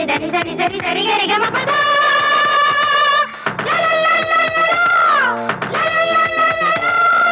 ని దని దని సరి సరి గరి గమ పద లా లా లా లా లా లా. లా లా లా లా లా లా.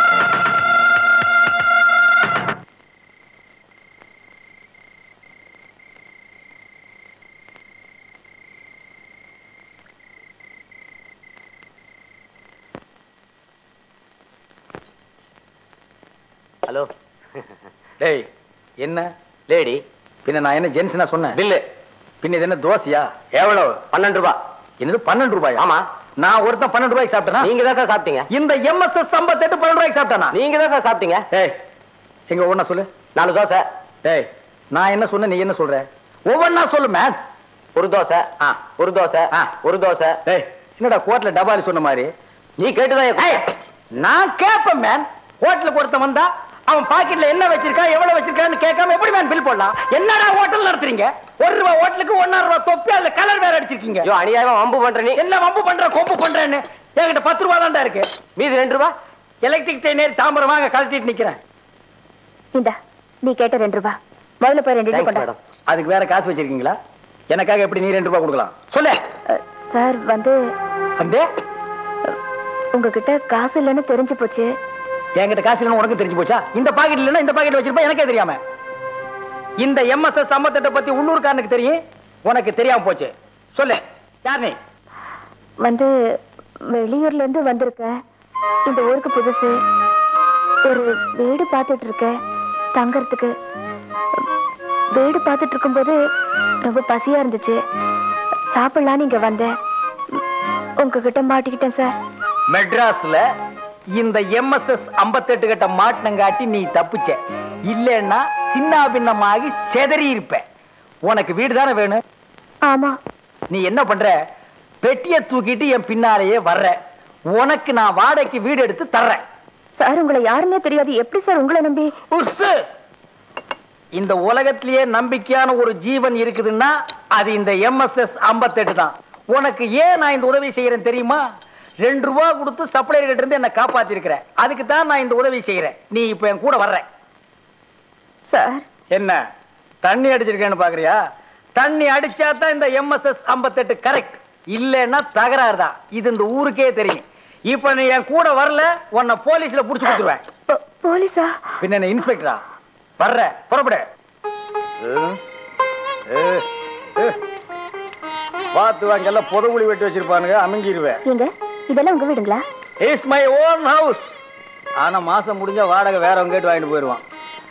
ஹலோ டேய் என்ன லேடி பின்ன நான் என்ன ஜென்ஸ்னா சொன்னேன் பில்லு பின்ன இது என்ன தோசையா எவ்வளவு பன்னெண்டு ரூபாய் என்னது பன்னெண்டு ரூபாய் ஆமா நான் ஒருத்தன் பன்னெண்டு ரூபாய்க்கு சாப்பிட்டேனா நீங்க தான் சார் சாப்பிட்டீங்க இந்த எம்எஸ்எஸ் ஐம்பத்தெட்டு பன்னெண்டு ரூபாய்க்கு சாப்பிட்டானா நீங்க தான் சார் சாப்பிட்டீங்க ஏய் எங்க ஒவ்வொன்னா சொல்லு நாலு தோசை டேய் நான் என்ன சொன்னேன் நீ என்ன சொல்ற ஒவ்வொன்னா சொல்லு மேன் ஒரு தோசை ஆ. ஒரு தோசை ஆ. ஒரு தோசை டேய் என்னடா கோர்ட்ல டபாலி சொன்ன மாதிரி நீ கேட்டுதான் ஏய், நான் கேட்பேன் மேன் ஹோட்டலுக்கு ஒருத்தன் வந்தா அவன் பாக்கெட்ல என்ன வச்சிருக்கா எவ்வளவு வச்சிருக்கான்னு கேட்காம எப்படி மேன் பில் போடலாம் என்னடா ஹோட்டல் நடத்துறீங்க ஒரு ரூபா ஹோட்டலுக்கு ஒன்னா ரூபா தொப்பி அதுல கலர் வேற அடிச்சிருக்கீங்க ஐயோ அநியாயமா வம்பு பண்ற நீ என்ன வம்பு பண்ற கொம்பு பண்றேன்னு என்கிட்ட பத்து ரூபா தான்டா இருக்கு மீதி ரெண்டு ரூபாய் எலக்ட்ரிக் ட்ரெயின் தாம்பரம் வாங்க கழட்டிட்டு நிக்கிறேன் இந்தா நீ கேட்ட ரெண்டு ரூபா முதல்ல போய் ரெண்டு இட்லி தேங்க்ஸ் கொண்டா மேடம் அதுக்கு வேற காசு வச்சிருக்கீங்களா எனக்காக எப்படி நீ ரெண்டு ரூபா கொடுக்கலாம் சொல்லு அஹ், சார் வந்து வந்து உங்ககிட்ட காசு இல்லைன்னு தெரிஞ்சு போச்சு என்கிட்ட காசு இல்லைன்னு உனக்கு தெரிஞ்சு போச்சா இந்த பாக்கெட் இல்லைன்னா இந்த பாக்கெட் வச்சிருப்பா எனக்கே தெரியாம இந்த எம்எஸ்எஸ் சம்பத்தத்தை பத்தி உள்ளூர்காரனுக்கு தெரியும் உனக்கு தெரியாம போச்சு சொல்லு யார் நீ வந்து வெளியூர்ல இருந்து வந்திருக்கேன் இந்த ஊருக்கு புதுசு ஒரு வீடு பார்த்துட்டு இருக்கேன் தங்கறதுக்கு வீடு பார்த்துட்டு இருக்கும்போது ரொம்ப பசியா இருந்துச்சு சாப்பிடலான்னு இங்க வந்தேன் உங்ககிட்ட மாட்டிக்கிட்டேன் சார் மெட்ராஸ்ல இந்த எம்எஸ்எஸ் ஐம்பத்தெட்டு கட்ட மாட்டினங்காட்டி நீ தப்பிச்ச இல்லைன்னா சின்ன பின்னமாகி செதறி இருப்ப உனக்கு வீடு தானே வேணும் ஆமா நீ என்ன பண்ற பெட்டியை தூக்கிட்டு என் பின்னாலேயே வர்ற உனக்கு நான் வாடகைக்கு வீடு எடுத்து தர்றேன் சார் உங்களை யாருன்னே தெரியாது எப்படி சார் உங்களை நம்பி உஸ்ஸு! இந்த உலகத்திலேயே நம்பிக்கையான ஒரு ஜீவன் இருக்குதுன்னா அது இந்த எம்எஸ்எஸ் ஐம்பத்தெட்டு தான் உனக்கு ஏன் நான் இந்த உதவி செய்யறேன் தெரியுமா ரெண்டு ரூபா கொடுத்து சப்ளையர் கிட்ட இருந்து என்ன காப்பாத்தி இருக்கிறேன் அதுக்கு தான் நான் இந்த உதவி செய்யறேன் நீ இப்ப என் கூட வர்ற சார் என்ன தண்ணி அடிச்சிருக்கேன்னு பாக்குறியா தண்ணி அடிச்சா தான் இந்த எம்எஸ்எஸ் ஐம்பத்தெட்டு கரெக்ட் இல்லைன்னா தகராறு தான் இது இந்த ஊருக்கே தெரியும் இப்ப நீ என் கூட வரல உன்னை போலீஸ்ல புடிச்சு கொடுத்துருவேன் போ- போலீஸா பின்ன என்ன இன்ஸ்பெக்டரா வர்ற புறப்படு பார்த்து வாங்கெல்லாம் புதவுளி வெட்டி வச்சிருப்பானுங்க அமைஞ்சிருவேன் எங்க இதெல்லாம் உங்க வீடுங்களா இட்ஸ் மை ஓன் ஹவுஸ் ஆனா மாசம் முடிஞ்சா வாடகை வேறவங்க கேட்டு வாங்கிட்டு போயிடுவான்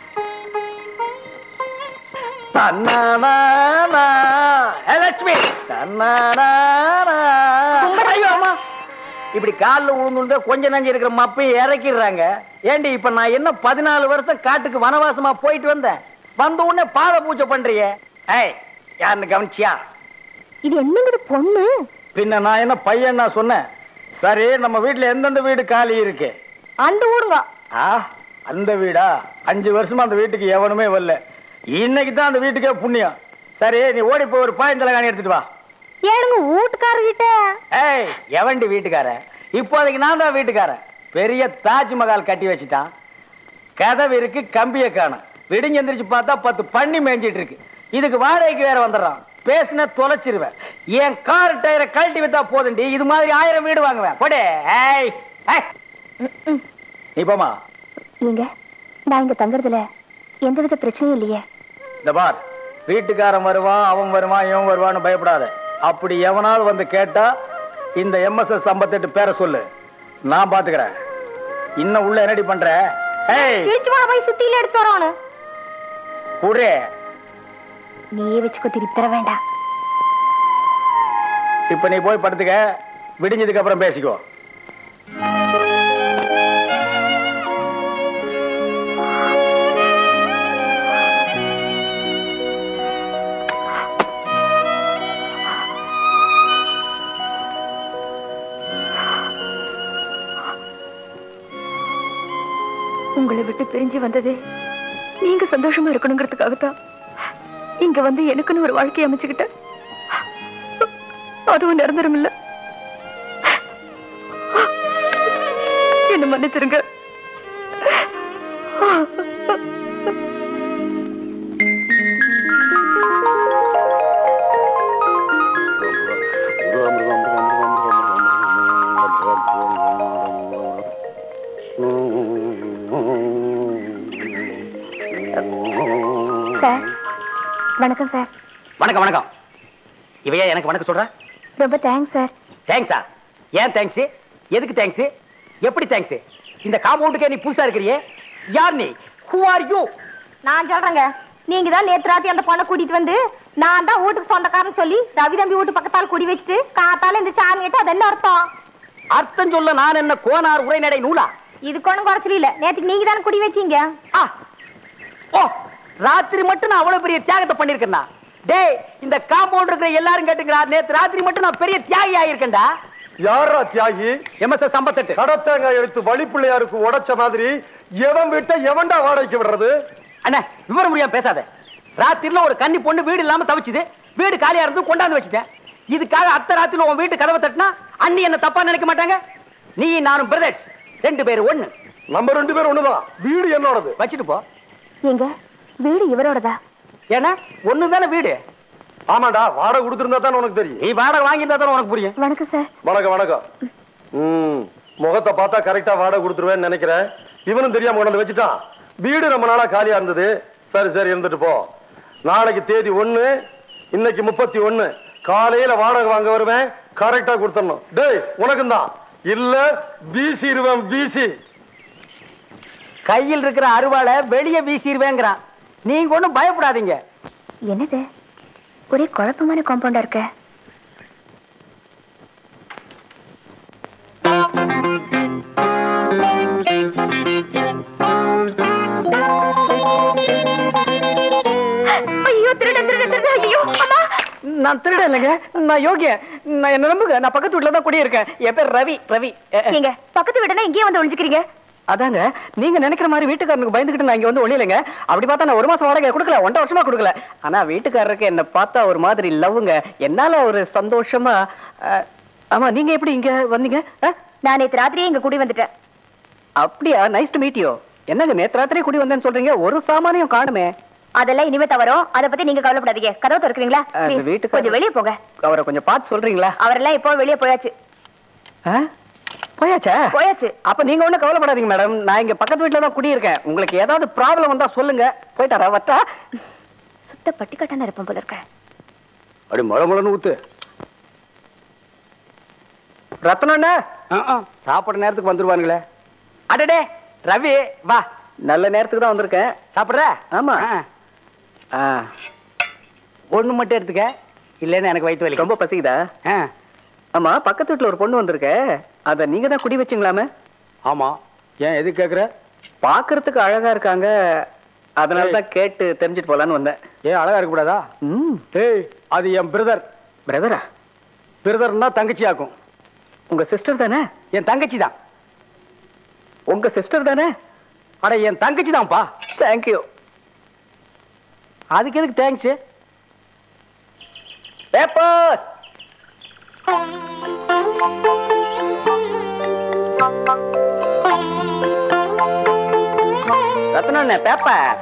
தன்னானா ஏ லட்சுமி தன்னானா ஐயோ அம்மா இப்படி காலில் விழுந்து கொஞ்ச நஞ்சு இருக்கிற மப்பையும் இறக்கிடுறாங்க ஏண்டி இப்ப நான் என்ன பதினாலு வருஷம் காட்டுக்கு வனவாசமா போயிட்டு வந்தேன் வந்த உடனே பாத பூஜை பண்றியே ஏய் யாருன்னு கவனிச்சியா இது என்னங்கிறது பொண்ணு பின்ன நான் என்ன பையன் நான் சொன்னேன் சரி நம்ம வீட்டுல எந்தெந்த வீடு காலி இருக்கு அந்த ஊருங்க ஆ அந்த வீடா அஞ்சு வருஷமா அந்த வீட்டுக்கு எவனுமே வரல இன்னைக்கு தான் அந்த வீட்டுக்கே புண்ணியம் சரி நீ ஓடி போய் ஒரு பாயந்தலகாணி எடுத்துட்டு வா ஏனுங்க வீட்டுக்காரர்கிட்ட ஏய் எவன்டி வீட்டுக்காரன் இப்போதைக்கு நான் தான் வீட்டுக்காரன் பெரிய தாஜ்மஹால் கட்டி வச்சுட்டான் கதவு இருக்கு கம்பிய காணும் விடிஞ்சு எந்திரிச்சு பார்த்தா பத்து பண்ணி மேய்ஞ்சிட்டு இருக்கு இதுக்கு வாடகைக்கு வேற வந்துடுறான் பேசின தொலைச்சிருவேன் என் கார் டயரை கழட்டி வித்தா போதுண்டி இது மாதிரி ஆயிரம் வீடு வாங்குவேன் போடே ஏய் ஏய். நீ போமா ஏங்க நான் இங்க தங்குறதுல எந்தவித பிரச்சனையும் இல்லையே இந்த பார் வீட்டுக்காரன் வருவான் அவன் வருவான் இவன் வருவான்னு பயப்படாத அப்படி எவனாவது வந்து கேட்டா இந்த எம்எஸ்எஸ் ஐம்பத்தெட்டு பேரை சொல்லு நான் பாத்துக்கிறேன் இன்னும் உள்ள என்னடி பண்ற ஏய் இடிச்சு போய் சுத்தியில எடுத்து வரணும் குடே நீயே வச்சுக்கோ திருப்பி தர வேண்டாம் இப்ப நீ போய் படுத்துக்க விடிஞ்சதுக்கு அப்புறம் பேசிக்கோ உங்களை விட்டு பிரிஞ்சு வந்ததே நீங்க சந்தோஷமா இருக்கணுங்கிறதுக்காகத்தான் இங்க வந்து எனக்குன்னு ஒரு வாழ்க்கையை அமைச்சுக்கிட்டேன் அதுவும் நிரந்தரம் இல்ல என்ன மன்னிச்சிருங்க வணக்கம் சார் வணக்கம் வணக்கம் இவையா எனக்கு வணக்கம் சொல்ற ரொம்ப தேங்க்ஸ் சார் தேங்க்ஸா ஏன் தேங்க்ஸ் எதுக்கு தேங்க்ஸ் எப்படி தேங்க்ஸ் இந்த காம்பவுண்டுக்கே நீ புதுசா இருக்கிறியே யார் நீ ஹூ ஆர் யூ நான் சொல்றேங்க நீங்க தான் நேத்து ராத்தி அந்த பொண்ணை கூட்டிட்டு வந்து நான் தான் வீட்டுக்கு சொந்தக்காரன் சொல்லி ரவி தம்பி வீட்டு பக்கத்தால குடி வச்சுட்டு காத்தால இந்த சாமியிட்டு அது என்ன அர்த்தம் அர்த்தம் சொல்ல நான் என்ன கோனார் உரைநடை நூலா இதுக்கு ஒண்ணும் குறைச்சல இல்ல நேத்துக்கு நீங்க தானே குடி வச்சீங்க ஆ ஓ ராத்திரி மட்டும் நான் அவ்வளவு பெரிய தியாகத்தை பண்ணிருக்கேன்னா டேய் இந்த காம்பவுண்ட் இருக்கிற எல்லாரும் கேட்டுக்கிறா நேத்து ராத்திரி மட்டும் நான் பெரிய தியாகி ஆயிருக்கேன்டா யாரா தியாகி எம்எஸ் சம்பத்தட்டு கடத்தேங்காய் எடுத்து வழிப்பிள்ளையாருக்கு உடைச்ச மாதிரி எவன் விட்ட எவன்டா வாடகைக்கு விடுறது அண்ணா விவரம் முடியாம பேசாத ராத்திரில ஒரு கன்னி பொண்ணு வீடு இல்லாம தவிச்சுது வீடு காலியா இருந்து கொண்டாந்து வச்சுட்டேன் இதுக்காக அத்த ராத்திரில உன் வீட்டு கதவை தட்டினா அண்ணி என்ன தப்பா நினைக்க மாட்டாங்க நீ நானும் பிரதர்ஸ் ரெண்டு பேரும் ஒண்ணு நம்ம ரெண்டு பேரும் ஒண்ணுதான் வீடு என்னோடது வச்சுட்டு போ எங்க வீடு இவரோடதா ஏன்னா ஒண்ணு தானே வீடு ஆமாடா வாடகை கொடுத்திருந்தா தான் உனக்கு தெரியும் நீ வாடகை வாங்கியிருந்தா தானே உனக்கு புரியும் வணக்கம் சார் வணக்கம் வணக்கம் ம் முகத்தை பார்த்தா கரெக்டா வாடகை கொடுத்துருவேன்னு நினைக்கிறேன் இவனும் தெரியாம கொண்டாந்து வச்சுட்டான் வீடு ரொம்ப நாளா காலியா இருந்தது சரி சரி இருந்துட்டு போ நாளைக்கு தேதி ஒண்ணு இன்னைக்கு முப்பத்தி ஒண்ணு காலையில வாடகை வாங்க வருவேன் கரெக்டா கொடுத்துடணும் டேய் உனக்கும் தான் இல்ல பிசி இருவேன் பிசி கையில் இருக்கிற அருவாளை வெளியே வீசிடுவேங்கிறான் நீங்க ஒண்ணும் பயப்படாதீங்க என்னது ஒரே குழப்பமான காம்பவுண்டா இருக்க ஐயோ திருட திருட திருட ஐயோ அம்மா நான் திருட இல்லைங்க நான் யோகிய நான் என்ன நம்புங்க நான் பக்கத்து வீட்டுல தான் குடியிருக்கேன் என் பேர் ரவி ரவி அஹ், அஹ். நீங்க பக்கத்து வீடுனா இங்கேயே வந்து ஒளிஞ்சுக்கிறீங்க அதாங்க நீங்க நினைக்கிற மாதிரி வீட்டுக்காரனுக்கு பயந்துகிட்டு நான் இங்க வந்து ஒளியலைங்க அப்படி பார்த்தா நான் ஒரு மாசம் வாடகை கொடுக்கல ஒன்றரை வருஷமா கொடுக்கல ஆனா வீட்டுக்காரருக்கு என்ன பார்த்தா ஒரு மாதிரி லவ்வுங்க என்னால ஒரு சந்தோஷமா அஹ், ஆமா நீங்க எப்படி இங்க வந்தீங்க அஹ்? நான் நேத்து ராத்திரியே இங்க குடி வந்துட்டேன் அப்படியா நைஸ் டு மீட் யூ என்னங்க நேத்து ராத்திரி குடி வந்தேன்னு சொல்றீங்க ஒரு சாமானியம் காணுமே அதெல்லாம் இனிமே தவறும் அத பத்தி நீங்க கவலைப்படாதீங்க கதவு திறக்கிறீங்களா அஹ், இந்த Please, வீட்டுக்கு- கொஞ்சம் வெளியே போங்க அவரை கொஞ்சம் பார்த்து சொல்றீங்களா அவரெல்லாம் இப்போ வெளியே போயாச்சு அஹ்? போயாச்சா போயாச்சு அப்ப நீங்க ஒண்ணும் கவலைப்படாதீங்க மேடம் நான் இங்க பக்கத்து வீட்டுல தான் குடியிருக்கேன் உங்களுக்கு ஏதாவது ப்ராப்ளம் வந்தா சொல்லுங்க போயிட்டாரா வட்டா சுத்த பட்டிக்காட்டான இருப்பேன் போல இருக்க அப்படி முளை முளன்னு ஊத்து ரத்னண்ணா சாப்பிட நேரத்துக்கு வந்துருவானுங்களே அடடே ரவி வா நல்ல நேரத்துக்கு தான் வந்திருக்கேன் சாப்பிடுற ஆமா ஒண்ணு மட்டும் எடுத்துக்க இல்லைன்னா எனக்கு வயிற்று வலி ரொம்ப பசிக்குதா ஆமா பக்கத்து வீட்டுல ஒரு பொண்ணு வந்திருக்க அத நீங்க தான் குடி வச்சீங்களாமே ஆமா ஏன் எது கேக்குற பாக்குறதுக்கு அழகா இருக்காங்க அதனால தான் கேட்டு தெரிஞ்சுட்டு போலான்னு வந்தேன் ஏன் அழகா இருக்க கூடாதா ம் ஏய் அது என் பிரதர் பிரதரா பிரதர்னா தங்கச்சி ஆக்கும் உங்க சிஸ்டர் தானே என் தங்கச்சி தான் உங்க சிஸ்டர் தானே அட என் தங்கச்சி தான்ப்பா தேங்க்யூ அதுக்கு எதுக்கு தேங்க்ஸ் பேப்பர் ரத்னண்ணே paper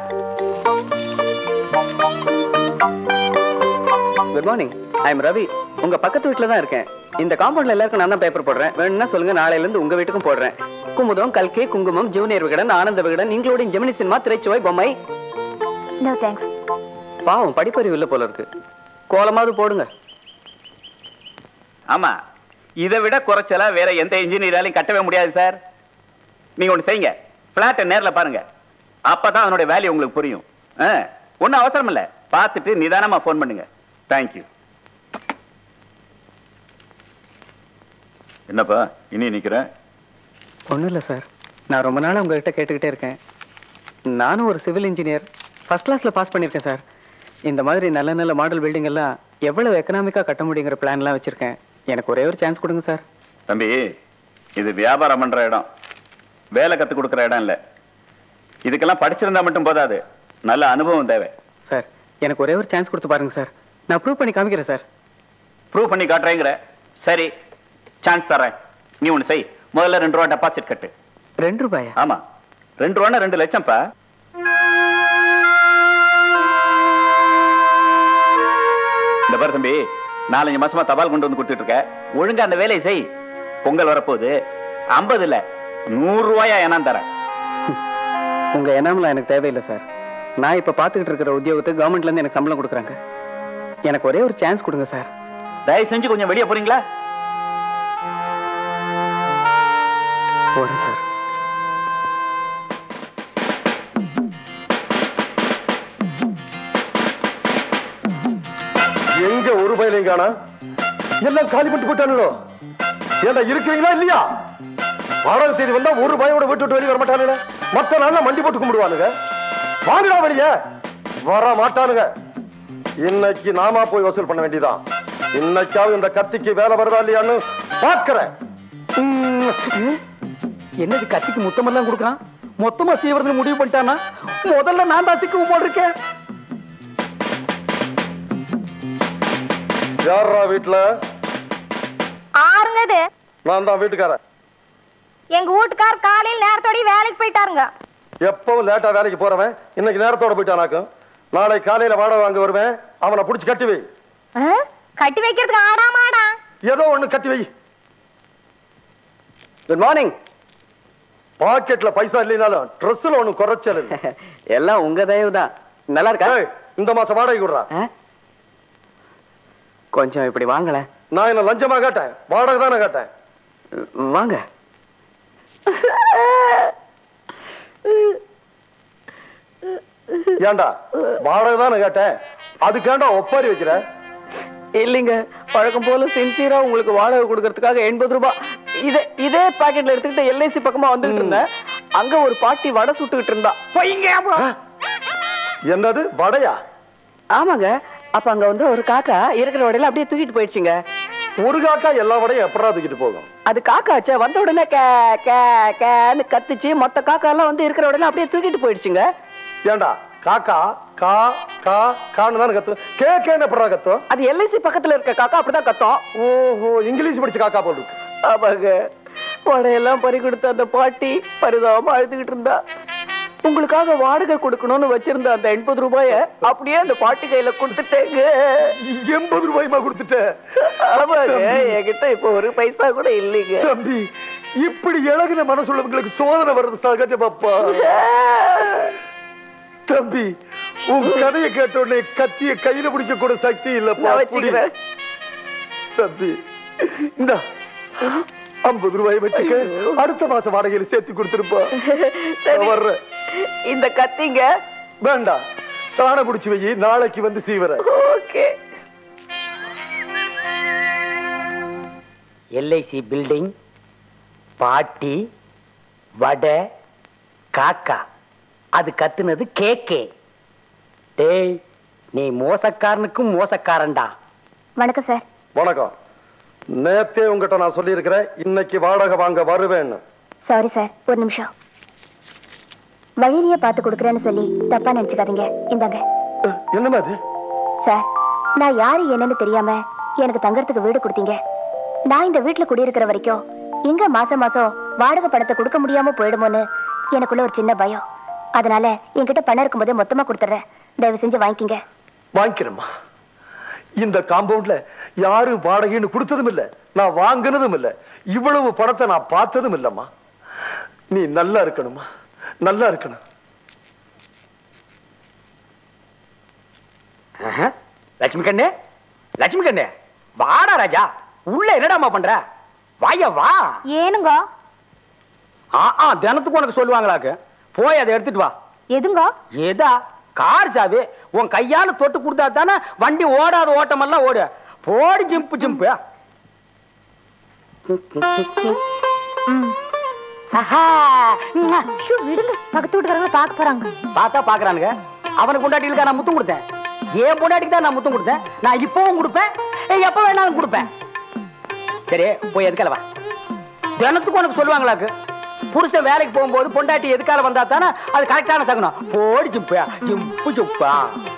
good morning I am Ravi உங்க பக்கத்து வீட்ல தான் இருக்கேன் இந்த காம்பவுண்ட்ல எல்லாருக்கும் நான் தான் பேப்பர் போடுறேன் வேணும்னா சொல்லுங்க நாளையில இருந்து உங்க வீட்டுக்கும் போடுறேன் குமுதம் கல்கி குங்குமம் Junior Vikatan Ananda Vikatan including Gemini Cinema Thiraichuvai Bommai no thanks பாவம் படிப்பறிவு இல்ல போல இருக்கு கோலமாவது போடுங்க ஆமா இதை விட குறைச்சலா வேற எந்த இன்ஜினியராலையும் கட்டவே முடியாது சார் நீங்க ஒண்ணு செய்யுங்க பிளாட்டை நேர்ல பாருங்க அப்பதான் அதனுடைய வேல்யூ உங்களுக்கு புரியும் ஒன்னும் அவசரம் இல்ல பார்த்துட்டு நிதானமா ஃபோன் பண்ணுங்க தேங்க்யூ என்னப்பா இனி நிக்கிறேன் ஒண்ணும் இல்ல சார் நான் ரொம்ப நாளா உங்ககிட்ட கேட்டுக்கிட்டே இருக்கேன் நானும் ஒரு சிவில் இன்ஜினியர் ஃபர்ஸ்ட் கிளாஸ்ல பாஸ் பண்ணியிருக்கேன் சார் இந்த மாதிரி நல்ல நல்ல மாடல் பில்டிங் எல்லாம் எவ்வளவு எக்கனாமிக்கா கட்ட முடியுங்கிற பிளான்லாம் வச்சிருக்கேன் எனக்கு ஒரே ஒரு சான்ஸ் கொடுங்க சார் தம்பி இது வியாபாரம் பண்ற இடம் வேலை கத்து கொடுக்குற இடம் இல்ல இதுக்கெல்லாம் படிச்சிருந்தா மட்டும் போதாது நல்ல அனுபவம் தேவை சார் எனக்கு ஒரே ஒரு சான்ஸ் கொடுத்து பாருங்க சார் நான் ப்ரூவ் பண்ணி காமிக்கிறேன் சார் ப்ரூவ் பண்ணி காட்டுறேங்கிற சரி சான்ஸ் தரேன் நீ ஒண்ணு செய் முதல்ல ரெண்டு ரூபா டெபாசிட் கட்டு ரெண்டு ரூபாயா ஆமா ரெண்டு ரூபான்னா ரெண்டு லட்சம்ப்பா இந்த பாரு தம்பி நாலஞ்சு மாசமா தபால் கொண்டு வந்து கொடுத்துட்டு இருக்க ஒழுங்கா அந்த வேலையை செய் பொங்கல் வரப்போகுது ஐம்பது இல்ல நூறு ரூபாயா ஏனாம் தரேன் உங்க எண்ணம்லாம் எனக்கு தேவையில்லை சார் நான் இப்ப பாத்துக்கிட்டு இருக்கிற உத்தியோகத்துக்கு கவர்மெண்ட்ல இருந்து எனக்கு சம்பளம் கொடுக்குறாங்க எனக்கு ஒரே ஒரு சான்ஸ் கொடுங்க சார் தயவு செஞ்சு கொஞ்சம் வெளியே போறீங்களா போறேன் சார் எங்க ஒரு பயிலையும் காணா எல்லாம் காலி பண்ணிட்டு போயிட்டானுடோ ஏண்டா இருக்கிறீங்களா இல்லையா வாடகை தேதி வந்தா ஒரு பயோட வீட்டு விட்டு வெளியே வர மாட்டானுங்க மத்த நாள்ல மண்டி போட்டு கும்பிடுவானுங்க வாங்கடா வெளியே வர மாட்டானுங்க இன்னைக்கு நாமா போய் வசூல் பண்ண வேண்டியதான் இன்னைக்காவது இந்த கத்திக்கு வேலை வருதா இல்லையான்னு பாக்குறேன் என்னது கத்திக்கு முத்தமெல்லாம் கொடுக்குறான் மொத்தமா சீவரது முடிவு பண்ணிட்டானா முதல்ல நான் தான் சிக்கவும் போல் இருக்கேன் யாரா வீட்டுல ஆறுங்க இது நான் தான் வீட்டுக்காரன் எங்க வீட்டுக்கார் காலையில் நேரத்தோடய வேலைக்கு போயிட்டாருங்க எப்பவும் லேட்டா வேலைக்கு போறவன் இன்னைக்கு நேரத்தோட போயிட்டானாக்கும் நாளை காலையில வாடகை வாங்க வருவேன் அவனை புடிச்சு கட்டி வை ஆ? கட்டி வைக்கிறதுக்கு ஆடா மாடா ஏதோ ஒண்ணு கட்டி வை குட் மார்னிங் பாக்கெட்ல பைசா இல்லைனாலும் ட்ரெஸ்ல ஒண்ணு குறைச்சல் இல்லை எல்லாம் உங்க தயவு தான் நல்லா இருக்கா ஏய், இந்த மாசம் வாடகை விடுறா ஆ? கொஞ்சம் இப்படி வாங்கல நான் என்ன லஞ்சமா கேட்டேன் வாடகை தானே கேட்டேன் வாங்க ஏன்டா வாடகை தானே கேட்டேன் அதுக்கேண்டா ஒப்பாரி வைக்கிற இல்லைங்க பழக்கம் போல சின்சியரா உங்களுக்கு வாடகை கொடுக்கறதுக்காக எண்பது ரூபாய் இதே இதே பாக்கெட்ல எடுத்துக்கிட்டு எல்ஐசி பக்கமா வந்துகிட்டு இருந்தேன் அங்க ஒரு பாட்டி வடை சுட்டுக்கிட்டு இருந்தா பொய்ங்க என்னது வடையா ஆமாங்க அப்ப அங்க வந்து ஒரு காக்கா இருக்கிற வடையில அப்படியே தூக்கிட்டு போயிடுச்சுங்க ஒரு காக்கா எல்லா வடையும் எப்படா தூக்கிட்டு போகும் அது காக்காச்சே வந்த உடனே கே கே கேன்னு கத்துச்சு மொத்த காக்கா எல்லாம் வந்து இருக்கிற வடையில அப்படியே தூக்கிட்டு போயிடுச்சுங்க ஏன்டா காக்கா கா கா கான்னு தானே கத்து கே கேன்னு எப்படா கத்தும் அது எல்ஐசி பக்கத்துல இருக்க காக்கா அப்படிதான் கத்தும் ஓஹோ இங்கிலீஷ் படிச்ச காக்கா போல் இருக்கு ஆமாங்க வடையெல்லாம் பறி கொடுத்த அந்த பாட்டி பரிதாபமா அழுதுகிட்டு இருந்தா உங்களுக்காக வாடகை கொடுக்கணும்னு வச்சிருந்த அந்த எண்பது ரூபாய அப்படியே அந்த பாட்டி கையில கொடுத்துட்டேங்க எண்பது ரூபாய்மா கொடுத்துட்டேன் ஆமாங்க என்கிட்ட இப்ப ஒரு பைசா கூட இல்லைங்க தம்பி இப்படி இழகுன மனசுள்ளவங்களுக்கு சோதனை வர்றது சகஜமாப்பா தம்பி உன் கதையை கேட்ட உடனே கத்திய கையில பிடிக்க கூட சக்தி இல்லப்பா நான் புடி. வச்சுக்கிறேன். தம்பி இந்த ஐம்பது ரூபாய் வச்சுக்க ஐயோ. அடுத்த மாசம் வாடகையில சேர்த்து கொடுத்துருப்பா சரி. நான் வர்றேன் இந்த கத்திங்க வேண்டாம் சாணம் குடிச்சு வை நாளைக்கு வந்து சீவர ஓகே எல்ஐசி பில்டிங் பாட்டி வடை காக்கா அது கத்துனது கேக்கே டேய் நீ மோசக்காரனுக்கும் மோசக்காரன்டா வணக்கம் சார் வணக்கம் நேத்தே உங்ககிட்ட நான் சொல்லியிருக்கிறேன் இன்னைக்கு வாடகை வாங்க வருவேன்னு சாரி சார் ஒரு நிமிஷம் வழியிலேயே பார்த்து கொடுக்குறேன்னு சொல்லி தப்பா நினைச்சுக்காதீங்க இந்தாங்க அஹ், என்னம்மா அது சார் நான் யாரு என்னன்னு தெரியாம எனக்கு தங்கறதுக்கு வீடு கொடுத்தீங்க நான் இந்த வீட்டுல குடியிருக்கிற வரைக்கும் எங்க மாசம் மாசம் வாடகை பணத்தை கொடுக்க முடியாம போயிடுமோன்னு எனக்குள்ள ஒரு சின்ன பயம் அதனால என்கிட்ட பணம் இருக்கும்போதே மொத்தமா கொடுத்துறேன் தயவு செஞ்சு வாங்கிக்கிங்க வாங்கிக்கிறேம்மா இந்த காம்பவுண்ட்ல யாரும் வாடகைன்னு கொடுத்ததும் இல்ல நான் வாங்கினதும் இல்ல இவ்வளவு பணத்தை நான் பார்த்ததும் இல்லம்மா நீ நல்லா இருக்கணுமா நல்லா இருக்கணும் லட்சுமி கண்ணு லட்சுமி கண்ணு வாடா ராஜா உள்ள என்னடாமா பண்ற வாயா வா ஏனுங்க ஆ ஆ தினத்துக்கு உனக்கு சொல்லுவாங்களாக்கு போய் அதை எடுத்துட்டு வா எதுங்க ஏதா கார் சாவி உன் கையால தொட்டு கொடுத்தா தானே வண்டி ஓடாத ஓட்டமெல்லாம் ஓடு போடி ஜிம்பு ஜிம்பு ம். ஆஹா. ஐயோ, விடுங்க பக்கத்து வீட்டுக்காரங்க பார்க்க போறாங்க பார்த்தா பாக்குறானுங்க அவனுக்கு பொண்டாட்டிகளுக்கா நான் முத்தம் கொடுத்தேன் ஏன் பொண்டாட்டிக்கு தான் நான் முத்தம் கொடுத்தேன் நான் இப்பவும் கொடுப்பேன் ஏய், எப்ப வேணாலும் கொடுப்பேன் சரி போய் எதுக்கால வா தினத்துக்கு உனக்கு சொல்லுவாங்களாக்கு புருஷன் வேலைக்கு போகும்போது பொண்டாட்டி எதுக்கால வந்தா தானே அது கரெக்டான சகுனம் போடி ஜிம்பா ஜிம்பு ஜிம்பா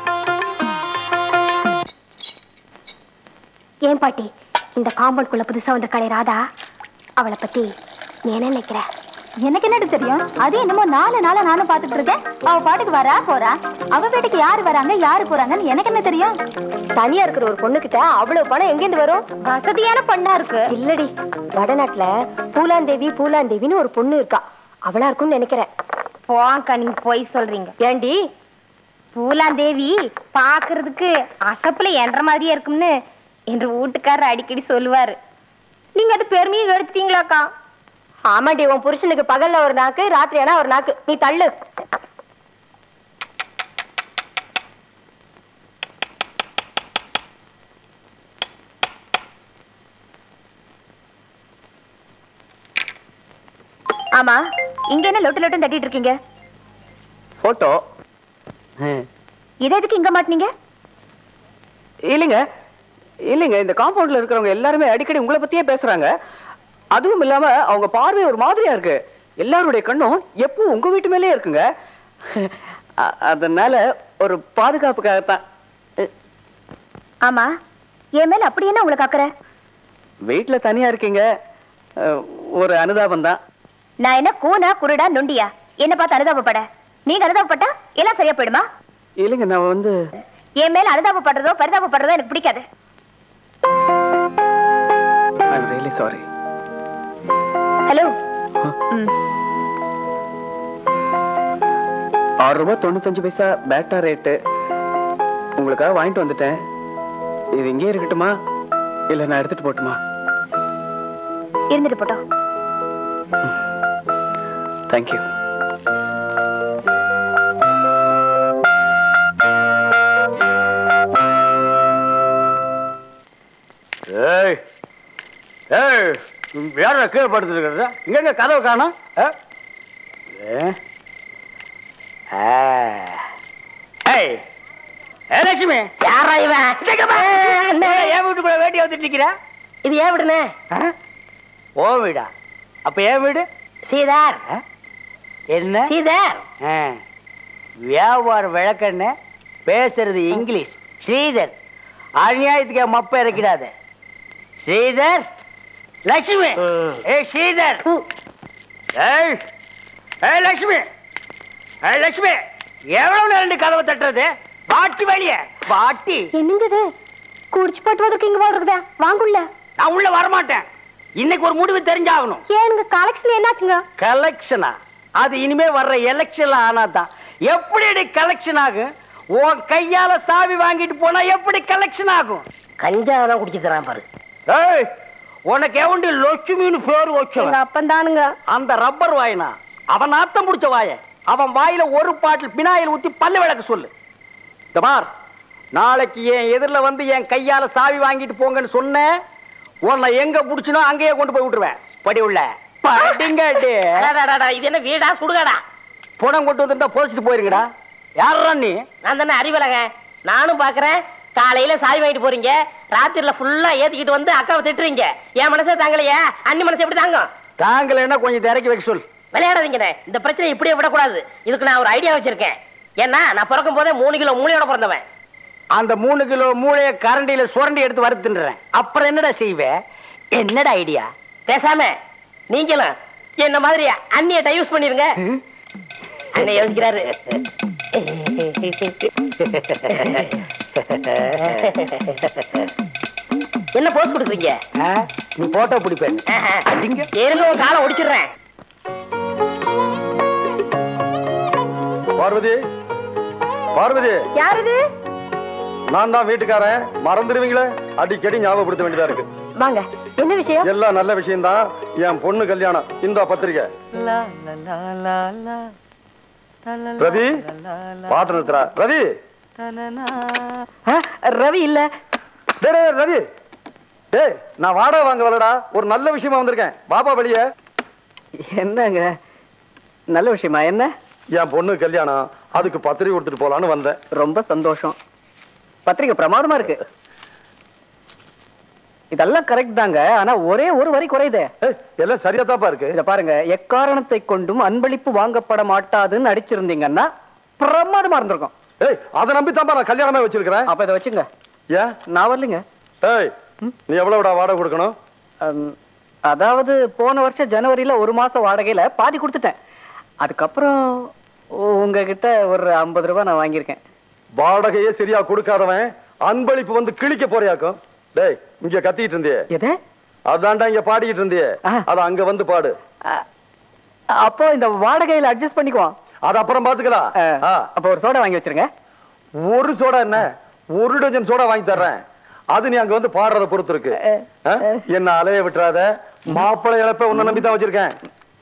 ஏன் பாட்டி இந்த காம்பவுண்ட்குள்ள புதுசா வந்த கலை ராதா அவளை பத்தி நீ என்ன நினைக்கிற எனக்கு என்னடி தெரியும் அது என்னமோ நாலு நாளா நானும் பாத்துட்டு இருக்கேன் அவ பாட்டுக்கு வரா போறா அவ வீட்டுக்கு யாரு வராங்க யாரு போறாங்கன்னு எனக்கு என்ன தெரியும் தனியா இருக்கிற ஒரு பொண்ணு கிட்ட அவ்வளவு பணம் எங்கிருந்து வரும் வசதியான பொண்ணா இருக்கு இல்லடி வடநாட்டுல பூலாந்தேவி பூலாந்தேவின்னு ஒரு பொண்ணு இருக்கா அவளா இருக்கும்னு நினைக்கிறேன் போங்கக்கா நீங்க போய் சொல்றீங்க ஏண்டி பூலாந்தேவி பாக்குறதுக்கு அசப்புல என்ற மாதிரியே இருக்கும்னு என்று வீட்டுக்காரர் அடிக்கடி சொல்லுவாரு நீங்க அது பெருமையை எடுத்துட்டீங்களாக்கா ஆமாண்டி உன் புருஷனுக்கு பகல்ல ஒரு நாக்கு ராத்திரி ஆனா ஒரு நாக்கு நீ தள்ளு ஆமா இங்க என்ன லொட்டு லொட்டு தட்டிட்டு இருக்கீங்க போட்டோ இதை எதுக்கு இங்க மாட்டீங்க இல்லைங்க இல்லைங்க இந்த காம்பவுண்ட்ல இருக்கிறவங்க எல்லாருமே அடிக்கடி உங்களை பத்தியே பேசுறாங்க அதுவும் இல்லாம அவங்க பார்வை ஒரு மாதிரியா இருக்கு எல்லாருடைய கண்ணும் எப்போ உங்க வீட்டு மேலேயே இருக்குங்க அ- அதனால ஒரு பாதுகாப்புக்காகத்தான் ஆமா என் மேல அப்படி என்ன உங்களுக்கு அக்கறை வீட்டுல தனியா இருக்கீங்க அஹ், ஒரு அனுதாபம் தான் நான் என்ன கூனா குருடா நொண்டியா என்ன பார்த்து அனுதாபப்பட நீங்க அனுதாபப்பட்டா எல்லாம் சரியா போயிடுமா இல்லைங்க நான் வந்து என் மேல அனுதாபப்படுறதோ பரிதாபப்படுறதோ எனக்கு பிடிக்காது ஐம் ரியலி சாரி ஹலோ ஆறு ரூபாய் தொண்ணூத்தஞ்சு பைசா பேட்டா ரேட்டு உங்களுக்காக வாங்கிட்டு வந்துட்டேன் இது இங்கே இருக்கட்டுமா இல்ல நான் எடுத்துட்டு போட்டுமா இருந்துட்டு போட்டோம் தேங்க்யூ ஏய் ஏய் யார கீழே படுத்துட்டு இருக்கிறது இங்க எங்க கதவு காணும் ஏய் ஏ லட்சுமி யாரா இவன் ஏன் வீட்டுக்குள்ள வேட்டி வந்துட்டு நிக்கிற இது ஏன் விடுனே ஓ வீடா அப்ப ஏன் வீடு சீதார் ஆ? என்ன சீதார் ஆ. வியாபார விளக்கண்ண பேசுறது இங்கிலீஷ் ஸ்ரீதர் அநியாயத்துக்கு என் மப்ப இறக்கிடாத ஸ்ரீதர் லட்சுமி ம். ஏ ஸ்ரீதர் ஏய் ஏய் லட்சுமி ஏய் லட்சுமி எவ்வளவு நேரம் கதவை தட்டுறது பாட்டி வெளிய பாட்டி என்னங்க இது குடிச்சு போட்டு வந்திருக்கீங்க போல இருக்குதா வாங்குள்ள நான் உள்ள வரமாட்டேன் இன்னைக்கு ஒரு முடிவு தெரிஞ்சாகணும் ஏனுங்க கலெக்ஷன் என்னாச்சுங்க கலெக்ஷனா அது இனிமே வர்ற எலெக்ஷன்ல ஆனாதான் எப்படி கலெக்ஷன் ஆகும் உன் கையால சாவி வாங்கிட்டு போனா எப்படி கலெக்ஷன் ஆகும் கஞ்சாவெல்லாம் குடிச்சு தரான் பாரு ஏய் உனக்கு எவண்டு லட்சுமின்னு பேர் எங்க வச்சவன் அப்பன் தானுங்க அந்த ரப்பர் வாயனா அவன் நாத்தம் பிடிச்ச வாய அவன் வாயில ஒரு பாட்டில் பினாயில் ஊத்தி பல்லு விளக்க சொல்லு இந்த பார் நாளைக்கு என் எதிரில் வந்து என் கையால சாவி வாங்கிட்டு போங்கன்னு சொன்னேன் உன்னை எங்க புடிச்சனோ அங்கேயே கொண்டு போய் விட்டுருவேன் படி உள்ள படிங்கடி அடாடாடாடா, இது என்ன வீடா சுடுகாடா புடம் கொண்டு வந்திருந்தா போதிச்சுட்டு போயிருங்கடா யாரா நீ நான் தானே அறிவலங்க நானும் பாக்குறேன் காலையில சாய் வாங்கிட்டு போறீங்க ராத்திரில ஃபுல்லா ஏத்திக்கிட்டு வந்து அக்காவை திட்டுறீங்க என் மனசே தாங்கலையா அண்ணி மனசு எப்படி தாங்கும் தாங்களேன்னா கொஞ்சம் இறக்கி வைக்க சொல் விளையாடாதீங்கண்ணே இந்த பிரச்சனை இப்படியே விடக்கூடாது இதுக்கு நான் ஒரு ஐடியா வச்சிருக்கேன் ஏன்னா நான் பிறக்கும் போதே மூணு கிலோ மூளையோட பிறந்தவன் அந்த மூணு கிலோ மூளைய கரண்டியில சுரண்டி எடுத்து வறுத்துன்றேன் அப்புறம் என்னடா செய்வே என்னடா ஐடியா பேசாம நீங்களும் என்ன மாதிரி அண்ணிய டைவர்ஸ் பண்ணிருங்க அண்ணன் யோசிக்கிறாரு என்ன போஸ் கொடுக்குறீங்க நீ போட்டோ பிடிப்பேன் அதிங்க இருங்க ஒரு காலை ஒடிச்சிடுறேன் பார்வதி பார்வதி யாருது நான் தான் வீட்டுக்காரன் மறந்துடுவீங்களே அடிக்கடி ஞாபகப்படுத்த வேண்டியதா இருக்கு வாங்க என்ன விஷயம் எல்லாம் நல்ல விஷயம்தான் என் பொண்ணு கல்யாணம் இந்த பத்திரிக்கை ரவி பாட்டு நிறுத்துறா ரவி ரவி இல்ல டேய், டேய், ரவி டேய் நான் வாடகை வாங்க வரலடா ஒரு நல்ல விஷயமா வந்திருக்கேன் பாப்பா வெளியே என்னங்க நல்ல விஷயமா என்ன என் பொண்ணு கல்யாணம் அதுக்கு பத்திரிக்கை கொடுத்துட்டு போலான்னு வந்தேன் ரொம்ப சந்தோஷம் பத்திரிக்கை பிரமாதமா இருக்கு இதெல்லாம் கரெக்ட் தாங்க ஆனா ஒரே ஒரு வரி குறையுதே ஏய், எல்லாம் சரியா தாப்பா இருக்கு இத பாருங்க எக்காரணத்தை கொண்டும் அன்பளிப்பு வாங்கப்பட மாட்டாதுன்னு அடிச்சிருந்தீங்கன்னா பிரமாதமா இருந்திருக்கும் ஏய் அதை நம்பி தான்ப்பா நான் கல்யாணமே வச்சிருக்கிறேன் அப்ப இதை வச்சுங்க ஏன் நான் வரலைங்க ஏய் நீ எவ்வளவுடா வாடகை கொடுக்கணும் அம், அதாவது போன வருஷம் ஜனவரியில ஒரு மாசம் வாடகையில பாதி கொடுத்துட்டேன் அதுக்கப்புறம் உங்ககிட்ட ஒரு ஐம்பது ரூபாய் நான் வாங்கியிருக்கேன் வாடகையே சரியா கொடுக்காதவன் அன்பளிப்பு வந்து கிழிக்க போறியாக்கும் டேய் இங்க கத்திட்டு இருந்தியே எது அதான்டா இங்க பாடிக்கிட்டு இருந்தியே ஆ. அத அங்க வந்து பாடு அ- அப்போ இந்த வாடகையில அட்ஜஸ்ட் பண்ணிக்குவோம் அது அப்புறம் பாத்துக்கலாம் அ, ஆ. அப்போ ஒரு சோடா வாங்கி வச்சிருங்க ஒரு சோடா என்ன ஒரு டஜன் சோடா வாங்கி தர்றேன் அது நீ அங்க வந்து பாடுறத பொறுத்து இருக்கு ஆ? என்ன அலைய விட்டுறாத மாப்பிள்ளை இழப்ப உன்னை நம்பி தான் வச்சிருக்கேன்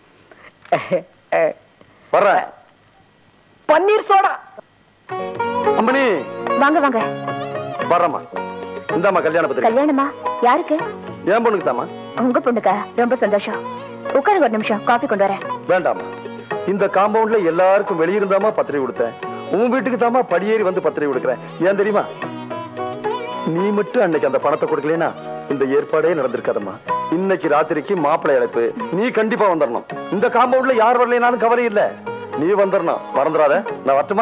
வர்றேன் பன்னீர் சோடா அம்மணி வாங்க வாங்க வர்றம்மா இந்தாம்மா கல்யாண பத்திரிக்கை கல்யாணமா யாருக்கு என் பொண்ணுக்கு தாமா உங்க பொண்ணுக்கா ரொம்ப சந்தோஷம் உட்காருங்க ஒரு நிமிஷம் காஃபி கொண்டு வரேன் வேண்டாமா இந்த காம்பவுண்ட்ல எல்லாருக்கும் வெளியிருந்தாமா பத்திரிகை கொடுத்தேன் உன் வீட்டுக்கு தாமா படியேறி வந்து பத்திரிகை கொடுக்குறேன் ஏன் தெரியுமா நீ மட்டும் அன்னைக்கு அந்த பணத்தை கொடுக்கலனா இந்த ஏற்பாடே நடந்திருக்காதம்மா இன்னைக்கு ராத்திரிக்கு மாப்பிள்ளை அழைப்பு நீ கண்டிப்பா வந்துடணும் இந்த காம்பவுண்ட்ல யார் வரலைனாலும் கவலை இல்ல நீ வந்துடணும் மறந்துடாத நான் வரட்டுமா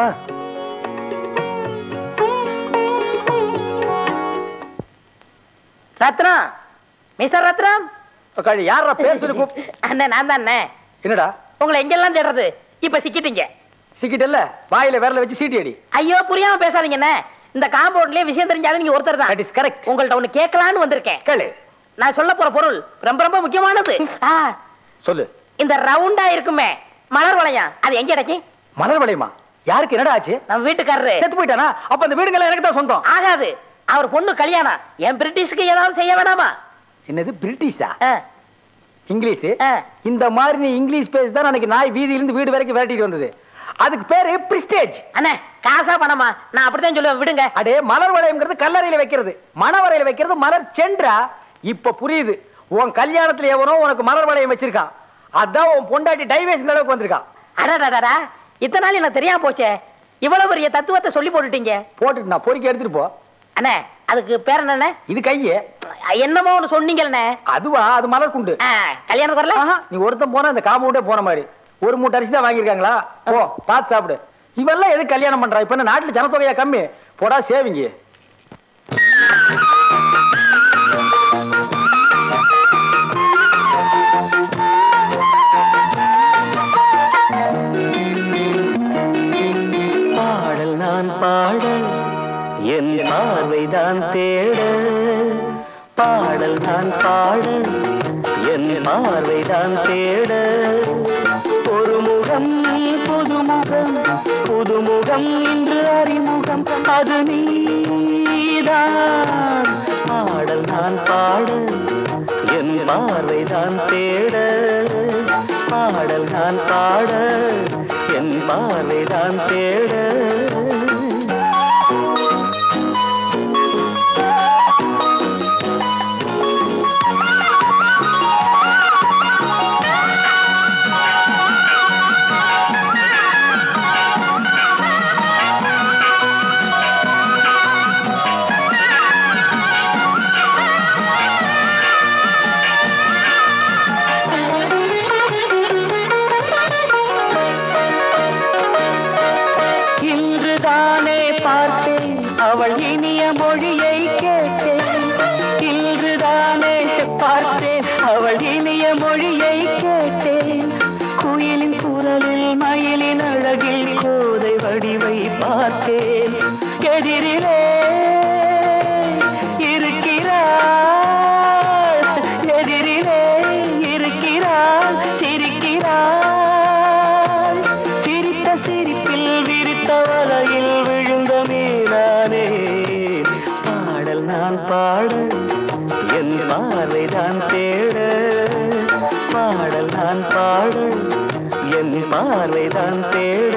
ரத்னம் மிஸ்டர் ரத்னம் உக்காந்து யாரா பேர் சொல்லி கூப் அண்ணே நான் தான் அண்ணே என்னடா உங்களை எங்கெல்லாம் தேடுறது இப்ப சிக்கிட்டீங்க சிக்கிட்டல்ல வாயில விரல வச்சு சீட்டி அடி ஐயோ புரியாம பேசாதீங்க அண்ணே இந்த காம்பவுண்ட்லயே விஷயம் தெரிஞ்சாலும் நீங்க ஒருத்தர் தான் தட் இஸ் கரெக்ட் உங்கள்ட்ட ஒண்ணு கேட்கலான்னு வந்திருக்கேன் கேளு நான் சொல்ல போற பொருள் ரொம்ப ரொம்ப முக்கியமானது ஆ, சொல்லு இந்த ரவுண்டா இருக்குமே மலர் வளையம் அது எங்க கிடைக்கும் மலர் வளையமா யாருக்கு என்னடா ஆச்சு நம்ம வீட்டுக்காரரு செத்து போயிட்டானா அப்ப அந்த வீடுங்கெல்லாம் எனக்கு தான் சொந்தம் ஆகாது அவர் பொண்ணு கல்யாணம் என் பிரிட்டிஷ்க்கு ஏதாவது செய்ய வேணாமா என்னது பிரிட்டிஷா ஆ, இங்கிலீஷ் ஆ. இந்த மாதிரி நீ இங்கிலீஷ் பேசி தான் அன்னைக்கு நாய் வீதியில இருந்து வீடு வரைக்கும் விரட்டிட்டு வந்தது அதுக்கு பேரு பிரிஸ்டேஜ் அண்ணே காசா பணமா நான் அப்படித்தான் சொல்லுவேன் விடுங்க அடே மலர் வளையம்ங்கிறது கல்லறையில வைக்கிறது மணவரையில வைக்கிறது மலர் சென்றா இப்ப புரியுது உன் கல்யாணத்துல எவனோ உனக்கு மலர் வளையம் வச்சிருக்கான் அதான் உன் பொண்டாட்டி டைவேஷன் அளவுக்கு வந்திருக்கான் அடடடடா இத்தனை நாள் எனக்கு தெரியாம போச்சே இவ்வளவு பெரிய தத்துவத்தை சொல்லி போட்டுட்டீங்க போட்டுட்டு நான் பொறுக்கி எடுத்துட்டு போ அண்ணே அதுக்கு பேர் என்னண்ணே இது கையே என்னமோ ஒண்ணு சொன்னீங்கல்ல அதுவா அது மலர் குண்டு கல்யாணத்துக்கு வரல ஆஹா, நீ ஒருத்தன் போனா இந்த காம்பவுண்டே போன மாதிரி ஒரு மூட்டை அரிசி தான் வாங்கியிருக்காங்களா போ பார்த்து சாப்பிடு இவெல்லாம் எது கல்யாணம் பண்றா இப்ப என்ன நாட்டுல ஜனத்தொகையா கம்மி போடா சேவிங்க பாடல் நான் பாடல் என் பார்வைதான் தேட பாடல் நான் பாடல் என் பார்வைதான் தேட ஒரு முகம் புதுமுகம் புதுமுகம் இன்று அறிமுகம் அது நீதான் பாடல் நான் பாடல் என் பார்வைதான் தேட பாடல் நான் பாட என் பார்வைதான் தேட இன்று தானே பார்த்தேன் அவள் இனிய மொழியை கேட்டேன் இன்று தானே பார்த்தேன் அவள் இனிய மொழியை கேட்டேன் குயிலின் குரலில் மயிலின் அழகில் கோதை வடிவை பார்த்தேன் எதிரிலே இருக்கிறாள் எதிரிலே இருக்கிறாள் சிரிக்கிறாள் சிரித்த சிரிப்பில் விரித்த வலையில் விழுந்த மீனானே பாடல் நான் பாட என் பார்வைதான் தேட பாடல் நான் பாட என் பார்வைதான் தேட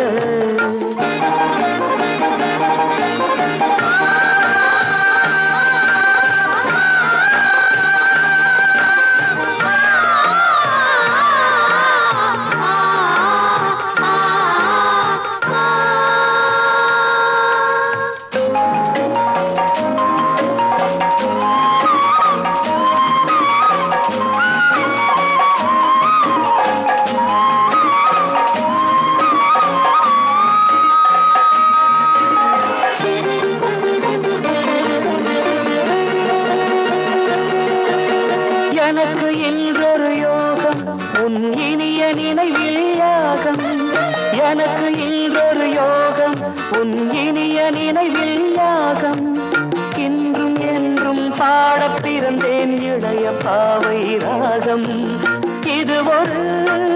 எனக்கு இன்றொரு யோகம் உன் இனிய நினைவில் யாகம் எனக்கு இன்றொரு யோகம் உன் இனிய நினைவில் யாகம் இன்றும் என்றும் பாடப் பிறந்தேன் இளைய பாவை ராகம் இது ஒரு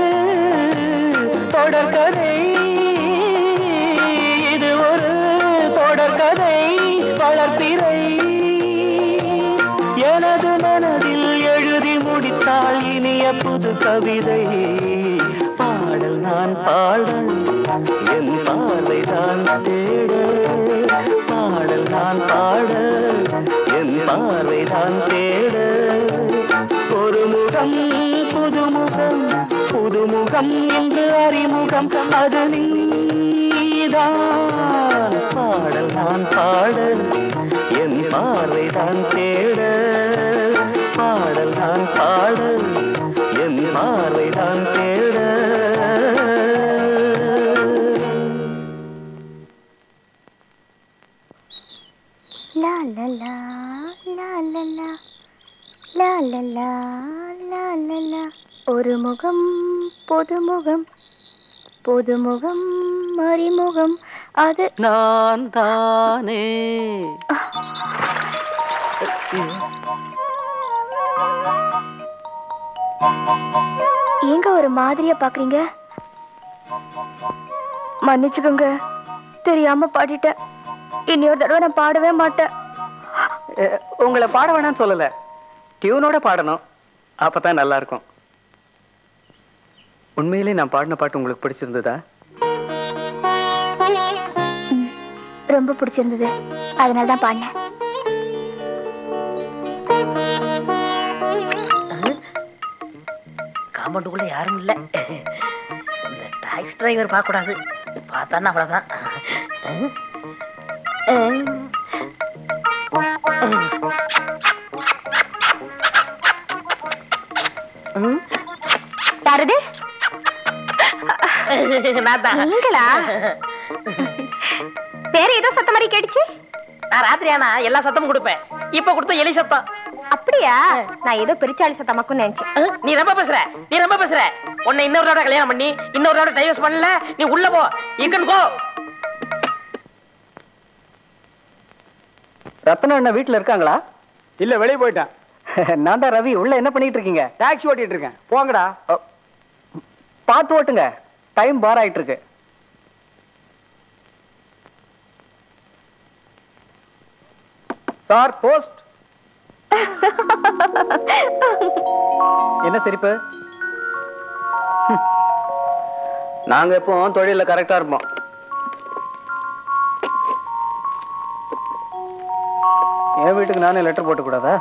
தொடர்கதை இது ஒரு மரகதை வளர்ப்பிறை எனது மனதில் எழுதி முடித்தாள் இனிய புது கவிதை பாடல் நான் பாட என் பார்வைதான் தேட பாடல் நான் பாட என் பார்வைதான் தேட ஒரு முகம் புதுமுகம் புதுமுகம் என்று அறிமுகம் அது நீதான் பாடல் நான் பாட என் பார்வைதான் தேட பாடல் நான் பாட என் பார்வைதான் தேட லா லா லா லா லா லா லா லா லா லா லா லா ஒரு முகம் புதுமுகம் புதுமுகம் மறிமுகம் அது நான் தானே ஏங்க ஒரு மாதிரியா பாக்குறீங்க மன்னிச்சுக்கோங்க தெரியாம பாடிட்டேன் இன்னொரு தடவை நான் பாடவே மாட்டேன் அஹ், உங்களை பாட வேணாம்னு சொல்லல டியூனோட பாடணும் அப்பதான் நல்லா இருக்கும் உண்மையிலே நான் பாடின பாட்டு உங்களுக்கு பிடிச்சிருந்ததா ரொம்ப பிடிச்சிருந்தது அதனால தான் பாடினேன் காம்பவுண்டுக்குள்ள யாரும் இல்ல இந்த டாக்ஸி டிரைவர் பார்க்க கூடாது பார்த்தான்னா அவ்வளவுதான் யாரது நான் தான். நீங்களா வேற ஏதோ சத்தம் மாதிரி கேட்டுச்சு நான் ராத்திரி ஆனா எல்லா சத்தமும் கொடுப்பேன் இப்ப கொடுத்த எலி சத்தம் அப்படியா நான் ஏதோ பெருச்சாளி சத்தமாக்கும் நினைச்சேன் அஹ், நீ ரொம்ப பேசுற நீ ரொம்ப பேசுற உன்னை இன்னொருத்தோட கல்யாணம் பண்ணி இன்னொருத்தோட டைவர்ஸ் பண்ணல நீ உள்ள போ இக்கன் கோ ரத்னம் அண்ணா வீட்டுல இருக்காங்களா இல்ல வெளியே போயிட்டேன் நான் தான் ரவி உள்ள என்ன பண்ணிட்டு இருக்கீங்க டாக்ஸி ஓட்டிட்டு இருக்கேன் போங்கடா பார்த்து ஓட்டுங்க டைம் பார் ஆயிட்டு இருக்கு சார் போஸ்ட் என்ன சிரிப்பு ஹம். நாங்க எப்பவும் தொழில கரெக்டா இருப்போம் என் வீட்டுக்கு நானே லெட்டர் போட்டு கூடாதா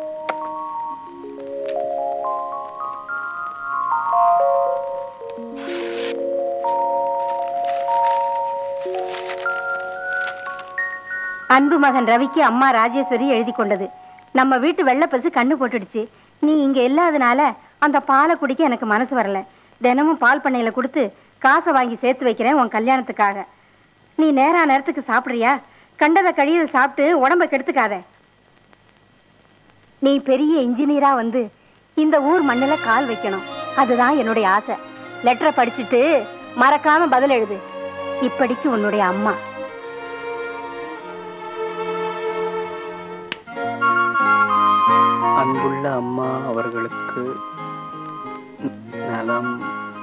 அன்பு மகன் ரவிக்கு அம்மா ராஜேஸ்வரி எழுதி கொண்டது நம்ம வீட்டு வெள்ளப்பசு கண்ணு போட்டுடுச்சு நீ இங்க இல்லாதனால அந்த பாலை குடிக்க எனக்கு மனசு வரல தினமும் பால் பண்ணையில கொடுத்து காசை வாங்கி சேர்த்து வைக்கிறேன் உன் கல்யாணத்துக்காக நீ நேரா நேரத்துக்கு சாப்பிடுறியா கண்டதை கழியதை சாப்பிட்டு உடம்ப கெடுத்துக்காத நீ பெரிய இன்ஜினியரா வந்து இந்த ஊர் மண்ணுல கால் வைக்கணும் அதுதான் என்னுடைய ஆசை லெட்டரை படிச்சுட்டு மறக்காம பதில் எழுது இப்படிக்கு உன்னுடைய அம்மா அன்புள்ள அம்மா அவர்களுக்கு நலம்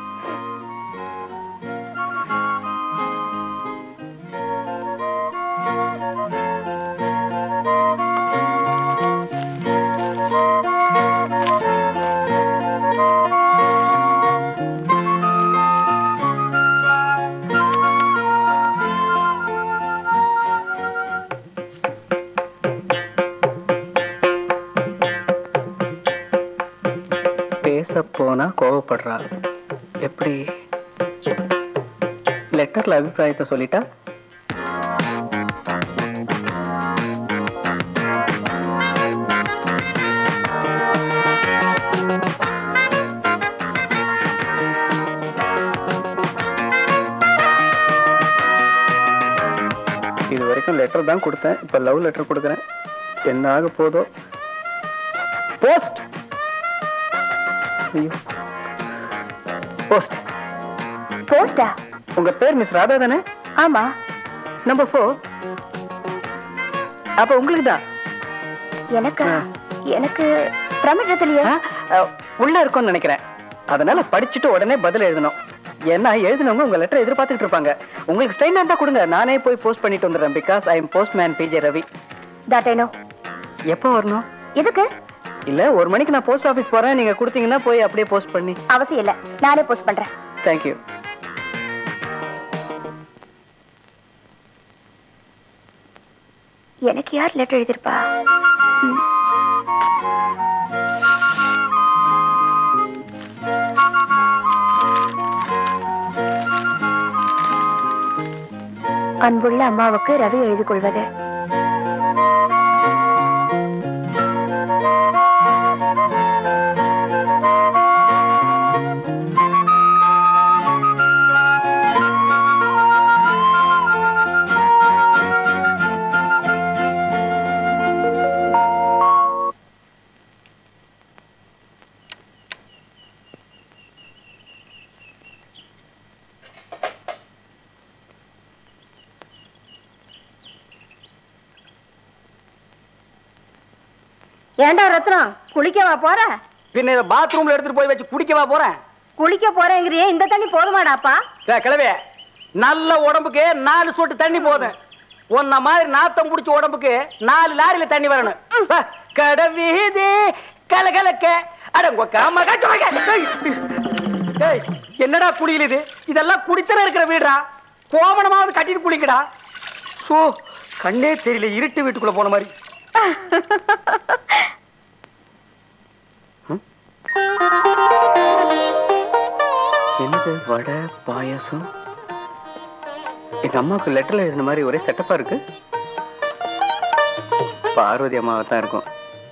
பேச போனா கோவப்படுறா எப்படி லெட்டர்ல அபிப்பிராயத்தை சொல்லிட்டா இது வரைக்கும் லெட்டர் தான் கொடுத்தேன் இப்ப லவ் லெட்டர் கொடுக்குறேன் என்ன ஆக போதோ போஸ்ட் ஐயோ போஸ்ட் போஸ்டா உங்க பேர் மிஸ் ராதா தானே ஆமா நம்பர் ஃபோர் அப்ப உங்களுக்கு தான் எனக்கு எனக்கு பிரமிடத்திலேயே உள்ள இருக்கும்னு நினைக்கிறேன் அதனால படிச்சுட்டு உடனே பதில் எழுதணும் ஏன்னா எழுதினவங்க உங்க லெட்டர் எதிர்பார்த்துட்டு இருப்பாங்க உங்களுக்கு ஸ்ட்ரெயினா இருந்தா கொடுங்க நானே போய் போஸ்ட் பண்ணிட்டு வந்துடுறேன் because I am postman PJ Ravi that I know எப்போ வரணும் எதுக்கு இல்ல ஒரு மணிக்கு நான் போஸ்ட் ஆபீஸ் போறேன் நீங்க கொடுத்தீங்கன்னா போய் அப்படியே போஸ்ட் பண்ணி அவசியம் இல்ல நானே போஸ்ட் பண்றேன் தேங்க்யூ எனக்கு யார் லெட்டர் எழுதிருப்பா ம். அன்புள்ள அம்மாவுக்கு ரவி எழுதி கொள்வது ஏண்டா ரத்னம் குளிக்கவா போற பின்ன இதை பாத்ரூம்ல எடுத்துட்டு போய் வச்சு குடிக்கவா போறேன் குளிக்க போறேங்கிறியே இந்த தண்ணி போதுமாடாப்பா ஏய், கிழவே நல்ல உடம்புக்கு நாலு சொட்டு தண்ணி போதும் உன்ன மாதிரி நாத்தம் புடிச்ச உடம்புக்கு நாலு லாரியில தண்ணி வரணும் வா, கட வீதி கலகலக்க அட உங்க காம ஏய் என்னடா குடியில் இது இதெல்லாம் குடித்தன இருக்கிற வீடா கோவணமாவது கட்டிட்டு குளிக்கடா சோ கண்ணே தெரியல இருட்டு வீட்டுக்குள்ள போன மாதிரி என்னது வடை பாயாசம் எங்க அம்மாவுக்கு லெட்டர்ல எழுதின மாதிரி ஒரே செட்டப்பா இருக்கு பார்வதி அம்மாவா தான் இருக்கும்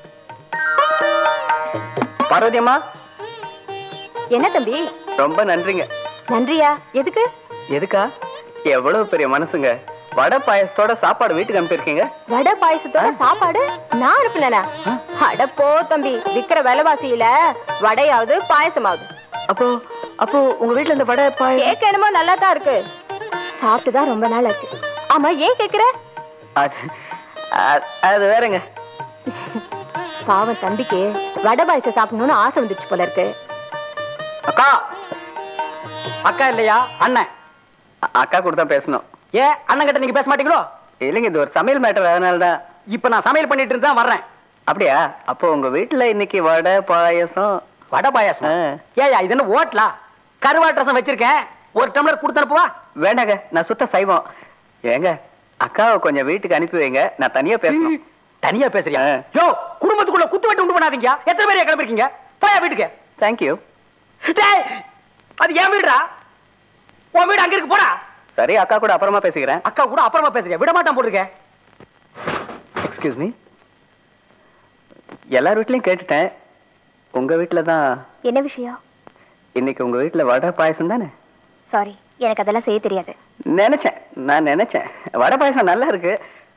பார்வதி அம்மா என்ன தம்பி ரொம்ப நன்றிங்க நன்றியா எதுக்கு எதுக்கா எவ்வளவு பெரிய மனசுங்க வடை பாயசத்தோட சாப்பாடு வீட்டுக்கு அனுப்பியிருக்கீங்க வடை பாயசத்தோட சாப்பாடு நான் அனுப்புனேனா அடப்போ தம்பி விக்கிற விலைவாசியில வடையாவது பாயசமாவது அப்போ அப்போ உங்க வீட்ல இந்த வடை பாய கேட்க என்னமோ நல்லா தான் இருக்கு சாப்பிட்டுதான் ரொம்ப நாள் ஆச்சு ஆமா ஏன் கேக்குற அது அது- அது வேறங்க பாவம் தம்பிக்கு வடை பாயசம் சாப்பிடணும்னு ஆசை வந்துச்சு போல இருக்கு அக்கா அக்கா இல்லையா அண்ணன் அ- அக்கா கூட தான் பேசணும் ஏன் அண்ணன் கிட்ட நீங்க பேச மாட்டீங்களோ இல்லைங்க இது ஒரு சமையல் மேட்டர் அதனால தான் இப்ப நான் சமையல் பண்ணிட்டு இருந்தா வர்றேன் அப்படியா அப்போ உங்க வீட்டுல இன்னைக்கு வடை பாயசம் வடை பாயாசம் ஆ. ஏயா இது என்ன ஓட்டலா கருவாட்டு ரசம் வச்சிருக்கேன் ஒரு டம்ளர் கொடுத்து அனுப்புவா வேண்டாங்க நான் சுத்த சைவம் ஏங்க அக்காவை கொஞ்சம் வீட்டுக்கு அனுப்பி வைங்க நான் தனியா பேசணும் தனியா பேசுறியா ஆ. யோ குடும்பத்துக்குள்ள குத்து வெட்டு உண்டு பண்ணாதீங்க எத்தனை பேர் கிளம்பிருக்கீங்க போயா வீட்டுக்கு தேங்க்யூ டேய், அது என் வீடுடா உன் வீடு அங்க இருக்கு போடா சரி அக்கா கூட அப்புறமா பேசிக்கிறேன் அக்கா கூட அப்புறமா பேசுறியா விட மாட்டான் போட்டுருக்கேன் எக்ஸ்கியூஸ் மீ எல்லார் வீட்லயும் கேட்டுட்டேன் உங்க வீட்டுல தான் என்ன விஷயம் இன்னைக்கு உங்க வீட்டுல வடை பாயசம் தானே சாரி எனக்கு அதெல்லாம் செய்ய தெரியாது நினைச்சேன் நான் நினைச்சேன் வடை பாயசம் நல்லா இருக்கு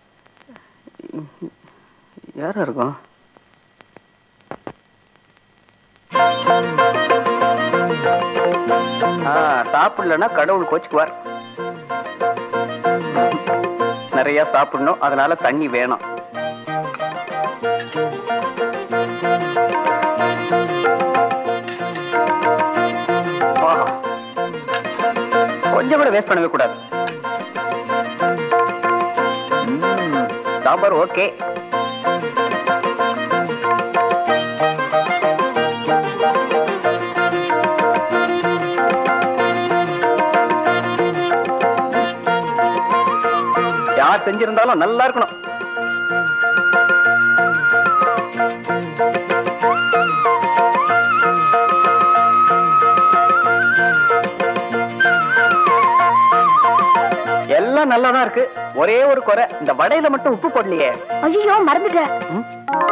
யாரா இருக்கும் ஆ சாப்பிடலன்னா கடவுள் கோச்சுக்குவார் நிறைய சாப்பிடணும் அதனால தண்ணி வேணும் ஆஹா. கொஞ்சம் கூட வேஸ்ட் பண்ணவே கூடாது ம், சாம்பார் ஓகே யார் செஞ்சிருந்தாலும் நல்லா இருக்கணும் எல்லாம் நல்லா தான் இருக்கு ஒரே ஒரு குறை இந்த வடையில மட்டும் உப்பு போடலையே ஐயோ மறந்துட்டேன் ம்?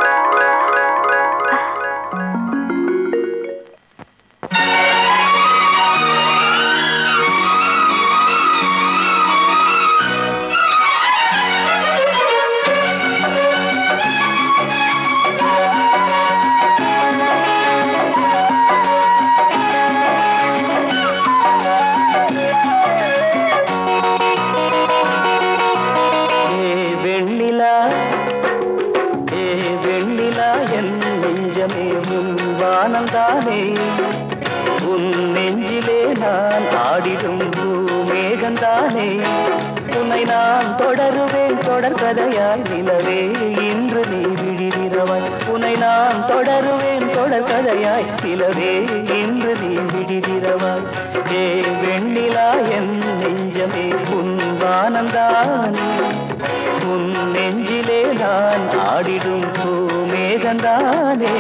ஏ வெண்ணிலா ஏ வெண்ணிலா என் நெஞ்சமே உன் வானந்தானே உன் நெஞ்சிலே நான் ஆடிடும் மேகந்தானே உன்னை நான் தொடருவேன் தொடர் கதையாய் நிலவே இன்று நீ விழிதிரவாய் உன்னை நான் தொடருவேன் தொடர் கதையாய் நிலவே இன்று நீ விழிதிரவாய் ஏ வெண்ணிலா என் நெஞ்சமே உன் வானந்தானே உன் நெஞ்சிலே நான் ஆடிடும் பூமேகந்தானே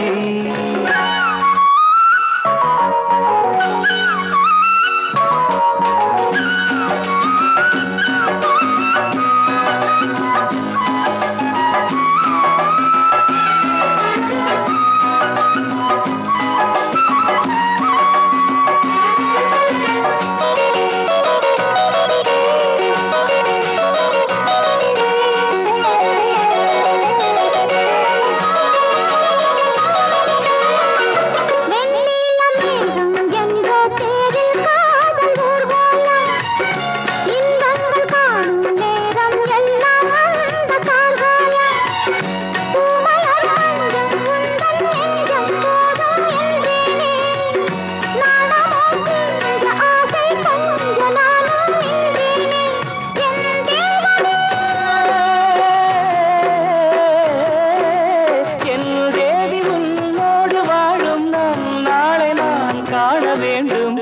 என் தேவி உன்னோடு வாழும் நம் நாளை நான் காண வேண்டும்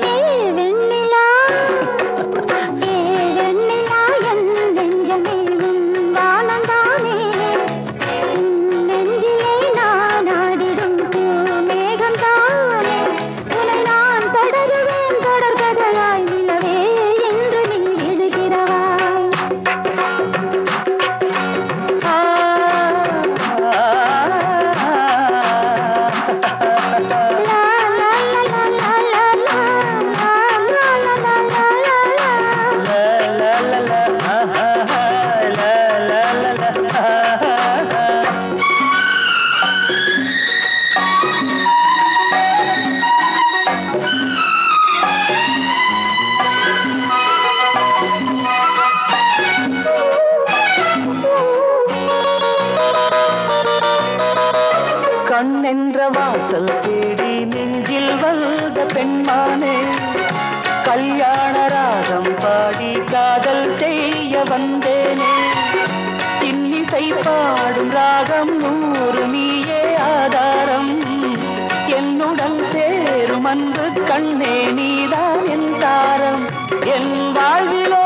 கண்ணென்ற வாசல் தேடி நெஞ்சில் வந்த பெண்மானே கல்யாண ராகம் பாடி காதல் செய்ய வந்தேனே இன்னிசை பாடும் ராகம் நூறு நீயே ஆதாரம் என்னுடன் சேரும் அன்பு கண்ணே நீதான் என் தாரம் என் வாழ்விலோ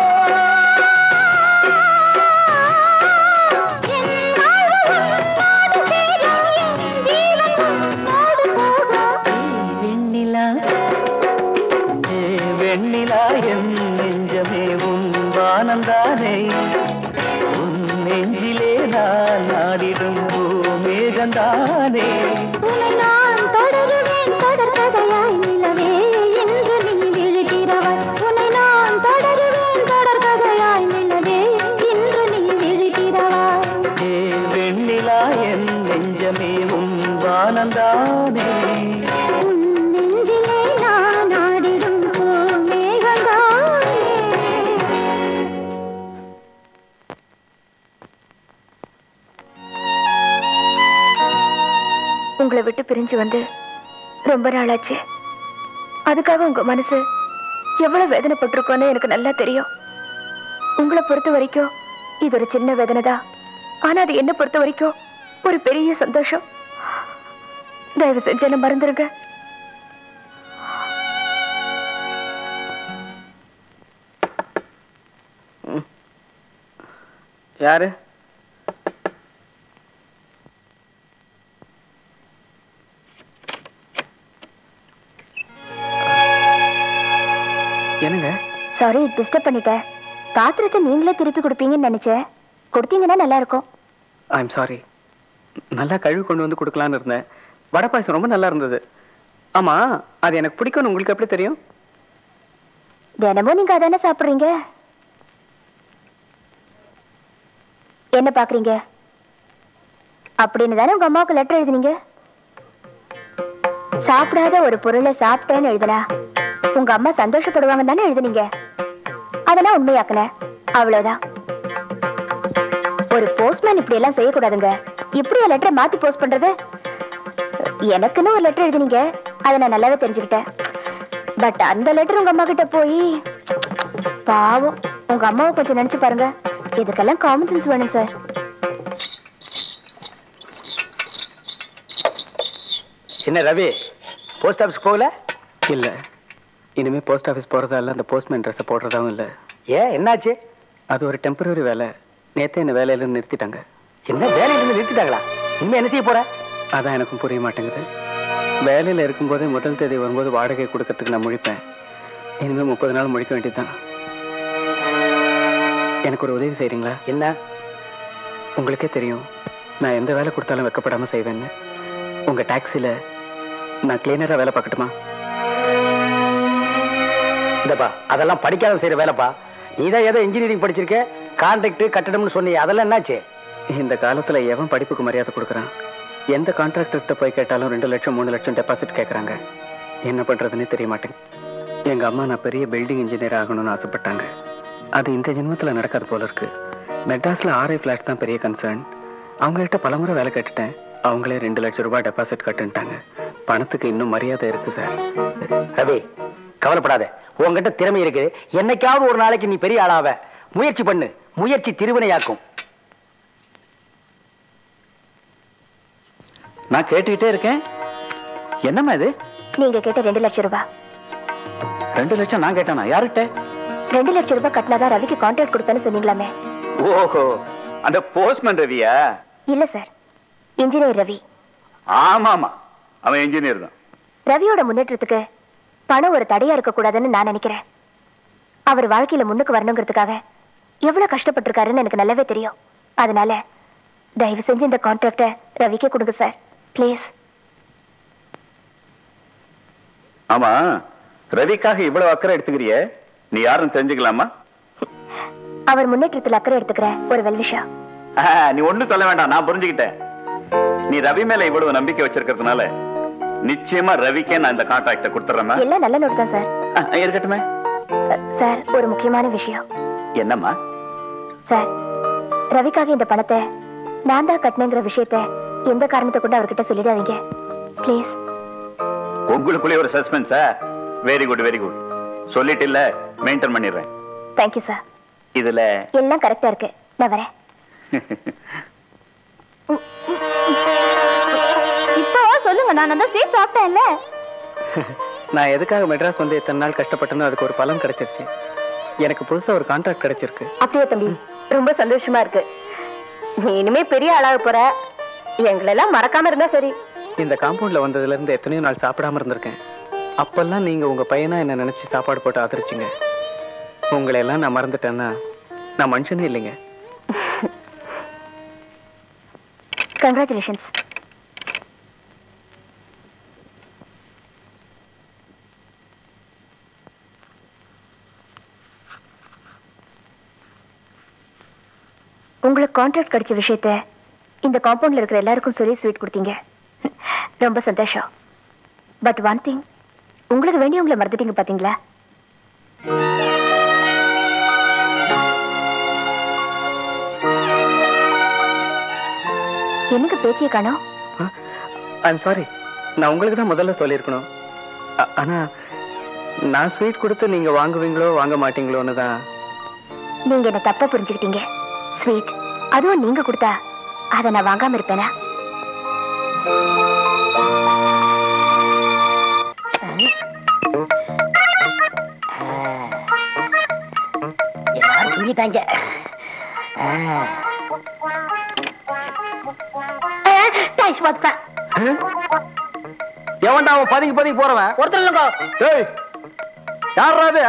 வெண்ணிலா ஏ வெண்ணிலா என் நெஞ்சமே உன் வானந்தானே உன் நெஞ்சிலே நான் நாடிடும் பூமேகந்தானே ஏ வெண்ணிலா என் நெஞ்சமே உன் வானந்தானே உங்களை விட்டு பிரிஞ்சு வந்து ரொம்ப நாளாச்சு அதுக்காக உங்க மனசு எவ்வளவு வேதனைப்பட்டிருக்கோன்னு எனக்கு நல்லா தெரியும் உங்களை பொறுத்த வரைக்கும் இது ஒரு சின்ன வேதனை தான் ஆனா அது என்ன பொறுத்த வரைக்கும் ஒரு பெரிய சந்தோஷம் தயவு செஞ்சு என்ன மறந்துருங்க யாரு என்னங்க சாரி டிஸ்டர்ப் பண்ணிட்டேன் பாத்திரத்தை நீங்களே திருப்பி கொடுப்பீங்கன்னு நினைச்சேன் கொடுத்தீங்கன்னா நல்லா இருக்கும் ஐம் சாரி நல்லா கழுவி கொண்டு வந்து கொடுக்கலான்னு இருந்தேன் வடை பாயசம் ரொம்ப நல்லா இருந்தது ஆமா அது எனக்கு பிடிக்கும்னு உங்களுக்கு எப்படி தெரியும் தினமும் நீங்க அதானே சாப்பிடுறீங்க என்ன பாக்குறீங்க அப்படின்னு தானே உங்க அம்மாவுக்கு லெட்டர் எழுதுனீங்க சாப்பிடாத ஒரு பொருளை சாப்பிட்டேன்னு எழுதுனா உங்க அம்மா சந்தோஷப்படுவாங்க தானே எழுதுனீங்க அதெல்லாம் உண்மையாக்கல அவ்வளவுதான் ஒரு போஸ்ட்மேன் இப்படி எல்லாம் செய்யக்கூடாதுங்க இப்படியா லெட்டரை மாத்தி போஸ்ட் பண்றது எனக்குன்னு ஒரு லெட்டர் எழுதுனீங்க அதை நான் நல்லாவே தெரிஞ்சுக்கிட்டேன் பட் அந்த லெட்டர் உங்க அம்மா கிட்ட போய் பாவம் உங்க அம்மாவை கொஞ்சம் நினைச்சு பாருங்க இதுக்கெல்லாம் காமன் சென்ஸ் வேணும் சார் என்ன ரவி போஸ்ட் ஆஃபீஸ் போகல இல்ல இனிமே போஸ்ட் ஆஃபீஸ் போறதா இல்ல அந்த போஸ்ட்மேன் ட்ரெஸ் போடுறதாவும் இல்ல ஏன் என்னாச்சு அது ஒரு டெம்பரரி வேலை நேத்தே இந்த வேலையில இருந்து நிறுத்திட்டாங்க என்ன வேலையில இருந்து நிறுத்திட்டாங்களா இனிமே என்ன செய்ய போற அதான் எனக்கும் புரிய மாட்டேங்குது வேலையில இருக்கும்போதே முதல் தேதி வரும்போது வாடகை கொடுக்கறதுக்கு நான் முழிப்பேன் இனிமே முப்பது நாள் முழிக்க வேண்டியதுதான் எனக்கு ஒரு உதவி செய்றீங்களா என்ன உங்களுக்கே தெரியும் நான் எந்த வேலை கொடுத்தாலும் வெக்கப்படாம செய்வேன்னு உங்க டாக்ஸில நான் கிளீனரா வேலை பார்க்கட்டுமா இந்தப்பா அதெல்லாம் படிக்காத செய்யற வேலைப்பா நீ தான் ஏதோ இன்ஜினியரிங் படிச்சிருக்க கான்ட்ராக்ட் கட்டடம்னு சொன்னீங்க அதெல்லாம் என்னாச்சு இந்த காலத்துல எவன் படிப்புக்கு மரியாதை கொடுக்கறான் எந்த கான்ட்ராக்டர்கிட்ட போய் கேட்டாலும் ரெண்டு லட்சம் மூணு லட்சம் டெபாசிட் கேட்கறாங்க என்ன பண்றதுன்னே தெரிய மாட்டேங்குது எங்க அம்மா நான் பெரிய பில்டிங் இன்ஜினியர் ஆகணும்னு ஆசைப்பட்டாங்க அது இந்த ஜென்மத்துல நடக்காது போல இருக்கு மெட்ராஸ்ல ஆர்ஐ பிளாட் தான் பெரிய கன்சர்ன் அவங்கள்ட்ட பலமுறை வேலை கேட்டுட்டேன் அவங்களே ரெண்டு லட்சம் ரூபாய் டெபாசிட் கட்டுன்ட்டாங்க பணத்துக்கு இன்னும் மரியாதை இருக்கு சார் ரவி கவலைப்படாத உன்கிட்ட திறமை இருக்கு என்னைக்காவது ஒரு நாளைக்கு நீ பெரிய ஆளாவ முயற்சி பண்ணு முயற்சி திருவினையாக்கும் நான் கேட்டுக்கிட்டே இருக்கேன் என்னம்மா இது நீங்க கேட்ட ரெண்டு லட்சம் ரூபாய் ரெண்டு லட்சம் நான் கேட்டானா யார்கிட்ட ரெண்டு லட்சம் ரூபாய் கட்டினாதான் ரவிக்கு கான்ட்ராக்ட் கொடுப்பேன்னு சொன்னீங்களாமே ஓஹோ அந்த போஸ்ட்மேன் ரவியா இல்ல சார் இன்ஜினியர் ரவி ஆமாமா அவன் இன்ஜினியர் தான் ரவியோட முன்னேற்றத்துக்கு பணம் ஒரு தடையா இருக்க கூடாதுன்னு நான் நினைக்கிறேன் அவர் வாழ்க்கையில முன்னுக்கு வரணுங்கிறதுக்காக எவ்வளவு கஷ்டப்பட்டிருக்காருன்னு எனக்கு நல்லாவே தெரியும் அதனால தயவு செஞ்சு இந்த கான்ட்ராக்ட ரவிக்கே கொடுங்க சார் ப்ளீஸ் ஆமா ரவிக்காக இவ்வளவு அக்கறை எடுத்துக்கிறியே நீ யாருன்னு தெரிஞ்சுக்கலாமா அவர் முன்னேற்றத்தில் அக்கறை எடுத்துக்கிற ஒரு வெல்விஷா ஆ, நீ ஒண்ணும் சொல்ல வேண்டாம் நான் புரிஞ்சுக்கிட்டேன் நீ ரவி மேல இவ்வளவு நம்பிக்கை வச்சிருக்கிறதுனால நிச்சயமா ரவிக்கே நான் இந்த கான்ட்ராக்ட கொடுத்துறேன் எல்லாம் நல்ல நோட் தான் சார் இருக்கட்டுமே அ, சார் ஒரு முக்கியமான விஷயம் என்னம்மா சார் ரவிக்காக இந்த பணத்தை நான் தான் கட்டினேங்கிற விஷயத்த எந்த காரணத்தை கொண்டு அவர்கிட்ட சொல்லிடாதீங்க ப்ளீஸ் உங்களுக்குள்ளே ஒரு சஸ்பென்ஸா வெரி குட் வெரி குட் சொல்லிட்டு இல்ல மெயின்டைன் பண்ணிடுறேன் தேங்க்யூ சார் இதுல எல்லாம் கரெக்டா இருக்கு நான் வரேன் இப்போ சொல்லுங்க நான் அந்த சீட் சாப்பிட்டேன்ல நான் எதுக்காக மெட்ராஸ் வந்து இத்தனை நாள் கஷ்டப்பட்டனோ அதுக்கு ஒரு பலன் கிடைச்சிருச்சு எனக்கு புதுசா ஒரு கான்ட்ராக்ட் கிடைச்சிருக்கு அப்படியே தம்பி ரொம்ப சந்தோஷமா இருக்கு நீ இனிமே பெரிய ஆளாக போற எங்களெல்லாம் மறக்காம இருந்தா சரி இந்த காம்பவுண்ட்ல வந்ததுல இருந்து எத்தனையோ நாள் சாப்பிடாம இருந்திருக்கேன் அப்பெல்லாம் நீங்க உங்க பையனா என்ன நினைச்சு சாப்பாடு போட்டு ஆதரிச்சிங்க உங்களை எல்லாம் நான் மறந்துட்டேன்னா நான் மனுஷனே இல்லைங்க கங்க்ராச்சுலேஷன்ஸ் உங்களுக்கு கான்ட்ராக்ட் கிடைச்ச விஷயத்த இந்த காம்பவுண்ட்ல இருக்கிற எல்லாருக்கும் சொல்லி ஸ்வீட் கொடுத்தீங்க ரொம்ப சந்தோஷம் பட் ஒன் திங் உங்களுக்கு வேண்டியவங்களை மறந்துட்டீங்க பாத்தீங்களா எனக்கு பேச்சிய காணோம் ஐம் சாரி நான் உங்களுக்கு தான் முதல்ல சொல்லியிருக்கணும் ஆ- ஆனா நான் ஸ்வீட் கொடுத்து நீங்க வாங்குவீங்களோ வாங்க மாட்டீங்களோன்னு தான் நீங்க என்ன தப்பா புரிஞ்சுக்கிட்டீங்க ஸ்வீட் அதுவும் நீங்க கொடுத்தா அதை நான் வாங்காம இருப்பேனா எல்லாரும் தூங்கிட்டாங்க டாக்ஸ் பார்த்தேன் எவன்டா அவன் பதுங்கி பதுங்கி போறவன் ஒருத்தர் இல்லைங்க ஏய் யாரா அது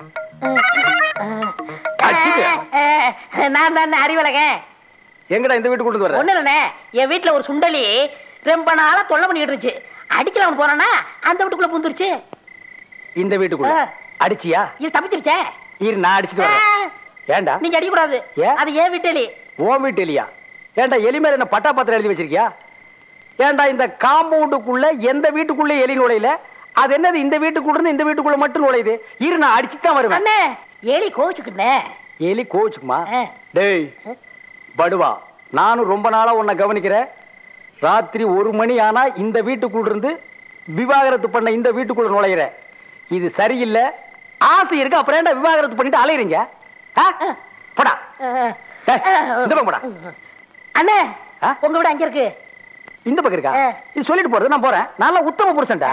அடிச்சுக்க. நான் தான் அறிவலகன் எங்கடா இந்த வீட்டுக்கு கொண்டு வர ஒண்ணு இல்லண்ணே என் வீட்டுல ஒரு சுண்டலி ரொம்ப நாளா தொல்லை பண்ணிட்டு இருந்துச்சு அடிக்கலாம் போறானா அந்த வீட்டுக்குள்ள பூந்துருச்சு இந்த வீட்டுக்குள்ள ஆ. அடிச்சியா இது தப்பிச்சிருச்சே இரு நான் அடிச்சிட்டு வரேன் ஏன்டா நீங்க அடிக்க கூடாது ஏன்? அது ஏன் வீட்டலி உன் வீட்டு இல்லையா ஏன்டா எலி மேல என்ன பட்டா பத்திரம் எழுதி வச்சிருக்கியா ஏன்டா இந்த காம்பவுண்டுக்குள்ள எந்த வீட்டுக்குள்ள எலி நுழையல அது என்னது இந்த வீட்டுக்குள்ள இருந்து இந்த வீட்டுக்குள்ள மட்டும் நுழையுது இரு நான் அடிச்சுட்டு தான் வருவேன் அண்ணே ஏலி கோச்சுக்குண்ணே எலி கோச்சுக்குமா ஆ. டேய் படுவா நானும் ரொம்ப நாளா உன்னை கவனிக்கிறேன் ராத்திரி ஒரு மணி ஆனா இந்த வீட்டுக்குள்ள இருந்து விவாகரத்து பண்ண இந்த வீட்டுக்குள்ள நுழையிற இது சரியில்லை ஆசை இருக்கு அப்புறம் ஏன்டா விவாகரத்து பண்ணிட்டு அலையறீங்க ஆ? போடா ஏய், இந்த பக்கம் போடா அண்ணே ஆ? உங்க வீடு அங்க இருக்கு இந்த பக்கம் இருக்கா ஆ. இது சொல்லிட்டு போறது நான் போறேன் நல்லா உத்தம புருஷன்டா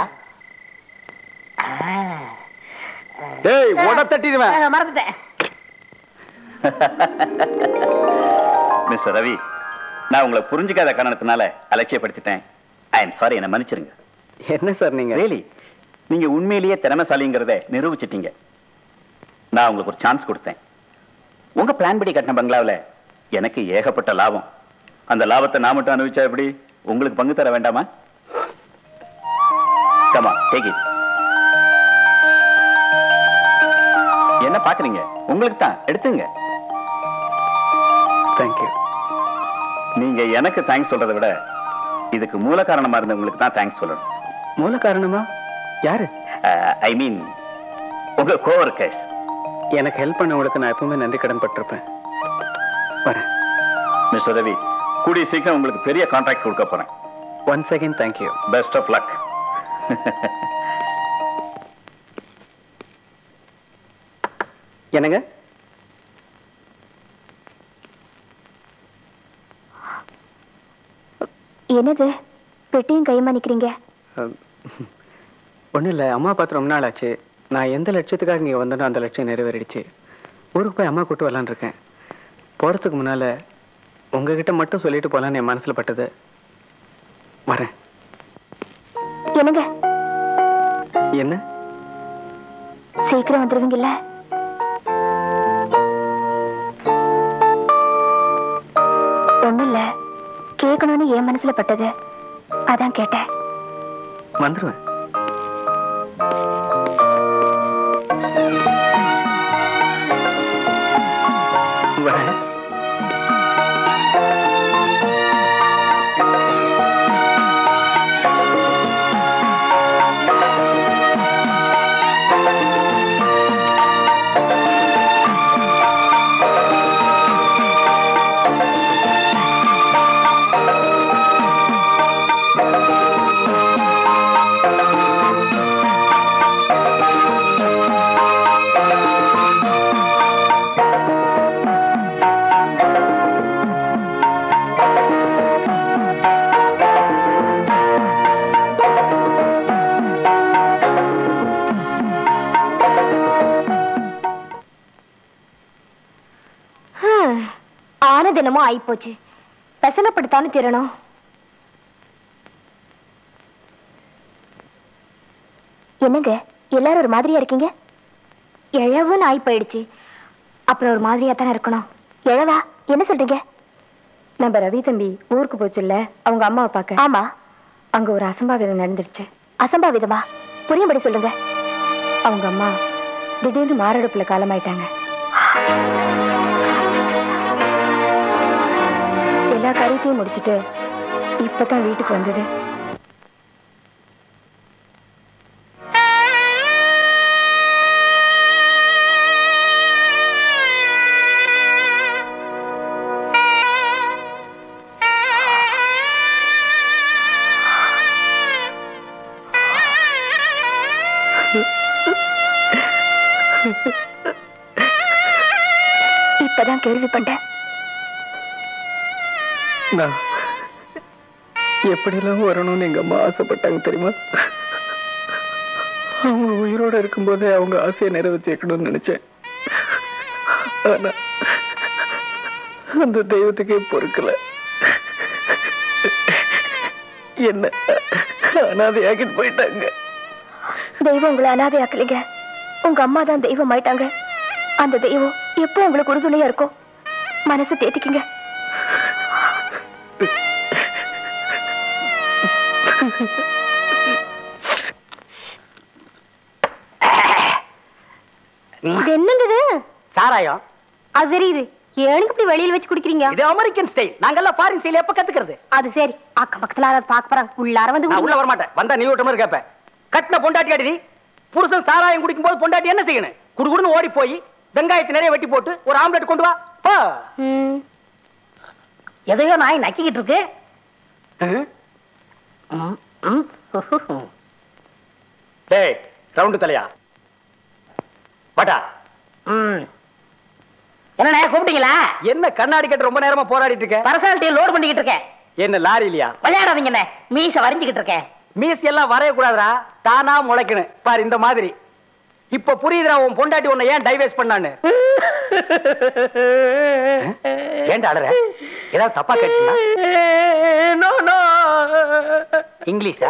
டேய் உட தட்டிடுவேன் ஆ, மறந்துட்டேன் மிஸ்டர் ரவி நான் உங்களை புரிஞ்சுக்காத காரணத்தினால அலட்சியப்படுத்திட்டேன் ஐ எம் சாரி என்ன மன்னிச்சிருங்க என்ன சார் நீங்க ரியலி நீங்க உண்மையிலேயே திறமைசாலிங்கிறத நிரூபிச்சிட்டீங்க நான் உங்களுக்கு ஒரு சான்ஸ் கொடுத்தேன் உங்க பிளான் படி கட்டின பங்களாவில் எனக்கு ஏகப்பட்ட லாபம் அந்த லாபத்தை நான் மட்டும் அனுபவிச்சா எப்படி உங்களுக்கு பங்கு தர வேண்டாமா கமா டேக் இட் என்ன பாக்குறீங்க உங்களுக்கு தான் எடுத்துங்க தேங்க்யூ நீங்க எனக்கு தேங்க்ஸ் சொல்றதை விட இதுக்கு மூல காரணமா இருந்தவங்களுக்கு தான் தேங்க்ஸ் சொல்லணும் மூல காரணமா யாரு ஐ மீன் உங்க கோவர்கர்ஸ் எனக்கு ஹெல்ப் பண்ணவங்களுக்கு நான் எப்பவுமே நன்றி கடன் பட்டிருப்பேன் வரேன் மிஸ்டர் ரவி கூடிய சீக்கிரம் உங்களுக்கு பெரிய கான்ட்ராக்ட் கொடுக்க போறேன் once again thank you best of luck என்னங்க என்னது பெட்டியும் கைமா நிக்கிறீங்க ஒன்றும் இல்லை அம்மா பார்த்து ரொம்ப நாள் ஆச்சு நான் எந்த லட்சியத்துக்காக இங்கே வந்தேனோ அந்த லட்சியம் நிறைவேறிடுச்சு ஊருக்கு போய் அம்மா கூட்டு வரலான்னு இருக்கேன் போகிறதுக்கு முன்னால் உங்ககிட்ட மட்டும் சொல்லிட்டு போகலான்னு என் மனசில் பட்டது வரேன் என்னங்க என்ன சீக்கிரம் வந்துருவீங்கல்ல ஒண்ணும் இல்ல கேட்கணும்னு என் மனசுல பட்டது அதான் கேட்டேன் வந்துடுவேன் வரேன் ஹம், ஆன தினமும் ஆயிப்போச்சு பெசலப்படுத்தான்னு திறனும் என்னங்க எல்லாரும் ஒரு மாதிரியா இருக்கீங்க எழவுன்னு ஆயி போயிடுச்சு அப்புறம் ஒரு மாதிரியா தானே இருக்கணும் எழவா என்ன சொல்றீங்க நம்ம ரவி தம்பி ஊருக்கு போச்சுல்ல அவங்க அம்மாவை பார்க்க ஆமா அங்க ஒரு அசம்பாவிதம் நடந்துருச்சு அசம்பாவிதமா புரியும்படி சொல்லுங்க அவங்க அம்மா திடீர்னு மாரடைப்புல காலமாயிட்டாங்க எல்லா காரியத்தையும் முடிச்சிட்டு இப்பதான் வீட்டுக்கு வந்தது இப்பதான் கேள்விப்பட்டேன் நான் எப்படியெல்லாம் வரணும்னு எங்க அம்மா ஆசைப்பட்டாங்க தெரியுமா அவங்க உயிரோட இருக்கும்போதே அவங்க ஆசையை நிறைவேற்றி வைக்கணும்னு நினைச்சேன் ஆனா அந்த தெய்வத்துக்கே பொறுக்கல என்ன அனாதையாக்கிட்டு போயிட்டாங்க தெய்வம் உங்களை அனாதையாக்கலைங்க உங்க அம்மா தான் தெய்வம் ஆயிட்டாங்க அந்த தெய்வம் எப்போ உங்களுக்கு உறுதுணையா இருக்கும் மனசு தேத்திக்கிங்க இது என்னங்க இது சாராயம் அது தெரியுது ஏனுக்கு இப்படி வெளியில வச்சு குடிக்கிறீங்க இது அமெரிக்கன் ஸ்டைல் நாங்கெல்லாம் ஃபாரின் ஸ்டைல் எப்ப கத்துக்கிறது அது சரி அக்கம் பக்கத்துல யாராவது பார்க்க போறாங்க உள்ளார வந்து நான் உள்ள குடிங்க. வர மாட்டேன் வந்தா நீ விட்ட மாதிரி கேட்பேன் கட்டின பொண்டாட்டி அடி புருஷன் சாராயம் குடிக்கும் போது பொண்டாட்டி என்ன செய்யணும் குடுகுடுன்னு ஓடி போய் வெங்காயத்தை நிறைய வெட்டி போட்டு ஒரு ஆம்லெட் கொண்டு வா போ. ம். எதையோ நாய் நக்கிக்கிட்டு இருக்கு ம். ம், ம். டேய் ரவுண்டு தலையா பட்டா ம் என்னண்ணே கூப்பிட்டீங்களா என்ன கண்ணாடி கட்ட ரொம்ப நேரமா போராடிட்டு இருக்க பர்சனாலிட்டியை லோட் பண்ணிக்கிட்டு இருக்கேன் என்ன லாரி இல்லையா விளையாடாதீங்கண்ணே மீச வரைஞ்சுக்கிட்டு இருக்கேன் மீசி எல்லாம் வரைய கூடாதுடா தானா முளைக்கணும் பாரு இந்த மாதிரி இப்ப புரியுதுடா உன் பொண்டாட்டி உன்னை ஏன் டைவர்ஸ் பண்ணான்னு ஏன்டா அழற ஏதாவது தப்பா கேட்டீங்களா நோ நோ இங்கிலீஷா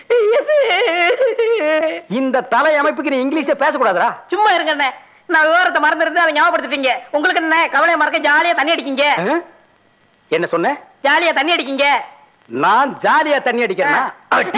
இந்த தலை அமைப்புக்கு நீ இங்கிலீஷே பேசக்கூடாதுடா சும்மா இருங்கண்ணே நான் விவரத்தை மறந்துருந்து அதை ஞாபகப்படுத்திட்டீங்க உங்களுக்கு என்ன கவலையை மறக்க ஜாலியா தண்ணி அடிக்கீங்க ஆ? என்ன சொன்ன ஜாலியா தண்ணி அடிக்கீங்க நான் ஜாலியா தண்ணி அடிக்கிறேனா அடி.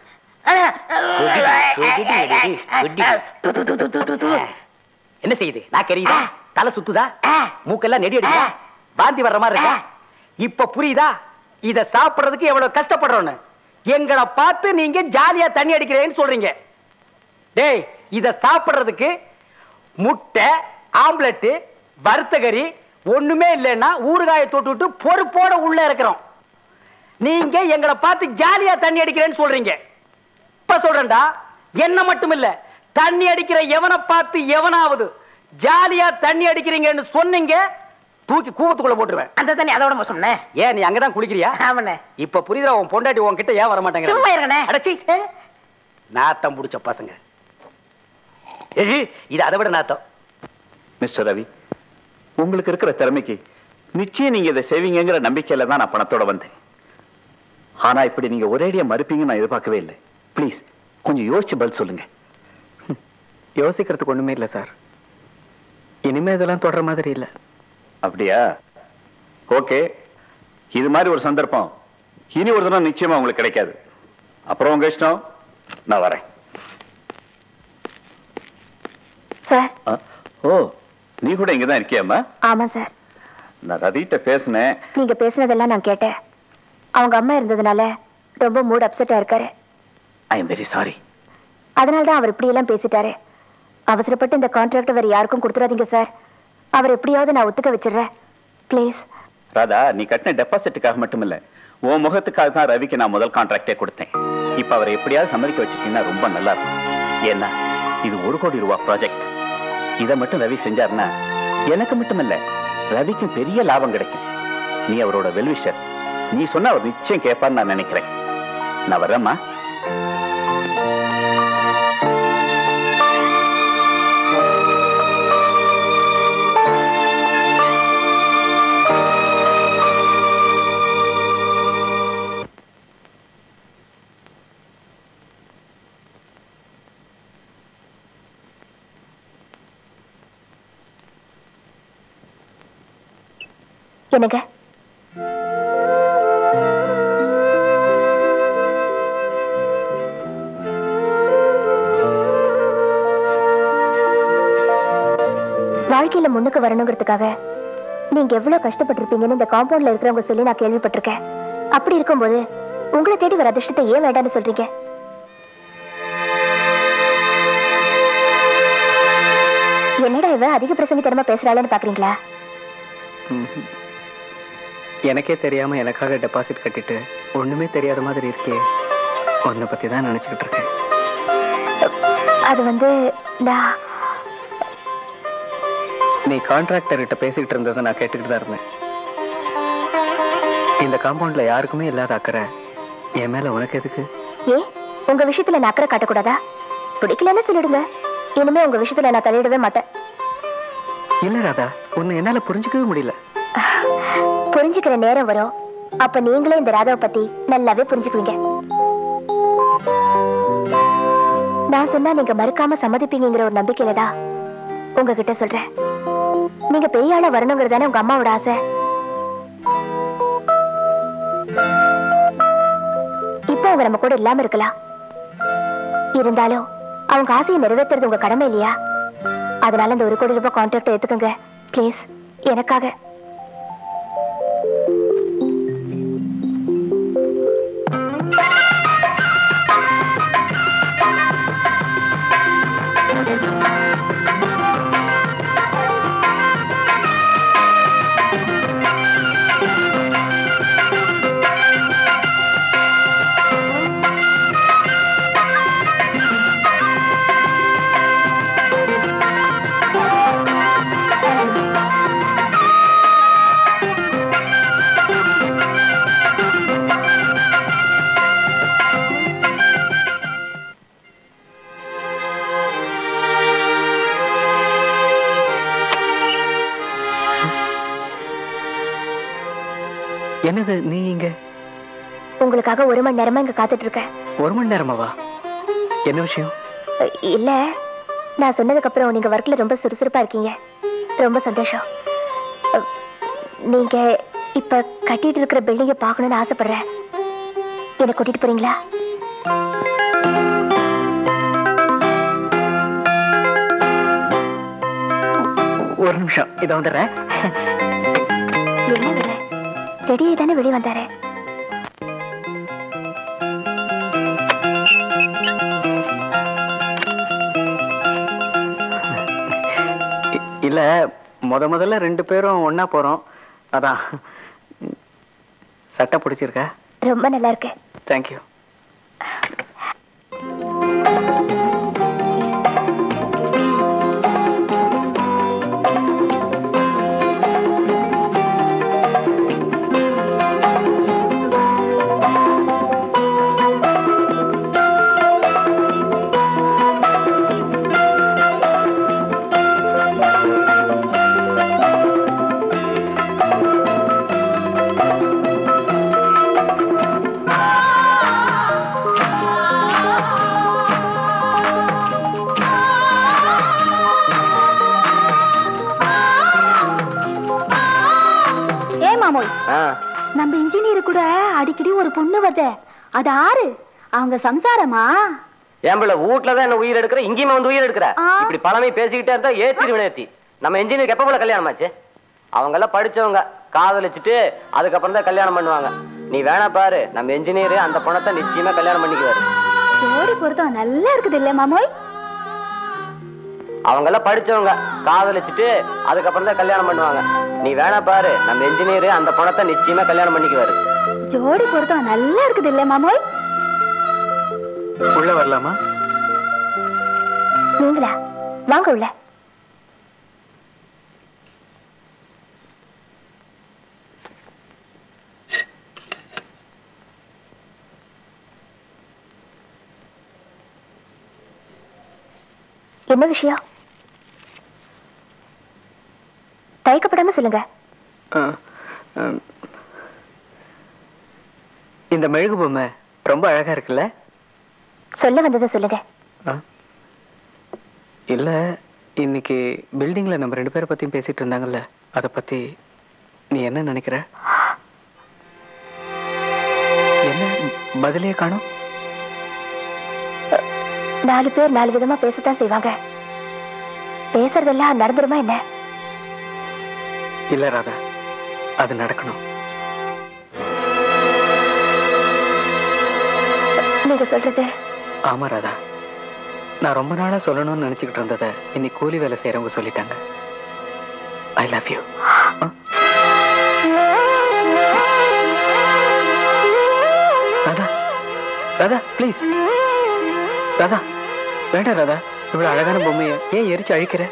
என்ன செய்யுது நான் கரியுதா தலை சுத்துதா மூக்கெல்லாம் நெடி அடிக்குதா வாந்தி வர்ற மாதிரி இருக்கா இப்ப புரியுதா இத சாப்பிடுறதுக்கு எவ்வளவு கஷ்டப்படுறோன்னு எங்களை பார்த்து நீங்க ஜாலியா தண்ணி அடிக்கிறேன்னு சொல்றீங்க டேய் இத சாப்பிடுறதுக்கு முட்டை ஆம்லெட் வறுத்த கறி ஒண்ணுமே இல்லைன்னா ஊறுகாயை தொட்டு விட்டு பொறுப்போட உள்ள இருக்கிறோம் நீங்க எங்களை பார்த்து ஜாலியா தண்ணி அடிக்கிறேன்னு சொல்றீங்க இப்ப சொல்றேன்டா என்ன மட்டும் இல்ல தண்ணி அடிக்கிற எவனை பார்த்து எவனாவது ஜாலியா தண்ணி அடிக்கிறீங்கன்னு சொன்னீங்க தூக்கி கூவத்துக்குள்ள போட்டுருவேன் அந்த தண்ணி அதோட சொன்னேன் ஏன் நீ அங்கதான் குளிக்கிறியா ஆமாண்ணே இப்ப புரியுதா உன் பொண்டாட்டி உன்கிட்ட ஏன் வர மாட்டேங்கிற சும்மா இருங்கண்ணே அடச்சி நாத்தம் புடிச்ச பசங்க ஏய், இது அதை விட நாத்தம் மிஸ்டர் ரவி உங்களுக்கு இருக்கிற திறமைக்கு நிச்சயம் நீங்க இதை செய்வீங்கங்கிற நம்பிக்கையில தான் நான் பணத்தோட வந்தேன் ஆனா இப்படி நீங்க ஒரேடியா மறுப்பீங்கன்னு நான் எதிர்பார்க்கவே இல்லை ப்ளீஸ் கொஞ்சம் யோசிச்சு பதில் சொல்லுங்க யோசிக்கிறதுக்கு ஒண்ணுமே இல்லை சார் இனிமே இதெல்லாம் தொடர மாதிரி இல்லை அப்படியா ஓகே இது மாதிரி ஒரு சந்தர்ப்பம் இனி ஒரு தினம் நிச்சயமா உங்களுக்கு கிடைக்காது அப்புறம் உங்க இஷ்டம் நான் வரேன் சார் ஆ, ஓ நீ கூட இங்கதான் இருக்கியாம்மா ஆமா சார் நான் ரவிட்ட பேசினேன் நீங்க பேசுனதெல்லாம் நான் கேட்டேன் அவங்க அம்மா இருந்ததுனால ரொம்ப மூட் அப்செட்டா இருக்காரு ஐ எம் வெரி சாரி அதனால தான் அவர் இப்படி எல்லாம் பேசிட்டாரு அவசரப்பட்டு இந்த கான்ட்ராக்ட் வேற யாருக்கும் கொடுத்துறாதீங்க சார் அவர் எப்படியாவது நான் ஒத்துக்க வச்சிடுறேன் ப்ளீஸ் ராதா நீ கட்டின டெபாசிட்டுக்காக மட்டும் இல்ல உன் முகத்துக்காக தான் ரவிக்கு நான் முதல் கான்ட்ராக்டே கொடுத்தேன் இப்ப அவரை எப்படியாவது சம்மதிக்க வச்சிட்டீங்கன்னா ரொம்ப நல்லா இருக்கும் ஏன்னா இது ஒரு கோடி ரூபாய் ப்ராஜெக்ட் இதை மட்டும் ரவி செஞ்சாருன்னா எனக்கு மட்டும் இல்ல ரவிக்கும் பெரிய லாபம் கிடைக்கும் நீ அவரோட வெல்விஷர் நீ சொன்னா அவர் நிச்சயம் கேட்பான்னு நான் நினைக்கிறேன் நான் வரேம்மா என்னங்க வாழ்க்கையில முன்னுக்கு வரணுங்கிறதுக்காக நீங்க எவ்வளவு கஷ்டப்பட்டிருப்பீங்கன்னு இந்த காம்பவுண்ட்ல இருக்கிறவங்க சொல்லி நான் கேள்விப்பட்டிருக்கேன் அப்படி இருக்கும்போது உங்களை தேடி வர அதிர்ஷ்டத்தை ஏன் வேண்டாம்னு சொல்றீங்க என்னடா இவ அதிக பிரசங்கித்தனமா பேசுறாளன்னு பாக்குறீங்களா ம்ஹும். எனக்கே தெரியாம எனக்காக டெபாசிட் கட்டிட்டு ஒண்ணுமே தெரியாத மாதிரி இருக்கே உன்னை பத்தி தான் நினைச்சுக்கிட்டு இருக்கேன் அது வந்து நான் நீ கான்ட்ராக்டர் கிட்ட பேசிக்கிட்டு இருந்ததை நான் கேட்டுக்கிட்டு தான் இருந்தேன் இந்த காம்பவுண்ட்ல யாருக்குமே இல்லாத அக்கறை என் மேல உனக்கு எதுக்கு ஏ உங்க விஷயத்துல நான் அக்கறை காட்டக்கூடாதா பிடிக்கலன்னு சொல்லிடுங்க இனிமே உங்க விஷயத்துல நான் தலையிடவே மாட்டேன் இல்ல ராதா உன்னை என்னால புரிஞ்சுக்கவே முடியல புரிஞ்சுக்கிற நேரம் வரும் அப்ப நீங்களே இந்த ராதாவை பத்தி நல்லாவே புரிஞ்சுக்குவீங்க நான் சொன்னா நீங்க மறுக்காம சம்மதிப்பீங்கிற ஒரு நம்பிக்கையில தான் உங்ககிட்ட சொல்றேன் நீங்க பெரிய ஆளா வரணுங்கிறதானே உங்க அம்மாவோட ஆசை இப்போ அவங்க நம்ம கூட இல்லாம இருக்கலாம் இருந்தாலும் அவங்க ஆசையை நிறைவேற்றுறது உங்க கடமை இல்லையா அதனால இந்த ஒரு கோடி ரூபாய் கான்ட்ராக்ட் எடுத்துக்கோங்க ப்ளீஸ் எனக்காக என்னது நீ இங்க உங்களுக்காக ஒரு மணி நேரமா இங்க காத்துட்டு இருக்கேன் ஒரு மணி நேரமாவா என்ன விஷயம் அஹ், இல்ல நான் சொன்னதுக்கு அப்புறம் நீங்க ஒர்க்ல ரொம்ப சுறுசுறுப்பா இருக்கீங்க ரொம்ப சந்தோஷம் அஹ், நீங்க இப்ப கட்டிட்டு இருக்கிற பில்டிங்க பார்க்கணும்னு ஆசைப்படுறேன் என்ன கூட்டிட்டு போறீங்களா ஒரு நிமிஷம் இதை வந்துடுறேன் என்ன விட ரெடியே தானே வெளியே வந்தாரு இ- இல்ல முத முதல்ல ரெண்டு பேரும் ஒண்ணா போறோம் அதான் சட்டை பிடிச்சிருக்கா ரொம்ப நல்லா இருக்கு தேங்க்யூ ஏ மாமோய் நம்ம இன்ஜினியர் கூட அடிக்கடி ஒரு பொண்ணு வருதே அது ஆறு அவங்க சம்சாரமா ஏம்பல வீட்டுல தான் என்ன உயிர் எடுக்கிற இங்கேயுமே வந்து உயிர் எடுக்கிற ஆ. இப்படி பழமை பேசிக்கிட்டே இருந்தா ஏத்திடுவேன் ஏத்தி நம்ம இன்ஜினியருக்கு எப்ப போல கல்யாணம் ஆச்சு அவங்க எல்லாம் படிச்சவங்க காதலிச்சுட்டு அதுக்கப்புறம் தான் கல்யாணம் பண்ணுவாங்க நீ வேணா பாரு நம்ம இன்ஜினியர் அந்த பணத்தை நிச்சயமா கல்யாணம் பண்ணிக்குவாரு ஜோடி பொருத்தம் நல்லா இருக்குது இல்ல மாமோய் அவங்க எல்லாம் படிச்சவங்க காதலிச்சுட்டு அதுக்கப்புறம் தான் கல்யாணம் பண்ணுவாங்க நீ வேணா பாரு நம்ம இன்ஜினியர் அந்த பணத்தை நிச்சயமா கல்யாணம் பண்ணிக்குவாரு ஜோடி பொருத்தம் நல்லா இருக்குது இல்ல மாமோய் உள்ள வரலாமா நீங்களா வாங்க உள்ள என்ன விஷயம் தயக்கப்படாம சொல்லுங்க அஹ், அஹ். இந்த மெழுகு பொம்மை ரொம்ப அழகா இருக்குல்ல சொல்ல வந்ததை சொல்லுங்க ஆ? இல்ல இன்னைக்கு பில்டிங்ல நம்ம ரெண்டு பேரை பத்தியும் பேசிட்டு இருந்தாங்கல்ல அத பத்தி நீ என்ன நினைக்கிற என்ன பதிலே காணோம் நாலு பேர் நாலு விதமா பேசத்தான் செய்வாங்க பேசுறதெல்லாம் நடந்துருமா என்ன இல்ல ராதா அது நடக்கணும் நீங்க சொல்றது ஆமா ராதா நான் ரொம்ப நாளா சொல்லணும்னு நினைச்சுக்கிட்டு இருந்ததை இன்னைக்கு கூலி வேலை செய்யறவங்க சொல்லிட்டாங்க I love you Radha Radha please Radha வேண்டாம் ராதா இவ்வளவு அழகான பொம்மையை ஏன் எரிச்சு அழிக்கிற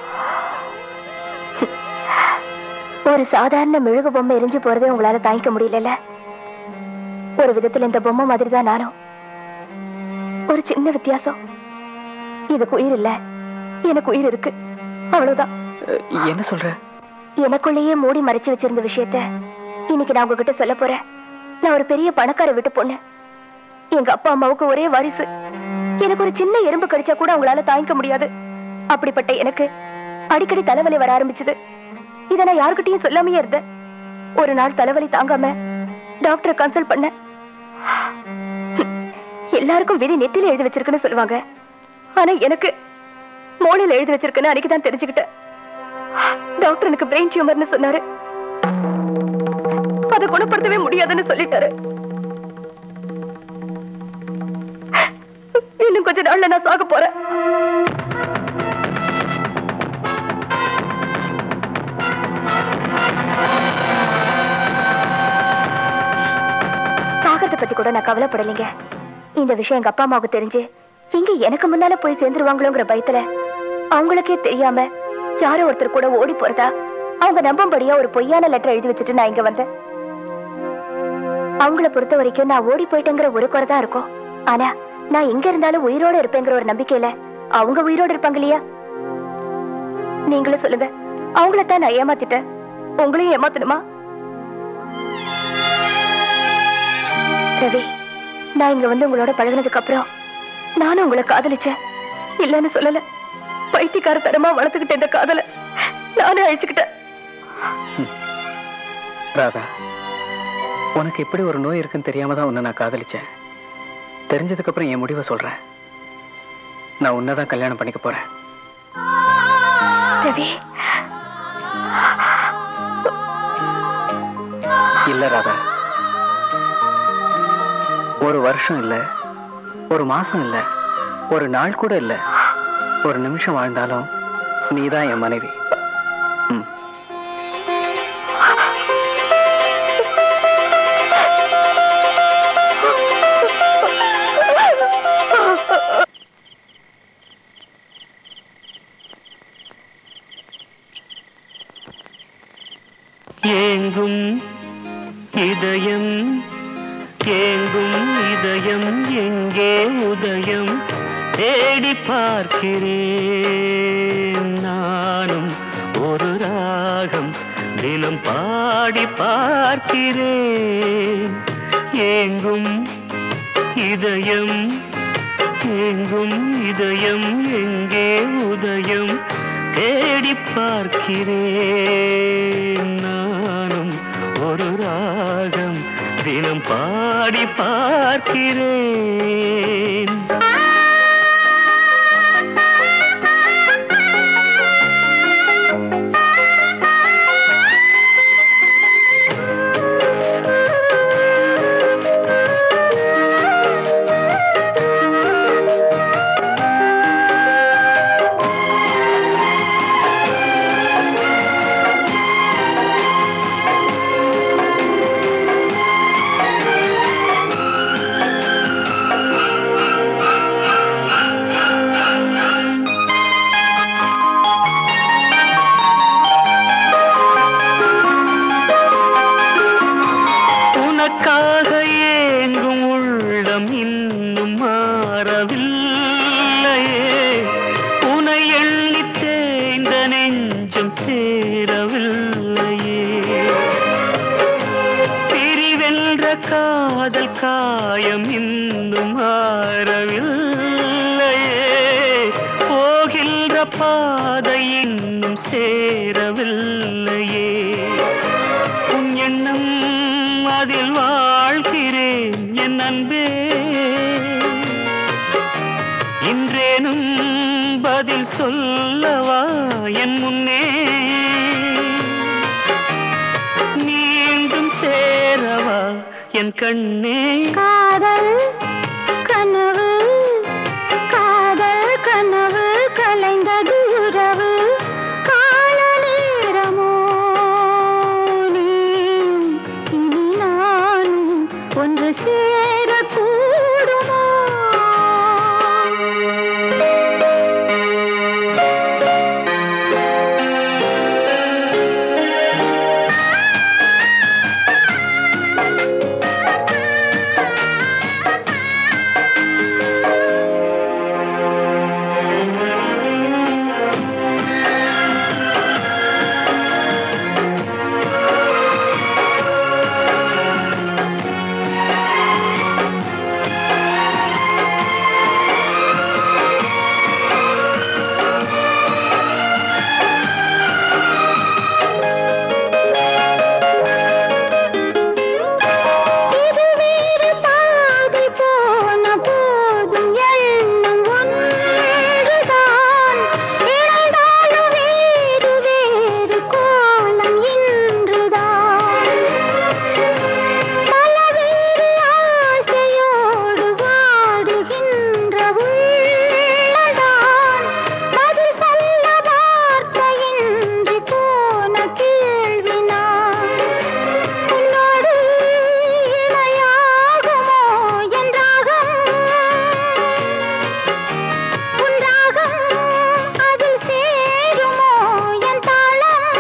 ஒரு சாதாரண மெழுகு பொம்மை எரிஞ்சு போறதே உங்களால தாங்கிக்க முடியல ஒரு விதத்துல இந்த பொம்மை மாதிரி தான் நானும் ஒரு சின்ன வித்தியாசம் இதுக்கு உயிர் இல்ல எனக்கு உயிர் இருக்கு அவ்வளவுதான் அஹ், என்ன சொல்ற எனக்குள்ளேயே மூடி மறைச்சு வச்சிருந்த விஷயத்த இன்னைக்கு நான் உங்ககிட்ட சொல்ல போறேன் நான் ஒரு பெரிய பணக்கார வீட்டு பொண்ணு எங்க அப்பா அம்மாவுக்கு ஒரே வாரிசு எனக்கு ஒரு சின்ன எறும்பு கடிச்சா கூட அவங்களால தாங்கிக்க முடியாது அப்படிப்பட்ட எனக்கு அடிக்கடி தலைவலி வர ஆரம்பிச்சது இத நான் யாருக்கிட்டையும் சொல்லாமையே இருந்தேன் ஒரு நாள் தலைவலி தாங்காம டாக்டரை கன்சல்ட் பண்ண எல்லாருக்கும் விதி நெத்தில எழுதி வச்சிருக்குன்னு சொல்லுவாங்க ஆனா எனக்கு மூளையில எழுதி வச்சிருக்குன்னு அன்னைக்கு தான் தெரிஞ்சுக்கிட்டேன் டாக்டர் எனக்கு பிரெயின் டியூமர்னு சொன்னாரு அதை குணப்படுத்தவே முடியாதுன்னு சொல்லிட்டாரு இன்னும் கொஞ்ச நாள்ல நான் சாக போறேன் சாகத்தை பத்தி கூட நான் கவலைப்படலைங்க இந்த விஷயம் எங்க அப்பா அம்மாவுக்கு தெரிஞ்சு எங்க எனக்கு முன்னால போய் சேர்ந்துருவாங்களோங்கிற பயத்துல அவங்களுக்கே தெரியாம யாரோ ஒருத்தர் கூட ஓடி போறதா அவங்க நம்பும்படியா ஒரு பொய்யான லெட்டர் எழுதி வச்சுட்டு நான் இங்க வந்தேன் அவங்கள பொறுத்த வரைக்கும் நான் ஓடி போயிட்டேங்கிற ஒரு குறை தான் இருக்கும் ஆனா நான் எங்க இருந்தாலும் உயிரோட இருப்பேங்கிற ஒரு நம்பிக்கையில அவங்க உயிரோட இருப்பாங்க இல்லையா நீங்களும் சொல்லுங்க அவங்கள தான் நான் ஏமாத்திட்டேன் உங்களையும் ஏமாத்தணுமா ரவி நான் இங்க வந்து உங்களோட பழகுனதுக்கு அப்புறம் நானும் உங்களை காதலிச்சேன் இல்லைன்னு சொல்லல பைத்தியக்காரத்தனமா வளர்த்துக்கிட்ட இந்த காதலை நானே அழிச்சுக்கிட்டேன் ராதா உனக்கு இப்படி ஒரு நோய் இருக்குன்னு தெரியாம தான் உன்னை நான் காதலிச்சேன் தெரிஞ்சதுக்கு அப்புறம் என் முடிவை சொல்றேன் நான் உன்னதான் கல்யாணம் பண்ணிக்க போறேன் ரவி இல்ல ராதா ஒரு வருஷம் இல்ல ஒரு மாசம் இல்ல ஒரு நாள் கூட இல்ல ஒரு நிமிஷம் வாழ்ந்தாலும் நீதான் என் மனைவி ம். ஏங்கும் இதயம் ஏங்கும் இதயம் எங்கே உதயம் தேடி பார்க்கிறேன் நானும் ஒரு ராகம் தினம் பாடி பார்க்கிறேன் ஏங்கும் இதயம் எங்கும் இதயம் எங்கே உதயம் தேடி பார்க்கிறேன் நானும் ஒரு ராகம் தினம் பாடி பார்க்கிறேன் உனக்காக ஏங்கும் உள்ளம் இன்னும் மாறவில்லையே உனை எண்ணி தேய்ந்த நெஞ்சம் சேரவில்லையே பிரிவென்ற காதல் காயம் இன்னும் மாறவில்லையே போகின்ற பாதை இன்னும் சேரவில்லையே உன் எண்ணம் அதில் வாழ்கிறேன் என் அன்பே இன்றேனும் பதில் சொல்லவா என் முன்னே மீண்டும் சேரவா என் கண்ணே காதல் கனவு காதல் கனவு கலைந்தது உறவு கால நேரமோ நீ இனி நானும் ஒன்று சேரக்கூடுமோ இது வேறு பாதை போன போதும் எண்ணம் ஒன்றுதான் இணைந்தாலும் வேறு வேறு கோலம் இன்றுதான் பல வேறு ஆசையோடு வாடுகின்ற உள்ளதான் பதில் சொல்ல வார்த்தையின்றி போன கேள்வி நான் உன்னோடு இணையாகுமோ என் ராகம் உன் ராகம் அதில் சேருமோ என் தாளம்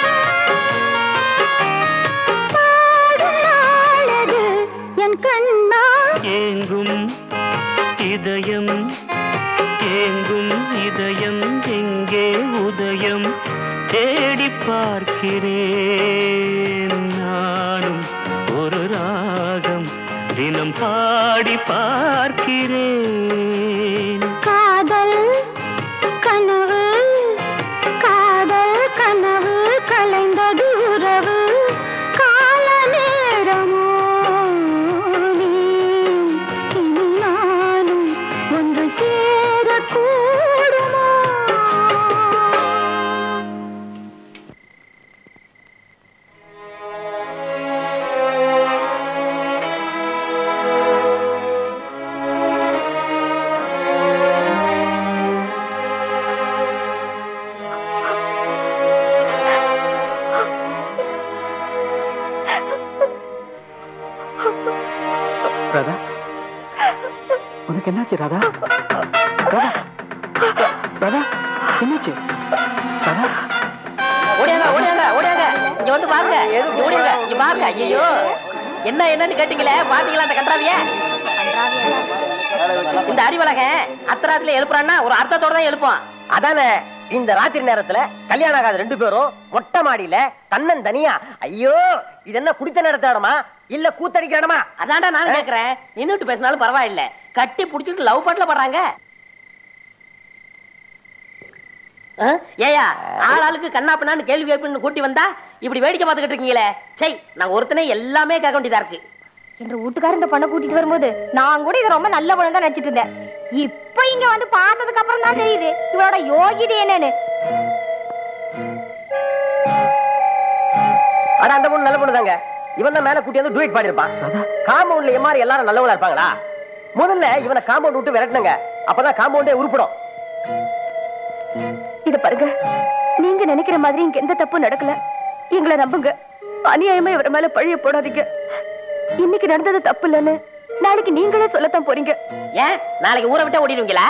பாடும் நாளது என் கண்ணா ஏங்கும் இதயம் ஏங்கும் இதயம் எங்கே உதயம் தேடி பார்க்கிறேன் நானும் ஒரு ராகம் தினம் பாடி பார்க்கிறேன் காதல் கனவு காதல் கனவு கலைந்தது உறவு கால நேரமோ நீ இனி நானும் ஒன்று சேரக்கூடுமோ ராதா உனக்கு என்னாச்சு ராதா ராதா ராதா என்னாச்சு ராதா ஓடியாங்க ஓடியாங்க ஓடியாங்க இங்க வந்து பாருங்க இங்க ஓடியாங்க இங்க பாருங்க ஐயோ என்ன என்னன்னு கேட்டீங்களே பாத்தீங்களா அந்த கன்றாவிய இந்த அறிவழக அத்தராத்துல எழுப்புறான்னா ஒரு அர்த்தத்தோட தான் எழுப்போம் அதானே இந்த ராத்திரி நேரத்துல கல்யாணம் ஆகாத ரெண்டு பேரும் மொட்டை மாடியில தன்னன் தனியா ஐயோ இது என்ன குடித்த நேரத்த இடமா இல்ல கூத்தடிக்கிற இடமா அதான்டா நான் கேக்குறேன் நின்னுட்டு பேசினாலும் பரவாயில்ல கட்டி புடிச்சிட்டு லவ் பாட்டுல படுறாங்க ஆ? ஏயா ஆளாளுக்கு கண்ணா பின்னான்னு கேள்வி கேட்பு கூட்டி வந்தா இப்படி வேடிக்கை பார்த்துக்கிட்டு இருக்கீங்களே சை நான் ஒருத்தனே எல்லாமே கேட்க வேண்டியதா இருக்கு என்ற வீட்டுக்காரர் இந்த பொண்ணை கூட்டிட்டு வரும்போது நான் கூட இது ரொம்ப நல்ல பொண்ணு தான் நினைச்சிட்டு இருந்தேன் இப்ப இங்க வந்து பார்த்ததுக்கு அப்புறம் தான் தெரியுது இவளோட யோகிதை என்னன்னு ஆனா அந்த பொண்ணு நல்ல பொண்ணு தாங்க இவன் தான் மேல கூட்டி வந்து டூயட் பாடியிருப்பான் காம்பவுண்ட்ல எம்மாரி எல்லாரும் நல்லவங்களா இருப்பாங்களா முதல்ல இவனை காம்பவுண்ட் விட்டு விரட்டுனுங்க அப்பதான் காம்பவுண்டே உருப்படும் இத பாருங்க நீங்க நினைக்கிற மாதிரி இங்க எந்த தப்பும் நடக்கல எங்களை நம்புங்க அநியாயமா இவர் மேல பழிய போடாதீங்க இன்னைக்கு நடந்தது தப்பு இல்லைன்னு நாளைக்கு நீங்களே சொல்லத்தான் போறீங்க ஏன் நாளைக்கு ஊரை விட்டா ஓடிடுவீங்களா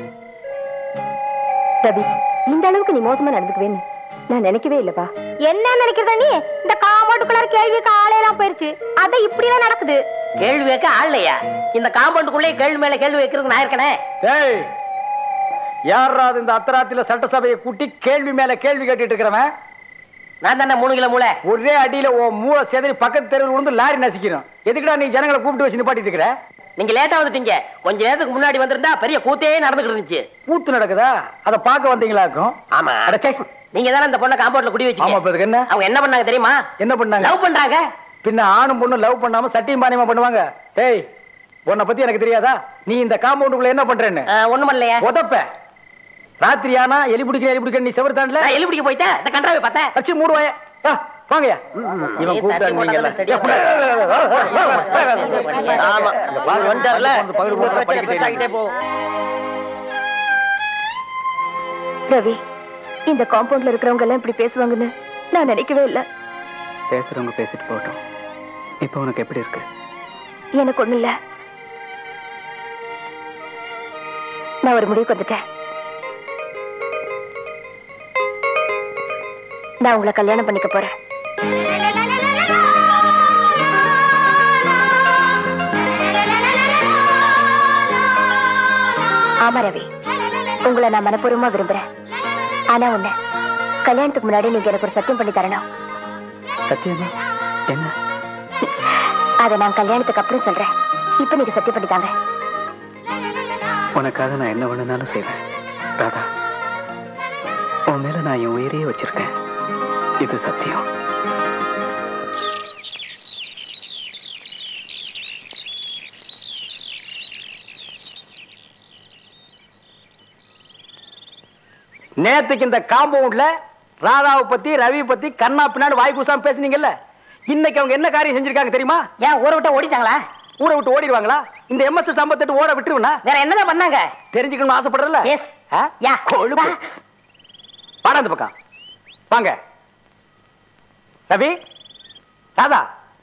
ரவி இந்த அளவுக்கு நீ மோசமா நடந்துக்குவேன்னு நான் நினைக்கவே இல்லப்பா என்ன நினைக்கிறதா நீ இந்த காம்பவுண்டுக்குள்ளார கேள்விக்கு ஆளையெல்லாம் போயிருச்சு அத இப்படி எல்லாம் நடக்குது கேள்வி கேட்க ஆள் இல்லையா இந்த காம்பவுண்டுக்குள்ளே கேள்வி மேல கேள்வி வைக்கிறதுக்கு நான் இருக்கனே ஏய் யாராவது இந்த அத்தராத்தில சட்டசபையை கூட்டி கேள்வி மேல கேள்வி கேட்டுட்டு இருக்கிறவன் நான் தானே மூணு கிலோ மூளை ஒரே அடியில உன் மூளை செதறி பக்கத்து தெருவில் விழுந்து லாரி நசிக்கிறோம் எதுக்குடா நீ ஜனங்களை கூப்பிட்டு வச்சு நிப்பாட்டிட்டு இருக்கிற நீங்க லேட்டா வந்துட்டீங்க கொஞ்ச நேரத்துக்கு முன்னாடி வந்திருந்தா பெரிய கூத்தே நடந்துகிட்டு இருந்துச்சு கூத்து நடக்குதா அதை பார்க்க வந்தீங்களாக்கும் ஆமா அட சே. நீங்க தானே இந்த பொண்ணை காம்பவுண்ட்ல குடி ஆமா வச்சீங்க இப்ப இதுக்கு என்ன அவங்க என்ன பண்ணாங்க தெரியுமா என்ன பண்ணாங்க லவ் பண்றாங்க பின்ன ஆணும் பொண்ணும் லவ் பண்ணாம சட்டியும் பானியமா பண்ணுவாங்க டேய் உன்னை பத்தி எனக்கு தெரியாதா நீ இந்த காம்பவுண்டுக்குள்ள என்ன பண்றேன்னு அஹ், ஒண்ணும் பண்ணலையே உதப்ப ராத்திரி ஆனா எலி பிடிக்கிற எலி பிடிக்கிற நீ செவரு தாண்டல நான் எலி பிடிக்க போயிட்டேன் இந்த கண்டாவை பார்த்தேன் வச்சு மூடுவாய வாங்கயா இவன் கூப்பிட்டாங்க ஆமா வந்துட்டார்ல பகல் பூரா படிக்கிட்டே போ ரவி இந்த காம்பவுண்ட்ல இருக்கிறவங்க எல்லாம் இப்படி பேசுவாங்கன்னு நான் நினைக்கவே இல்ல பேசுறவங்க பேசிட்டு போகட்டும் இப்போ உனக்கு எப்படி இருக்கு எனக்கு ஒண்ணு இல்ல நான் ஒரு முடிவுக்கு வந்துட்டேன் நான் உங்களை கல்யாணம் பண்ணிக்க போறேன் ஆமா ரவி உங்களை நான் மனப்பூர்வமா விரும்புறேன் ஆனா ஒண்ணு கல்யாணத்துக்கு முன்னாடி நீங்க எனக்கு ஒரு சத்தியம் பண்ணி தரணும் சத்தியமா என்ன அதை நான் கல்யாணத்துக்கு அப்புறம் சொல்றேன் இப்ப நீங்க சத்தியம் பண்ணி தாங்க உனக்காக நான் என்ன வேணும்னாலும் செய்வேன் ராதா உன் மேல நான் என் உயிரையே வச்சிருக்கேன் இது சத்தியம் நேத்துக்கு இந்த காம்பவுண்ட்ல ராதாவை பத்தி ரவி பத்தி கண்ணா பின்னாடி வாய் கூசாம பேசுனீங்கல்ல இன்னைக்கு அவங்க என்ன காரியம் செஞ்சிருக்காங்க தெரியுமா ஏன் ஊரை விட்டா ஓடிட்டாங்களா ஊரை விட்டு ஓடிடுவாங்களா இந்த எம்எஸ் சம்பத்தட்டு ஓட விட்டுருவனா வேற என்னதான் பண்ணாங்க தெரிஞ்சுக்கணும்னு ஆசைப்படுறல Yes. யா. கொழுப்பு வாடா இந்த பக்கம் வாங்க ரவி ராதா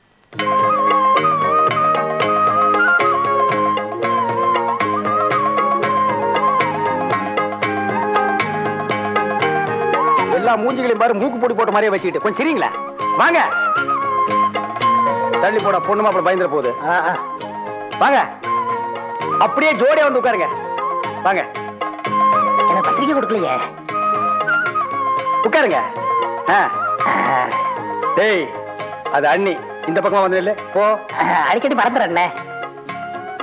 எல்லா மூஞ்சிகளையும் பாரு மூக்கு போட்டு போட்ட மாதிரியே வச்சுக்கிட்டு கொஞ்சம் சரிங்களா வாங்க தள்ளி போட பொண்ணு மாப்பிள பயந்துட போகுது வாங்க அப்படியே ஜோடியா வந்து உட்காருங்க வாங்க எனக்கு பத்திரிக்கை கொடுக்கலையே உட்காருங்க ஆ. டேய் அது அண்ணி இந்த பக்கமா வந்து இல்ல போ அஹ், அடிக்கடி மறந்துடுறேன்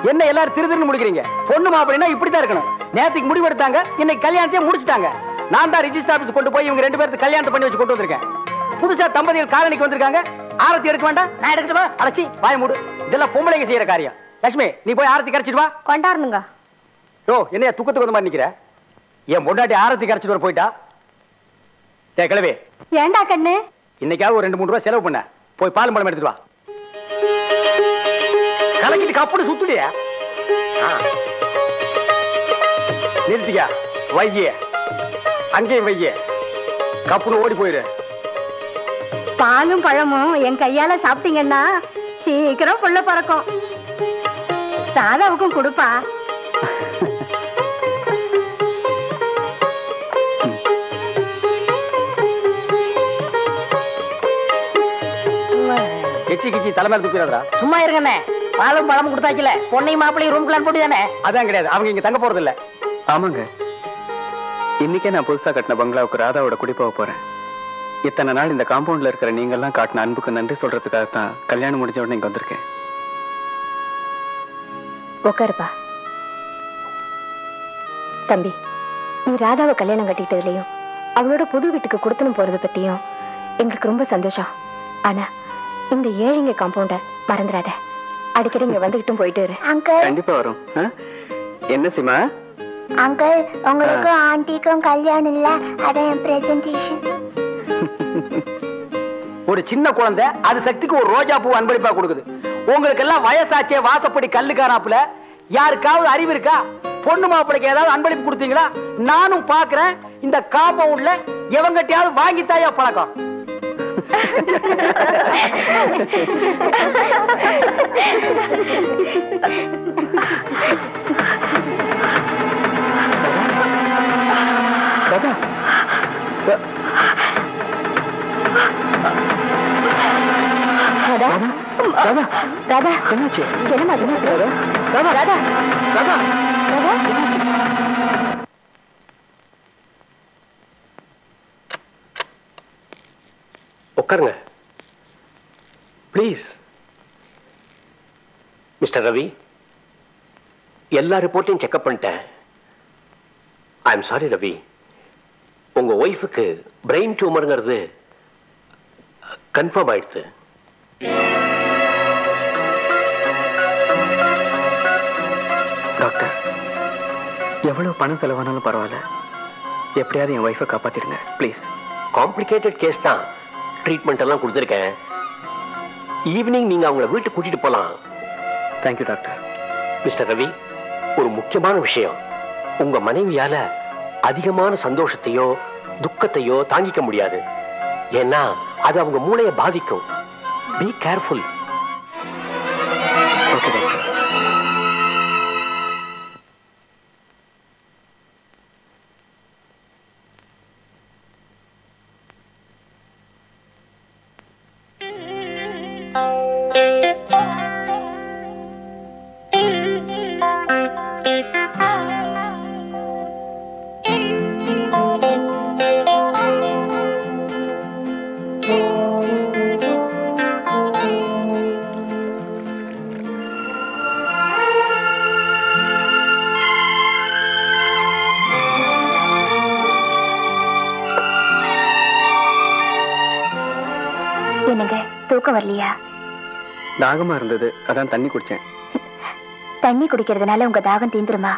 என்ன எல்லாரும் திரு திருன்னு முடிக்கிறீங்க பொண்ணு மாப்பிள்ளைனா இப்படித்தான் இருக்கணும் நேத்துக்கு முடிவு எடுத்தாங்க இன்னைக்கு கல்யாணத்தையே முடிச்சிட்டாங்க நான் தான் ரிஜிஸ்டர் ஆபீஸ் கொண்டு போய் இவங்க ரெண்டு பேருக்கு கல்யாணத்தை பண்ணி வச்சு கொண்டு வந்திருக்கேன் புதுசா தம்பதிகள் காலனிக்கு வந்திருக்காங்க ஆரத்தி எடுக்க வேண்டாம் நான் எடுக்கட்டுமா அடைச்சி வாய மூடு இதெல்லாம் பொம்பளைங்க செய்யற காரியம் லட்சுமி நீ போய் ஆரத்தி கரைச்சிட்டு வா கொண்டாடணுங்க ஓ என்னையா துக்கத்துக்கு வந்த மாதிரி நிக்கிற என் பொண்டாட்டி ஆரத்தி கரைச்சிட்டு வர போயிட்டா டே கிளவி ஏண்டா கண்ணு இன்னைக்காவது ஒரு ரெண்டு மூணு ரூபாய் செலவு பண்ண போய் பால் பழம் எடுத்துட்டு வா கலக்கிட்டு கப்புனு சுத்துடியா நிறுத்திக்கா வைய அங்கேயும் வைய கப்புனு ஓடி போயிரு பாலும் பழமும் என் கையால சாப்பிட்டீங்கன்னா சீக்கிரம் புள்ள பறக்கும் சாதாவுக்கும் கொடுப்பா கிச்சி கிச்சி தலைமையில துப்பிடாதா சும்மா இருங்கண்ணே பாலும் பழமும் கொடுத்தாச்சுல பொண்ணையும் மாப்பிளையும் ரூம் கிளான் போட்டு தானே அதான் கிடையாது அவங்க இங்க தங்க போறது இல்ல ஆமாங்க இன்னைக்கே நான் புதுசா கட்டின பங்களாவுக்கு ராதாவோட குடி போக போறேன் இத்தனை நாள் இந்த காம்பவுண்ட்ல இருக்கிற நீங்கெல்லாம் காட்டின அன்புக்கு நன்றி சொல்றதுக்காக தான் கல்யாணம் முடிஞ்ச உடனே இங்க வந்திருக்கேன் உட்காருப்பா தம்பி நீ ராதாவை கல்யாணம் கட்டிட்டதுலயும் அவளோட புது வீட்டுக்கு கொடுத்துன்னு போறது பத்தியும் எங்களுக்கு ரொம்ப சந்தோஷம் ஆனா இந்த ஏழைங்க காம்பவுண்ட மறந்துடாத அடிக்கடி இங்க வந்துகிட்டும் போயிட்டு இரு அங்கிள் கண்டிப்பா வரும் ஆ? என்ன சிமா அங்கிள் உங்களுக்கும் ஆண்டிக்கும் கல்யாணம் இல்ல அதான் என் பிரசன்டேஷன் ஒரு சின்ன குழந்தை அது சக்திக்கு ஒரு ரோஜா பூ அன்பளிப்பா கொடுக்குது உங்களுக்கு எல்லாம் வயசாச்சே வாசப்படி கல்லுக்காராப்புல யாருக்காவது அறிவு இருக்கா பொண்ணு மாப்பிளைக்கு ஏதாவது அன்பளிப்பு கொடுத்தீங்களா நானும் பாக்குறேன் இந்த காம்பவுண்ட்ல எவங்கிட்டயாவது வாங்கித்தாயா பழக்கம் ராதா ராதா ராதா ராதா என்னாச்சு என்னமா ராதா ராதா ராதா ராதா ராதா உட்காருங்க ப்ளீஸ் மிஸ்டர் ரவி எல்லா ரிப்போர்ட்டையும் செக்அப் பண்ணிட்டேன் ஐ எம் சாரி ரவி உங்க ஒய்ஃபுக்கு பிரெயின் டியூமருங்கிறது கன்ஃபார்ம் ஆயிடுச்சு டாக்டர் எவ்வளவு பணம் செலவானாலும் பரவாயில்ல எப்படியாவது என் ஒய்ஃபை காப்பாத்திடுங்க ப்ளீஸ் காம்ப்ளிகேட்டட் கேஸ் தான் ட்ரீட்மெண்ட் எல்லாம் கொடுத்துருக்கேன் ஈவினிங் நீங்க அவங்கள வீட்டுக்கு கூட்டிட்டு போலாம் தேங்க்யூ டாக்டர் மிஸ்டர் ரவி ஒரு முக்கியமான விஷயம் உங்க மனைவியால அதிகமான சந்தோஷத்தையோ துக்கத்தையோ தாங்கிக்க முடியாது ஏன்னா அது அவங்க மூளையை பாதிக்கும் பி கேர்ஃபுல் ஓகே டாக்டர் என்னங்க தூக்கம் வரலையா தாகமா இருந்தது அதான் தண்ணி குடிச்சேன் தண்ணி குடிக்கிறதுனால உங்க தாகம் தீந்துருமா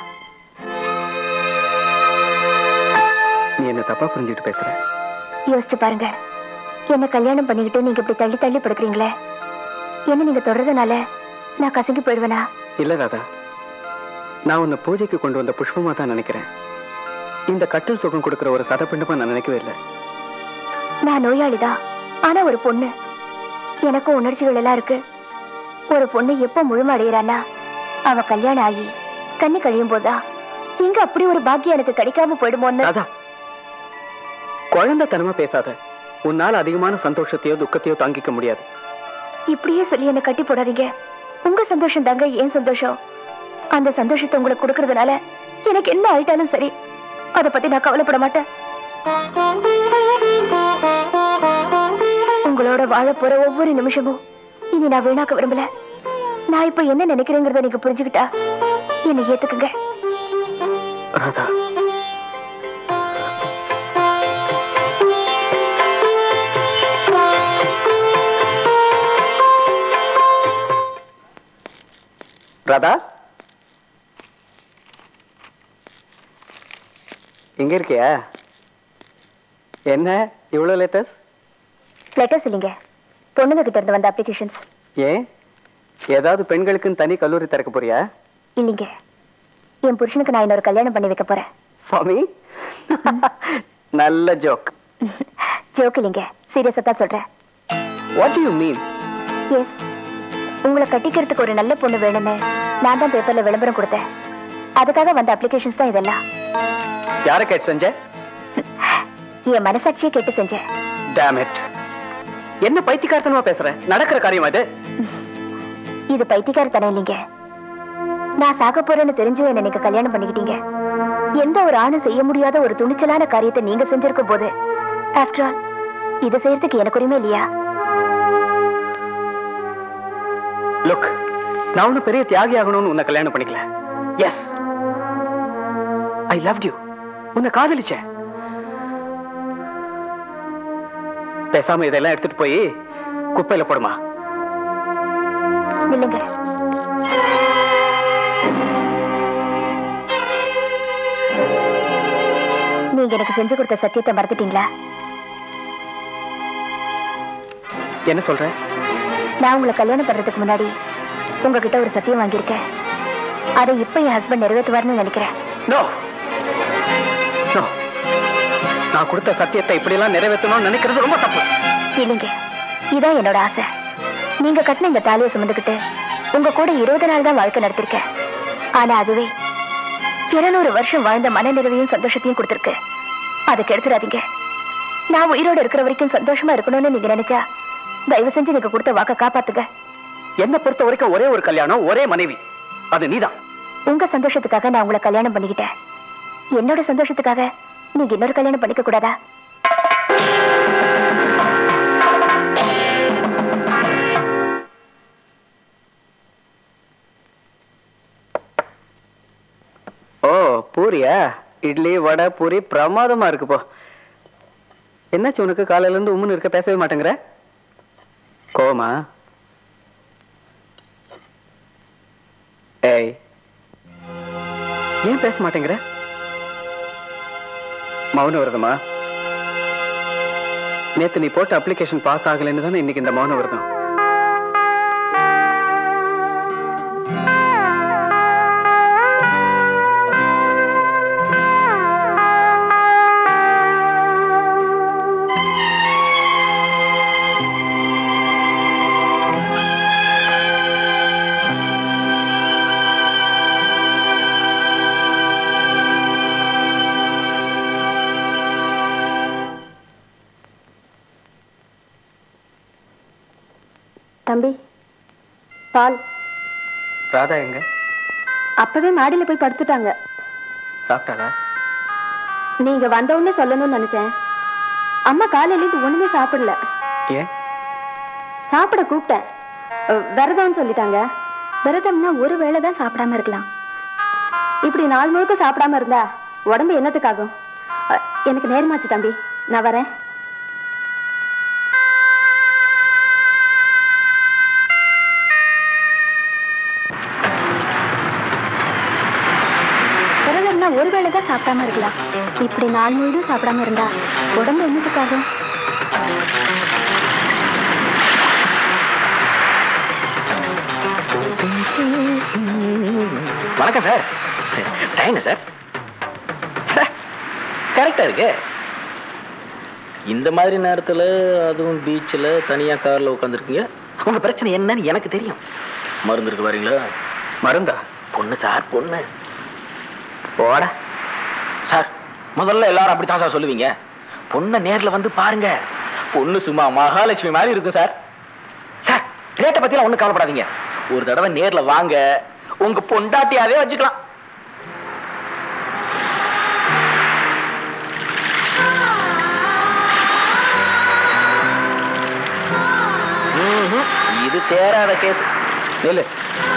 நீ என்ன தப்பா புரிஞ்சுட்டு பேசுற யோசிச்சு பாருங்க என்ன கல்யாணம் பண்ணிக்கிட்டு நீங்க இப்படி தள்ளி தள்ளி படுக்கிறீங்களே என்ன நீங்க தொடர்றதுனால நான் கசங்கி போயிடுவேனா இல்ல ராதா நான் உன்னை பூஜைக்கு கொண்டு வந்த புஷ்பமா தான் நினைக்கிறேன் இந்த கட்டில் சுகம் கொடுக்கிற ஒரு சதப்பிண்டமா நான் நினைக்கவே இல்லை நான் நோயாளிதான் ஆனா ஒரு பொண்ணு எனக்கும் உணர்ச்சிகள் எல்லாம் இருக்கு ஒரு பொண்ணு எப்ப முழுமடைகிறானா அவ கல்யாணம் ஆகி கண்ணு கழியும் போதா எங்க அப்படி ஒரு பாக்கியம் எனக்கு கிடைக்காம போயிடுமோன்னு ராதா குழந்தைத்தனமா பேசாத உன்னால அதிகமான சந்தோஷத்தையோ துக்கத்தையோ தாங்கிக்க முடியாது இப்படியே சொல்லி என்ன கட்டி போடாதீங்க உங்க சந்தோஷம் தாங்க ஏன் சந்தோஷம் அந்த சந்தோஷத்தை உங்களுக்கு கொடுக்கறதுனால எனக்கு என்ன ஆயிட்டாலும் சரி அத பத்தி நான் கவலைப்பட மாட்டேன் உங்களோட வாழ போற ஒவ்வொரு நிமிஷமும் இனி நான் வீணாக்க விரும்பல நான் இப்ப என்ன நினைக்கிறேங்கிறத நீங்க புரிஞ்சுக்கிட்டா என்னை ஏத்துக்குங்க ராதா ராதா இங்க இருக்கியா என்ன இவ்வளவு லேட்டஸ்ட் லெட்டர்ஸ் இல்லைங்க பொண்ணுங்க கிட்ட இருந்து வந்த அப்ளிகேஷன்ஸ் ஏன் ஏதாவது பெண்களுக்குன்னு தனி கல்லூரி திறக்க போறியா இல்லைங்க என் புருஷனுக்கு நான் இன்னொரு கல்யாணம் பண்ணி வைக்க போறேன் சுவாமி நல்ல ஜோக் ஜோக் இல்லைங்க சீரியஸா தான் சொல்றேன் what do you mean yes உங்களை கட்டிக்கிறதுக்கு ஒரு நல்ல பொண்ணு வேணும்னு நான் தான் பேப்பர்ல விளம்பரம் கொடுத்தேன் அதுக்காக வந்த அப்ளிகேஷன்ஸ் தான் இதெல்லாம் யாரை கேட்டு செஞ்ச என் மனசாட்சியை கேட்டு செஞ்சேன் டேம் இட் என்ன பைத்தியக்காரத்தனமா பேசுற நடக்கிற காரியம் அது இது பைத்தியக்காரத்தனம் இல்லைங்க நான் சாக போறேன்னு தெரிஞ்சும் என்ன நீங்க கல்யாணம் பண்ணிக்கிட்டீங்க எந்த ஒரு ஆணும் செய்ய முடியாத ஒரு துணிச்சலான காரியத்தை நீங்க செஞ்சிருக்கும் போது ஆஃப்டர் ஆல் இதை செய்யறதுக்கு எனக்கு உரிமை இல்லையா லுக் நான் ஒன்னும் பெரிய தியாகி ஆகணும்னு உன்னை கல்யாணம் பண்ணிக்கல எஸ் ஐ லவ் யூ உன்னை காதலிச்சேன் பேசாம இதெல்லாம் எடுத்துட்டு போய் குப்பையில போடுமா இல்லைங்க நீங்க எனக்கு செஞ்சு கொடுத்த சத்தியத்தை மறந்துட்டீங்களா என்ன சொல்ற நான் உங்களை கல்யாணம் பண்றதுக்கு முன்னாடி உங்ககிட்ட ஒரு சத்தியம் வாங்கியிருக்கேன் அதை இப்ப என் ஹஸ்பண்ட் நிறைவேற்றுவார்னு நினைக்கிறேன் நோ நோ நான் கொடுத்த சத்தியத்தை இப்படியெல்லாம் நிறைவேற்றணும்னு நினைக்கிறது ரொம்ப தப்பு இல்லைங்க இதான் என்னோட ஆசை நீங்க கட்டின இந்த தாலியை சுமந்துக்கிட்டு உங்க கூட இருபது நாள் தான் வாழ்க்கை நடத்திருக்கேன் ஆனா அதுவே இருநூறு வருஷம் வாழ்ந்த மனநிறைவையும் சந்தோஷத்தையும் கொடுத்திருக்கு அதுக்கு எடுத்துடாதீங்க நான் உயிரோட இருக்கிற வரைக்கும் சந்தோஷமா இருக்கணும்னு நீங்க நினைச்சா தயவு செஞ்சு நீங்க கொடுத்த வாக்க காப்பாத்துங்க என்ன பொறுத்த வரைக்கும் ஒரே ஒரு கல்யாணம் ஒரே மனைவி அது நீதான் உங்க சந்தோஷத்துக்காக நான் உங்களை கல்யாணம் பண்ணிக்கிட்டேன் என்னோட சந்தோஷத்துக்காக நீங்க இன்னொரு கல்யாணம் பண்ணிக்க கூடாதா ஓ பூரியா இட்லி வடை பூரி பிரமாதமா இருக்கு போ என்னாச்சு உனக்கு காலையில இருந்து உம்முன்னு இருக்க பேசவே மாட்டேங்கிற கோமா ஏய் ஏன் பேச மாட்டேங்கிற மௌனம் வருதுமா நேத்து நீ போட்ட அப்ளிகேஷன் பாஸ் ஆகலைன்னு தானே இன்னைக்கு இந்த மௌனம் வருதும் தம்பி பால் ராதா எங்க அப்பவே மாடியில போய் படுத்துட்டாங்க சாப்பிட்டாளா நீங்க வந்த உடனே சொல்லணும்னு நினைச்சேன் அம்மா காலையில இருந்து ஒண்ணுமே சாப்பிடல ஏன் சாப்பிட கூப்பிட்டேன் அஹ், விரதம்னு சொல்லிட்டாங்க விரதம்னா ஒரு வேளை தான் சாப்பிடாம இருக்கலாம் இப்படி நாள் முழுக்க சாப்பிடாம இருந்தா உடம்பு என்னத்துக்காகும் அஹ், எனக்கு நேரமாச்சு தம்பி நான் வரேன் விரதம்னா ஒரு வேளை தான் சாப்பிடாம இருக்கலாம் இப்படி நாள் முழுதும் சாப்பிடாம இருந்தா உடம்பு என்னத்துக்காகும் வணக்கம் சார் டைம் சார் கரெக்டா இருக்கு இந்த மாதிரி நேரத்துல அதுவும் பீச்சில் தனியா கார்ல உட்காந்துருக்கீங்க உங்க பிரச்சனை என்னன்னு எனக்கு தெரியும் மருந்து இருக்கு வரீங்களா மருந்தா பொண்ணு சார் பொண்ணு போட சார் முதல்ல எல்லாரும் அப்படித்தான் சார் சொல்லுவீங்க பொண்ணை நேர்ல வந்து பாருங்க பொண்ணு சும்மா மகாலட்சுமி மாதிரி இருக்கும் சார் சார் ரேட்டை பத்திலாம் ஒண்ணும் கவலைப்படாதீங்க ஒரு தடவை நேர்ல வாங்க உங்க பொண்டாட்டியாவே வச்சுக்கலாம் ம்ஹும். இது தேராத கேஸ் இல்ல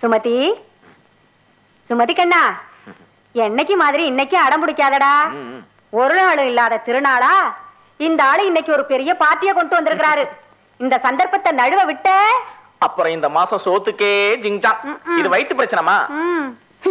சுமதி சுமதி கண்ணா என்னைக்கு மாதிரி இன்னைக்கு அடம் பிடிக்காதடா ஒரு நாளும் இல்லாத திருநாளா இந்த ஆளு இன்னைக்கு ஒரு பெரிய பார்ட்டிய கொண்டு வந்திருக்கிறாரு இந்த சந்தர்ப்பத்தை நழுவ விட்ட அப்புறம் இந்த மாசம் சோத்துக்கே ஜிங்ஜாம் இது வயித்து பிரச்சனைமா ம்.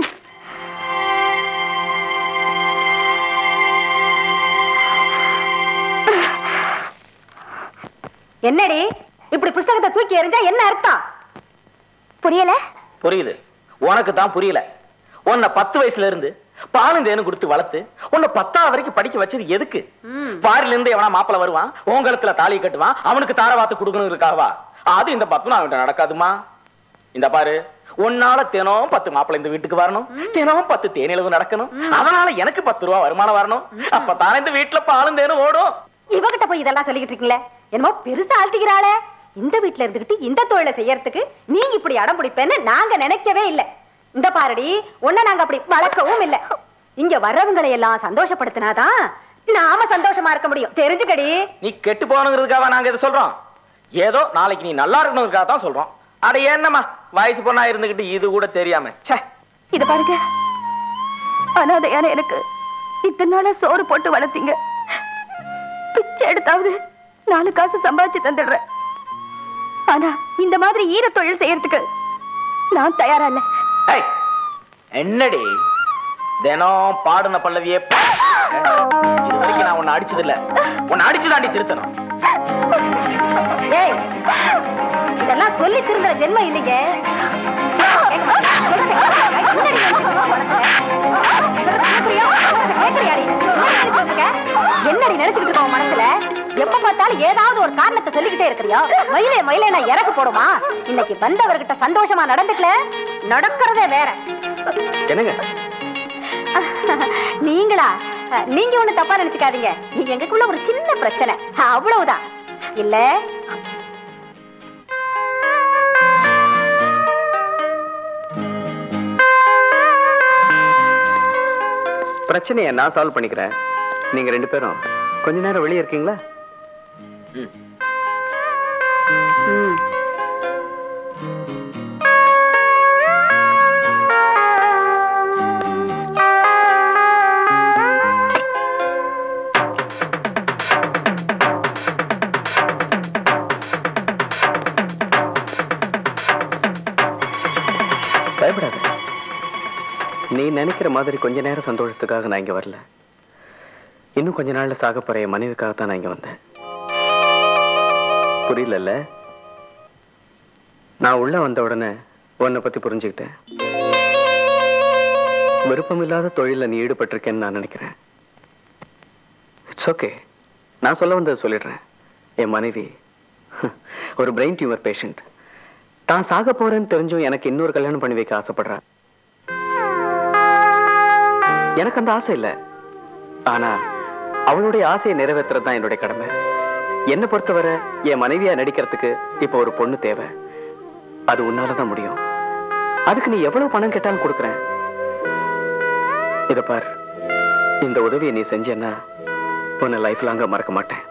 என்னடி இப்படி புஸ்தகத்தை தூக்கி எறிஞ்சா என்ன அர்த்தம் புரியல புரியுது உனக்கு தான் புரியல உன்னை பத்து வயசுல இருந்து பாலும் தேனும் கொடுத்து வளர்த்து உன்னை பத்தாவது வரைக்கும் படிக்க வச்சது எதுக்கு பாரில இருந்து எவனா மாப்பிள வருவான் உங்களத்துல தாலி கட்டுவான் அவனுக்கு தாரவாத்து கொடுக்கணும் இருக்காவா அது இந்த பத்து நாள் நடக்காதுமா இந்த பாரு உன்னால தினம் பத்து மாப்பிளை இந்த வீட்டுக்கு வரணும் தினம் பத்து தேனிலவு நடக்கணும் அதனால எனக்கு பத்து ரூபா வருமானம் வரணும் அப்பதானே இந்த வீட்டுல பாலும் தேனும் ஓடும் இவகிட்ட போய் இதெல்லாம் சொல்லிக்கிட்டு இருக்கீங்களே என்னமோ பெருசா ஆழ்த்திக்கிறாளே இந்த வீட்ல இருந்துகிட்டு இந்த தொழிலை செய்யறதுக்கு நீ இப்படி அடம் பிடிப்பேன்னு நாங்க நினைக்கவே இல்ல இந்த பாரடி உன்னை நாங்க அப்படி வளர்க்கவும் இல்ல இங்க வர்றவங்களை எல்லாம் சந்தோஷப்படுத்தினாதான் நாம சந்தோஷமா இருக்க முடியும் தெரிஞ்சுக்கடி நீ கெட்டு போகணுங்கிறதுக்காக நாங்க இதை சொல்றோம் ஏதோ நாளைக்கு நீ நல்லா இருக்கணுங்கிறதுக்காக தான் சொல்றோம் அட என்னம்மா வயசு பொண்ணா இருந்துகிட்டு இது கூட தெரியாம ச்சே இத பாருங்க அனாதையான எனக்கு இத்தனை நாளா சோறு போட்டு வளர்த்தீங்க பிச்சை எடுத்தாவது நாலு காசு சம்பாதிச்சு தந்துடுறேன் ஆனா இந்த மாதிரி ஈர தொழில் செய்யறதுக்கு நான் தயாரா இல்ல ஏய், என்னடி தினம் பாடுன பல்லவியே பா- இது வரைக்கும் நான் உன்னை அடிச்சது இல்ல உன்னை அடிச்சுதாண்டி திருத்தணும் ஏய் இதெல்லாம் சொல்லி திருந்துற ஜென்மம் இல்லைங்க கேட்க மாட்டியா? சொல்றதை கேட்க மாட்டியா? என்னடி என்னடி நினைச்சுக்கிட்டு இருக்க உன் மனசுல எப்ப பார்த்தாலும் ஏதாவது ஒரு காரணத்தை சொல்லிக்கிட்டே இருக்கிறியா மயிலே மயிலே நான் இறக்கு போடுமா இன்னைக்கு வந்தவர்கிட்ட சந்தோஷமா நடந்துக்கல நடக்கிறதே வேற என்னங்க நீங்களா நீங்க ஒண்ணு தப்பா நினைச்சுக்காதீங்க இது எங்களுக்குள்ள ஒரு சின்ன பிரச்சனை அவ்வளவுதான் இல்ல பிரச்சனையை நான் சால்வ் பண்ணிக்கிறேன் நீங்க ரெண்டு பேரும் கொஞ்ச நேரம் வெளியே இருக்கீங்களா பயப்படாத நீ நினைக்கிற மாதிரி கொஞ்ச நேரம் சந்தோஷத்துக்காக நான் இங்க வரல இன்னும் கொஞ்ச நாள்ல சாக போற என் மனைவிக்காக தான் நான் இங்க வந்தேன் புரியலல்ல நான் உள்ள வந்த உடனே உன்னை பத்தி புரிஞ்சுக்கிட்டேன் விருப்பமில்லாத தொழில நீ ஈடுபட்டிருக்கேன்னு நான் நினைக்கிறேன் இட்ஸ் ஓகே நான் சொல்ல வந்ததை சொல்லிடுறேன் என் மனைவி ஒரு பிரெயின் டியூமர் பேஷண்ட் தான் சாக போறேன்னு தெரிஞ்சும் எனக்கு இன்னொரு கல்யாணம் பண்ணி வைக்க ஆசைப்படுறா எனக்கு அந்த ஆசை இல்ல ஆனா அவளுடைய ஆசையை நிறைவேற்றுறது தான் என்னுடைய கடமை என்னை பொறுத்தவரை என் மனைவியா நடிக்கிறதுக்கு இப்ப ஒரு பொண்ணு தேவை அது உன்னாலதான் முடியும் அதுக்கு நீ எவ்வளவு பணம் கேட்டாலும் கொடுக்குறேன் இத பார் இந்த உதவியை நீ செஞ்சேன்னா உன்னை லைஃப் லாங்கா மறக்க மாட்டேன்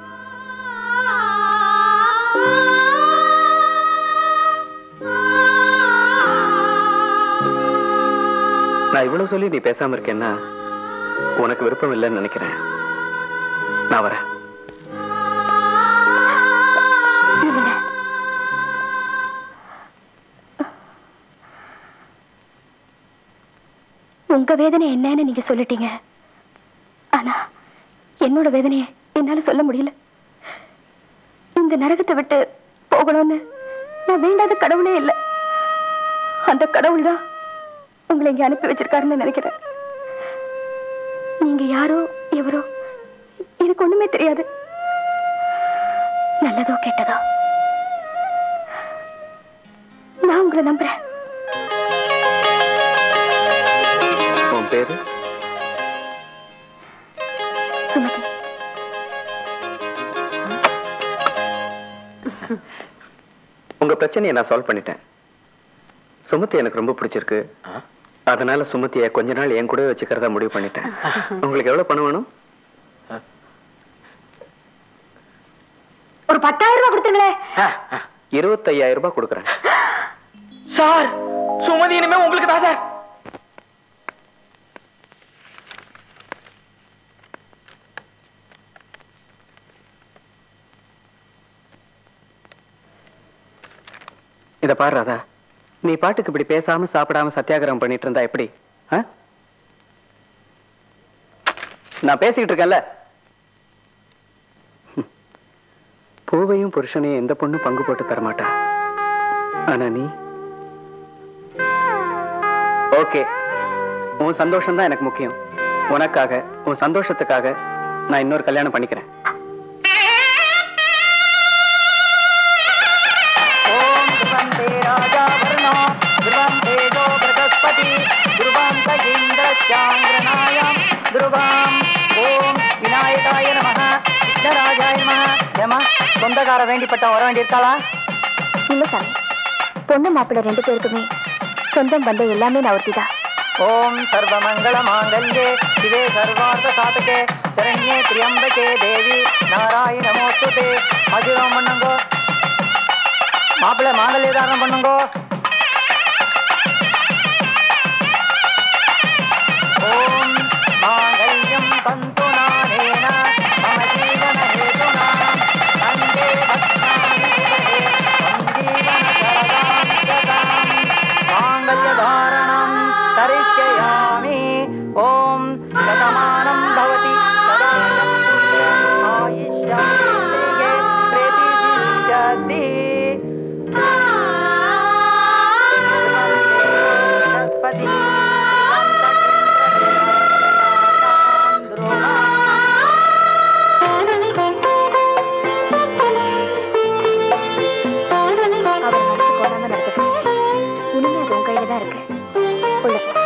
நான் இவ்வளவு சொல்லி நீ பேசாம இருக்கேன்னா உனக்கு விருப்பம் இல்லைன்னு நினைக்கிறேன் நான் வரேன் உங்க வேதனை என்னன்னு நீங்க சொல்லிட்டீங்க ஆனா என்னோட வேதனையை என்னால சொல்ல முடியல இந்த நரகத்தை விட்டு போகணும்னு நான் வேண்டாத கடவுளே இல்லை அந்த கடவுள் தான் உங்களை இங்க அனுப்பி வச்சிருக்காருன்னு நினைக்கிறேன் நீங்க யாரோ எவரோ எனக்கு ஒண்ணுமே தெரியாது நல்லதோ கெட்டதோ நான் உங்களை நம்புறேன் உன் பேரு சுமதி உங்க பிரச்சனையை நான் சால்வ் பண்ணிட்டேன் சுமதி எனக்கு ரொம்ப பிடிச்சிருக்கு அதனால சுமதியை கொஞ்ச நாள் என் கூடவே வச்சுக்கிறதா முடிவு பண்ணிட்டேன் உங்களுக்கு எவ்வளவு பணம் வேணும் ஒரு பத்தாயிரம் ரூபாய் கொடுத்துருங்களே இருபத்தையாயிரம் ரூபாய் கொடுக்குறேன் சார் சுமதி இனிமே உங்களுக்கு தான் சார் இத பாரு ராதா நீ பாட்டுக்கு இப்படி பேசாம சாப்பிடாம சத்தியாகிரகம் பண்ணிட்டு இருந்தா எப்படி ஆ? நான் பேசிக்கிட்டு இருக்கேன்ல ஹம். பூவையும் புருஷனையும் எந்த பொண்ணும் பங்கு போட்டு தர மாட்டா ஆனா நீ ஓகே உன் சந்தோஷம் தான் எனக்கு முக்கியம் உனக்காக உன் சந்தோஷத்துக்காக நான் இன்னொரு கல்யாணம் பண்ணிக்கிறேன் ஓம் சுகந்தே ராஜா வர்ணோ துருவம் தேஜோ பிரகஸ்பதி துருவம் தகிந்திரச்சாந்திரநாயம் துருவம் ஓம் விநாயகாய நமः விக்னராஜாய நமः ஏமா சொந்தக்கார வேண்டிப்பட்ட வர வேண்டியிருக்காளா இல்ல சாமி பொண்ணு மாப்பிள்ளை ரெண்டு பேருக்குமே சொந்தம் பந்தம் எல்லாமே நான் ஒருத்திதான் ஓம் சர்வமங்கள மாங்கல்யே சிவே சர்வார்த்த சாதகே சரண்யே திரியம்பகே தேவி நாராயண நமோஸ்துதே ஆஜீர்வாதம் பண்ணுங்கோ மாப்பிள்ளை மாங்கல்ய தாரணம் பண்ணுங்கோ ஓம் மாங்கல்யம் தந்து நானேன மம ஜீவன ஹேதுனா தந்தே பத்மானி சுபகே சஞ்சீவன சரதாம் சதாம் மாங்கல்ய தாரணம் தரிஷ்யாமி ஓம் சதமானம் பவதி சதாயம் ஆயுஷ்யாமியே பிரதிஷ்யதி बृहस्पति அவர் மனசு கோணாம நடந்துக்க இனிமே அது உன் கையில தான் இருக்கு உள்ள போ.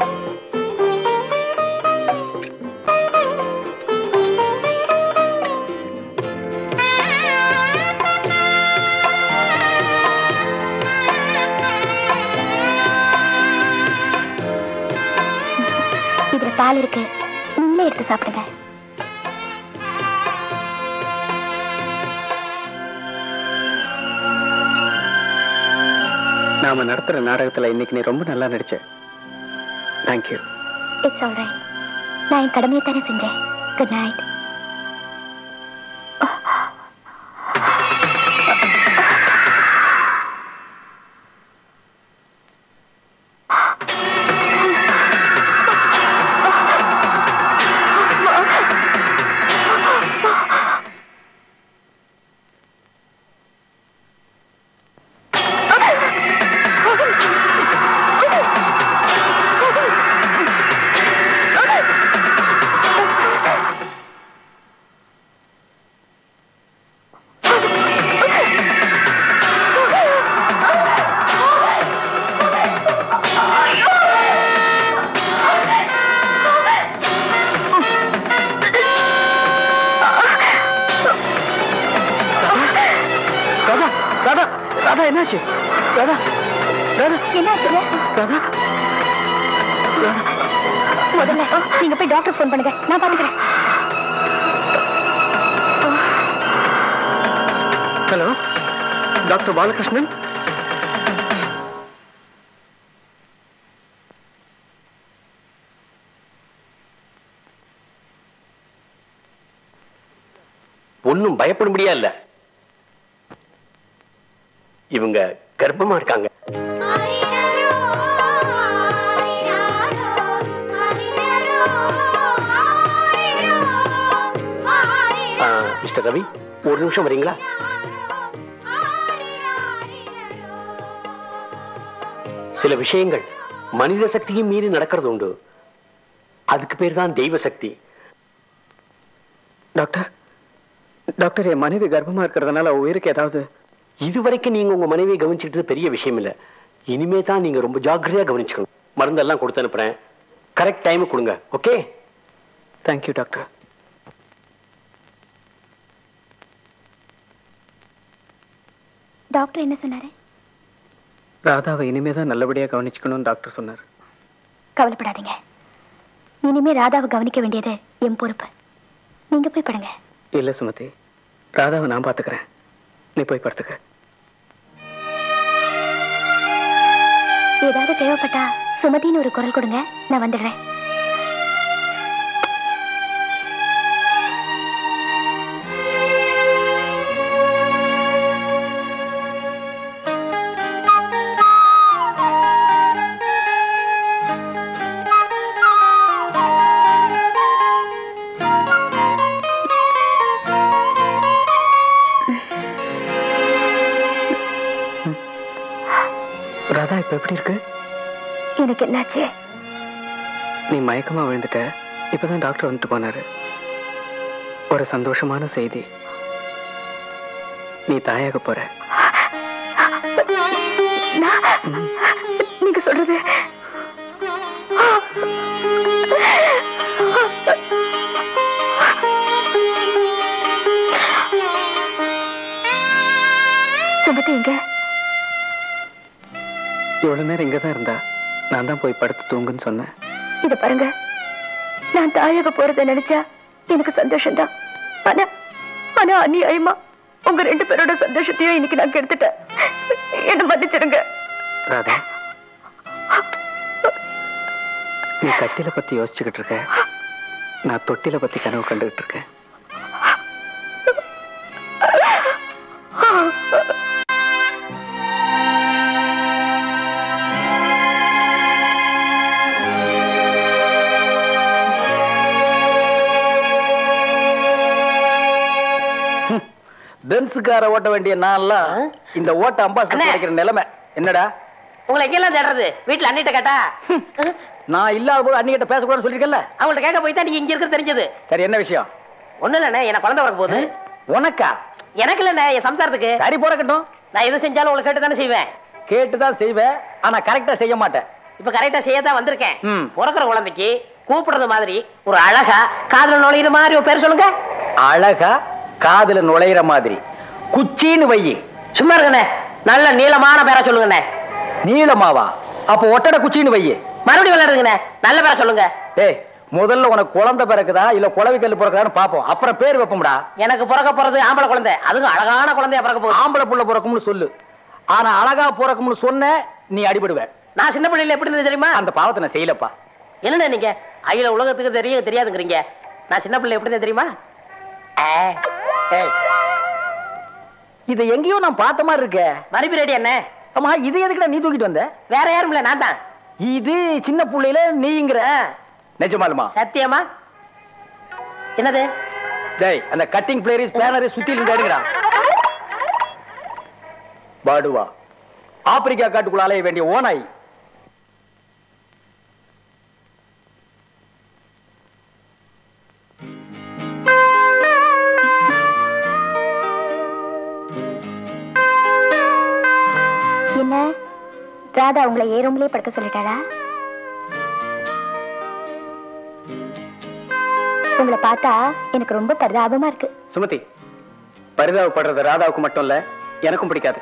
இதுல பால் இருக்கு நீங்களே எடுத்து சாப்பிடுங்க நாம நடத்துற நாடகத்துல இன்னைக்கு நீ ரொம்ப நல்லா நடிச்ச தேங்க்யூ இட்ஸ் ஆல் ரைட் நான் என் கடமையை தானே செஞ்சேன் குட் நைட் ராதா ராதா ராதா என்னாச்சு ராதா ராதா என்னாச்சுங்க ராதா முதல்ல நீங்க போய் டாக்டர் ஃபோன் பண்ணுங்க நான் பாத்துக்கிறேன் ஹலோ டாக்டர் பாலகிருஷ்ணன் ஒன்னும் பயப்படும்படியா இல்ல இவங்க கர்ப்பமா இருக்காங்க ஆ, மிஸ்டர் ரவி ஒரு நிமிஷம் வரீங்களா சில விஷயங்கள் மனித சக்தியும் மீறி நடக்கிறது உண்டு அதுக்கு பேர் தான் தெய்வ சக்தி டாக்டர் டாக்டர் என் மனைவி கர்ப்பமா இருக்கிறதுனால அவ உயிருக்கு ஏதாவது இதுவரைக்கும் நீங்க உங்க மனைவியை கவனிச்சுக்கிட்டது பெரிய விஷயம் இல்ல இனிமே தான் நீங்க ரொம்ப ஜாக்கிரதையா கவனிச்சுக்கணும் மருந்தெல்லாம் கொடுத்து அனுப்புறேன் கரெக்ட் டைம் கொடுங்க ஓகே தேங்க்யூ டாக்டர் டாக்டர் என்ன சொன்னாரு ராதாவை இனிமே தான் நல்லபடியா கவனிச்சுக்கணும்னு டாக்டர் சொன்னார் கவலைப்படாதீங்க இனிமே ராதாவை கவனிக்க வேண்டியது என் பொறுப்பு நீங்க போய் படுங்க இல்ல சுமதி ராதாவை நான் பாத்துக்கிறேன் நீ போய் படுத்துக்க ஏதாவது தேவைப்பட்டா சுமதின்னு ஒரு குரல் கொடுங்க நான் வந்துடுறேன் ராதா இப்ப எப்படி இருக்கு எனக்கு என்னாச்சு நீ மயக்கமா விழுந்துட்ட இப்பதான் டாக்டர் வந்துட்டு போனாரு ஒரு சந்தோஷமான செய்தி நீ தாயாக போற நான்- நீங்க சொல்றது சுமதி எங்க இவ்வளவு நேரம் இங்கதான் இருந்தா நான் தான் போய் படுத்து தூங்குன்னு சொன்னேன் இத பாருங்க நான் தாயாக போறத நினைச்சா எனக்கு சந்தோஷம்தான் ஆனா ஆனா அநியாயமா உங்க ரெண்டு பேரோட சந்தோஷத்தையும் இன்னைக்கு நான் கெடுத்துட்டேன் என்ன மன்னிச்சிடுங்க ராதா நீ கட்டில பத்தி யோசிச்சுக்கிட்டு இருக்க நான் தொட்டில பத்தி கனவு கண்டுகிட்டு இருக்கேன் பென்ஸுக்கார ஓட்ட வேண்டிய நான்லாம் இந்த ஓட்ட அம்பாசிடர் அண்ணே. கிடைக்கிற நிலைமை என்னடா உங்களை எங்கெல்லாம் தேடுறது வீட்டுல அண்ணிட்ட கேட்டா நான் இல்லாத போது அன்னிகிட்ட பேசக்கூடாதுன்னு சொல்லிருக்கல அவங்கள்ட்ட கேட்க போய் தான் நீங்க இங்க இருக்க தெரிஞ்சது சரி என்ன விஷயம் ஒண்ணு இல்லண்ணே எனக்கு குழந்தை பிறக்க போகுது உனக்கா எனக்கு இல்லண்ணே என் சம்சாரத்துக்கு சரி போறக்கட்டும் நான் எது செஞ்சாலும் உங்களை கேட்டு தானே செய்வேன் கேட்டுதான் செய்வேன் ஆனா கரெக்டா செய்ய மாட்டேன் இப்ப கரெக்டா செய்யத்தான் வந்திருக்கேன் ம். பிறக்கிற குழந்தைக்கு கூப்பிடுறது மாதிரி ஒரு அழகா காதுல நுழையிற மாதிரி ஒரு பேர் சொல்லுங்க அழகா காதுல நுழையிற மாதிரி குச்சின்னு வையி சும்மா இருக்கண்ணே நல்ல நீளமான பேரா சொல்லுங்கண்ணே நீளமாவா அப்ப ஒட்டடை குச்சின்னு வையி மறுபடியும் விளையாடுங்கண்ணே நல்ல பேரா சொல்லுங்க ஏய் முதல்ல உனக்கு குழந்தை பிறக்குதா இல்ல குழவி கல் பிறக்குதான்னு பாப்போம் அப்புறம் பேர் வைப்போம்டா எனக்கு பிறக்க போறது ஆம்பளை குழந்தை அதுவும் அழகான குழந்தையா பிறக்க போகுது ஆம்பளை புள்ள பிறக்கும்னு சொல்லு ஆனா அழகா பிறக்கும்னு சொன்ன நீ அடிபடுவ நான் சின்ன பிள்ளையில எப்படி இருந்தது தெரியுமா அந்த பாவத்தை நான் செய்யலப்பா என்னண்ணே நீங்க அகில உலகத்துக்கு தெரியும் தெரியாதுங்கிறீங்க நான் சின்ன பிள்ளை எப்படி இருந்தது தெரியுமா ஆ, ஏய், இதை எங்கேயோ நான் பார்த்த மாதிரி இருக்க மறுபடி ரெடி அண்ணே ஆமா இது எதுக்குடா நீ தூக்கிட்டு வந்த வேற யாரும் இல்ல நான் தான் இது சின்ன புள்ளையில நீங்கிற நிஜமாலுமா சத்தியமா என்னது டேய் அந்த கட்டிங் பிளேயர் பேனர் சுத்தி இருந்து எடுங்கடா பாடுவா ஆப்பிரிக்கா காட்டுக்குள்ள அலைய வேண்டிய ஓனாய் என்ன ராதா உங்களை ஏ ரூம்லயே படுக்க சொல்லிட்டாளா உங்களை பார்த்தா எனக்கு ரொம்ப பரிதாபமா இருக்கு சுமதி பரிதாபப்படுறது ராதாவுக்கு மட்டும் இல்ல எனக்கும் பிடிக்காது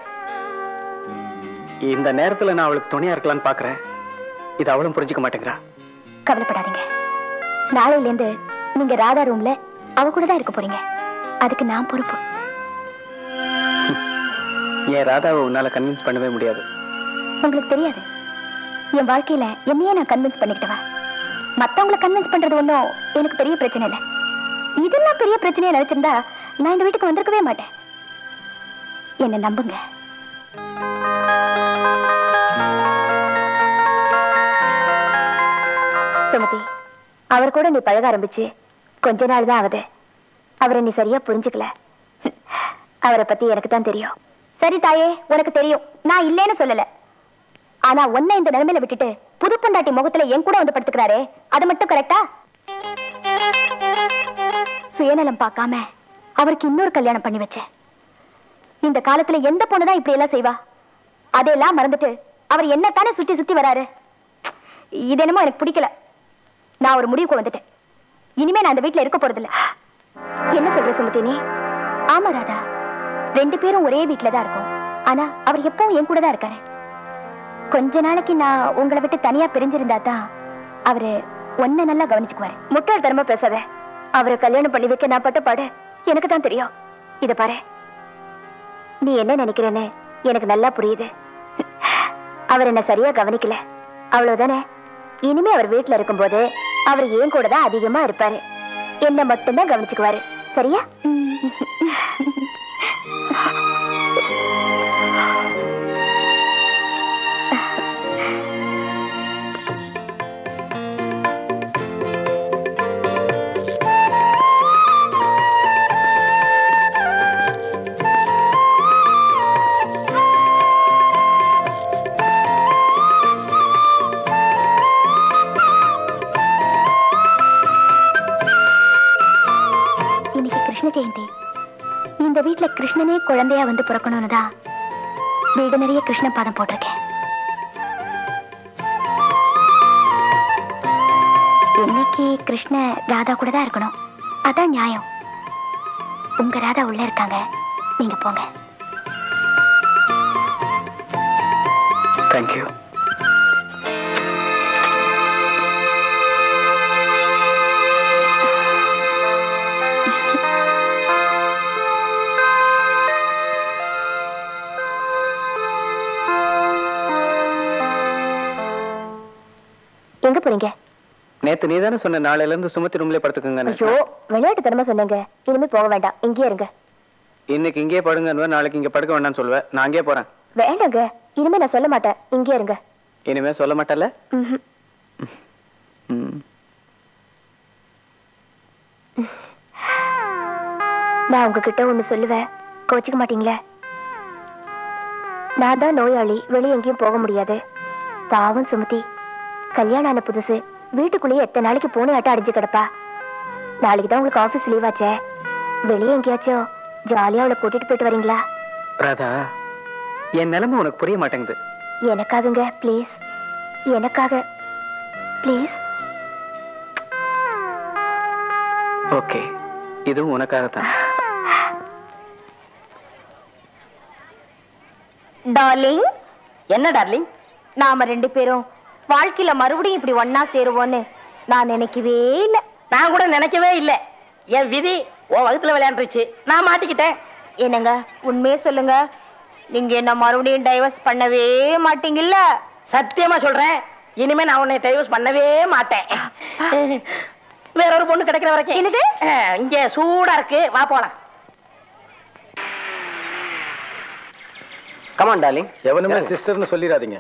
இந்த நேரத்துல நான் அவளுக்கு துணையா இருக்கலாம்னு பாக்குறேன் இது அவளும் புரிஞ்சுக்க மாட்டேங்கிறா கவலைப்படாதீங்க நாளையில இருந்து நீங்க ராதா ரூம்ல அவ கூட தான் இருக்க போறீங்க அதுக்கு நான் பொறுப்பு என் ராதாவை உன்னால கன்வின்ஸ் பண்ணவே முடியாது உங்களுக்கு தெரியாது என் வாழ்க்கையில என்னையே நான் கன்வின்ஸ் பண்ணிக்கிட்டவன் மத்தவங்களை கன்வின்ஸ் பண்றது ஒன்றும் எனக்கு பெரிய பிரச்சனை இல்லை இதெல்லாம் பெரிய பிரச்சனையா நினைச்சிருந்தா நான் இந்த வீட்டுக்கு வந்திருக்கவே மாட்டேன் என்ன நம்புங்க சுமதி அவர் கூட நீ பழக ஆரம்பிச்சு கொஞ்ச நாள் தான் ஆகுது அவரை நீ சரியா புரிஞ்சுக்கல அவரை பத்தி எனக்கு தான் தெரியும் சரி தாயே உனக்கு தெரியும் நான் இல்லைன்னு சொல்லல ஆனா உன்னை இந்த நிலைமையில விட்டுட்டு புது பொண்டாட்டி முகத்துல என் கூட வந்து படுத்துக்கிறாரே அது மட்டும் கரெக்டா சுயநலம் பார்க்காம அவருக்கு இன்னொரு கல்யாணம் பண்ணி வச்சேன் இந்த காலத்துல எந்த பொண்ணுதான் இப்படி எல்லாம் செய்வா அதையெல்லாம் மறந்துட்டு அவர் என்னத்தானே சுத்தி சுத்தி வராரு இது என்னமோ எனக்கு பிடிக்கல நான் ஒரு முடிவுக்கு வந்துட்டேன் இனிமே நான் அந்த வீட்டுல இருக்க போறதில்ல என்ன சொல்ற சுமதி நீ ஆமா ராதா ரெண்டு பேரும் ஒரே வீட்டுல தான் இருக்கோம் ஆனா அவர் எப்பவும் என் கூட தான் இருக்காரு கொஞ்ச நாளைக்கு நான் உங்களை விட்டு தனியா பிரிஞ்சிருந்தா தான் அவரு ஒன்ன நல்லா கவனிச்சுக்குவாரு முட்டாள் தரமா பேசாத அவரை கல்யாணம் பண்ணி வைக்க நான் பட்ட பாடு எனக்கு தான் தெரியும் இத பாரு நீ என்ன நினைக்கிறேன்னு எனக்கு நல்லா புரியுது அவர் என்ன சரியா கவனிக்கல அவ்வளவுதானே இனிமே அவர் வீட்டுல இருக்கும்போது அவர் ஏன் கூட தான் அதிகமா இருப்பாரு என்ன மட்டும்தான் கவனிச்சுக்குவாரு சரியா இன்னைக்கு கிருஷ்ண ஜெயந்தி இந்த வீட்ல கிருஷ்ணனே குழந்தையா வந்து பிறக்கணும்னு தான் வீடு நிறைய கிருஷ்ண பாதம் போட்டிருக்கேன் இன்னைக்கு கிருஷ்ண ராதா கூட தான் இருக்கணும் அதான் நியாயம் உங்க ராதா உள்ள இருக்காங்க நீங்க போங்க தேங்க்யூ எங்க போறீங்க நேத்து நீ தானே சொன்ன நாளையில இருந்து சுமத்தி ரூம்லயே படுத்துக்கங்க ஐயோ விளையாட்டு தரமா சொன்னீங்க இனிமே போக வேண்டாம் இங்கேயே இருங்க இன்னைக்கு இங்கேயே படுங்க நாளைக்கு இங்க படுக்க வேண்டாம்னு சொல்லுவேன் நான் அங்கேயே போறேன் வேண்டாங்க இனிமே நான் சொல்ல மாட்டேன் இங்கேயே இருங்க இனிமே சொல்ல மாட்டல ம்ஹும். நான் உங்ககிட்ட ஒண்ணு சொல்லுவேன் கோச்சிக்க மாட்டீங்களே நான் தான் நோயாளி வெளியே எங்கேயும் போக முடியாது பாவம் சுமதி கல்யாணம் ஆன புதுசு வீட்டுக்குள்ளேயே எத்தனை நாளைக்கு பூனை ஆட்டம் அடிஞ்சு கிடப்பா நாளைக்கு தான் உங்களுக்கு ஆபீஸ் லீவ் ஆச்சே வெளியே எங்கேயாச்சும் ஜாலியா அவளை கூட்டிட்டு போயிட்டு வரீங்களா ராதா என் நிலைமை உனக்கு புரிய மாட்டேங்குது எனக்காகங்க ப்ளீஸ் எனக்காக ப்ளீஸ் ஓகே இதுவும் உனக்காகத்தான் டார்லிங் என்ன டார்லிங் நாம ரெண்டு பேரும் வாழ்க்கையில மறுபடியும் இப்படி ஒன்னா சேருவோன்னு நான் நினைக்கவே இல்ல நான் கூட நினைக்கவே இல்ல என் விதி உன் வகுத்துல விளையாண்டுருச்சு நான் மாட்டிக்கிட்டேன் என்னங்க உண்மையே சொல்லுங்க நீங்க என்ன மறுபடியும் டைவர்ஸ் பண்ணவே மாட்டீங்கல்ல சத்தியமா சொல்றேன் இனிமே நான் உன்னை டைவர்ஸ் பண்ணவே மாட்டேன் வேற ஒரு பொண்ணு கிடைக்கிற வரைக்கும் என்னது? அஹ், இங்க சூடா இருக்கு வா போலாம் கமான் டார்லிங் எவனுமே சிஸ்டர்னு சொல்லிடாதீங்க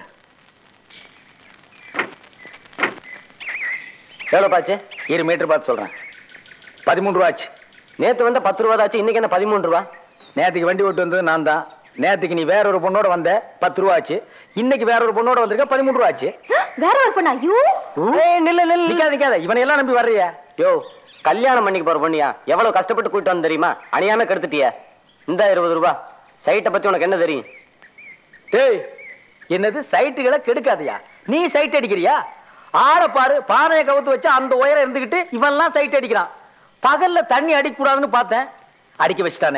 எவ்வளவு பாச்சு இரு மீட்டர் பார்த்து சொல்றேன் பதிமூணு ரூபா ஆச்சு நேத்து வந்த பத்து ரூபா ஆச்சு இன்னைக்கு என்ன பதிமூணு ரூபா நேத்துக்கு வண்டி ஓட்டு வந்தது நான் தான் நேத்துக்கு நீ வேற ஒரு பொண்ணோட வந்த பத்து ரூபா ஆச்சு இன்னைக்கு வேற ஒரு பொண்ணோட வந்திருக்க பதிமூணு ரூபா ஆச்சு வேற ஒரு பொண்ணா ஐயோ ஏய், நில்லு நில்லு நிக்காத நிக்காத இவனை எல்லாம் நம்பி வர்றியா யோ கல்யாணம் பண்ணிக்க போற பொண்ணியா எவ்வளவு கஷ்டப்பட்டு கூட்டிட்டு வந்து தெரியுமா அணியாம கெடுத்துட்டிய இந்த இருபது ரூபா சைட்டை பத்தி உனக்கு என்ன தெரியும் டேய் என்னது சைட்டுகளை கெடுக்காதயா நீ சைட் அடிக்கிறியா ஆற பாரு பானையை கவுத்து வச்சு அந்த உயரம் இருந்துகிட்டு இவன்லாம் சைட் அடிக்கிறான் பகல்ல தண்ணி அடிக்க கூடாதுன்னு பார்த்தேன் அடிக்க வச்சுட்டானே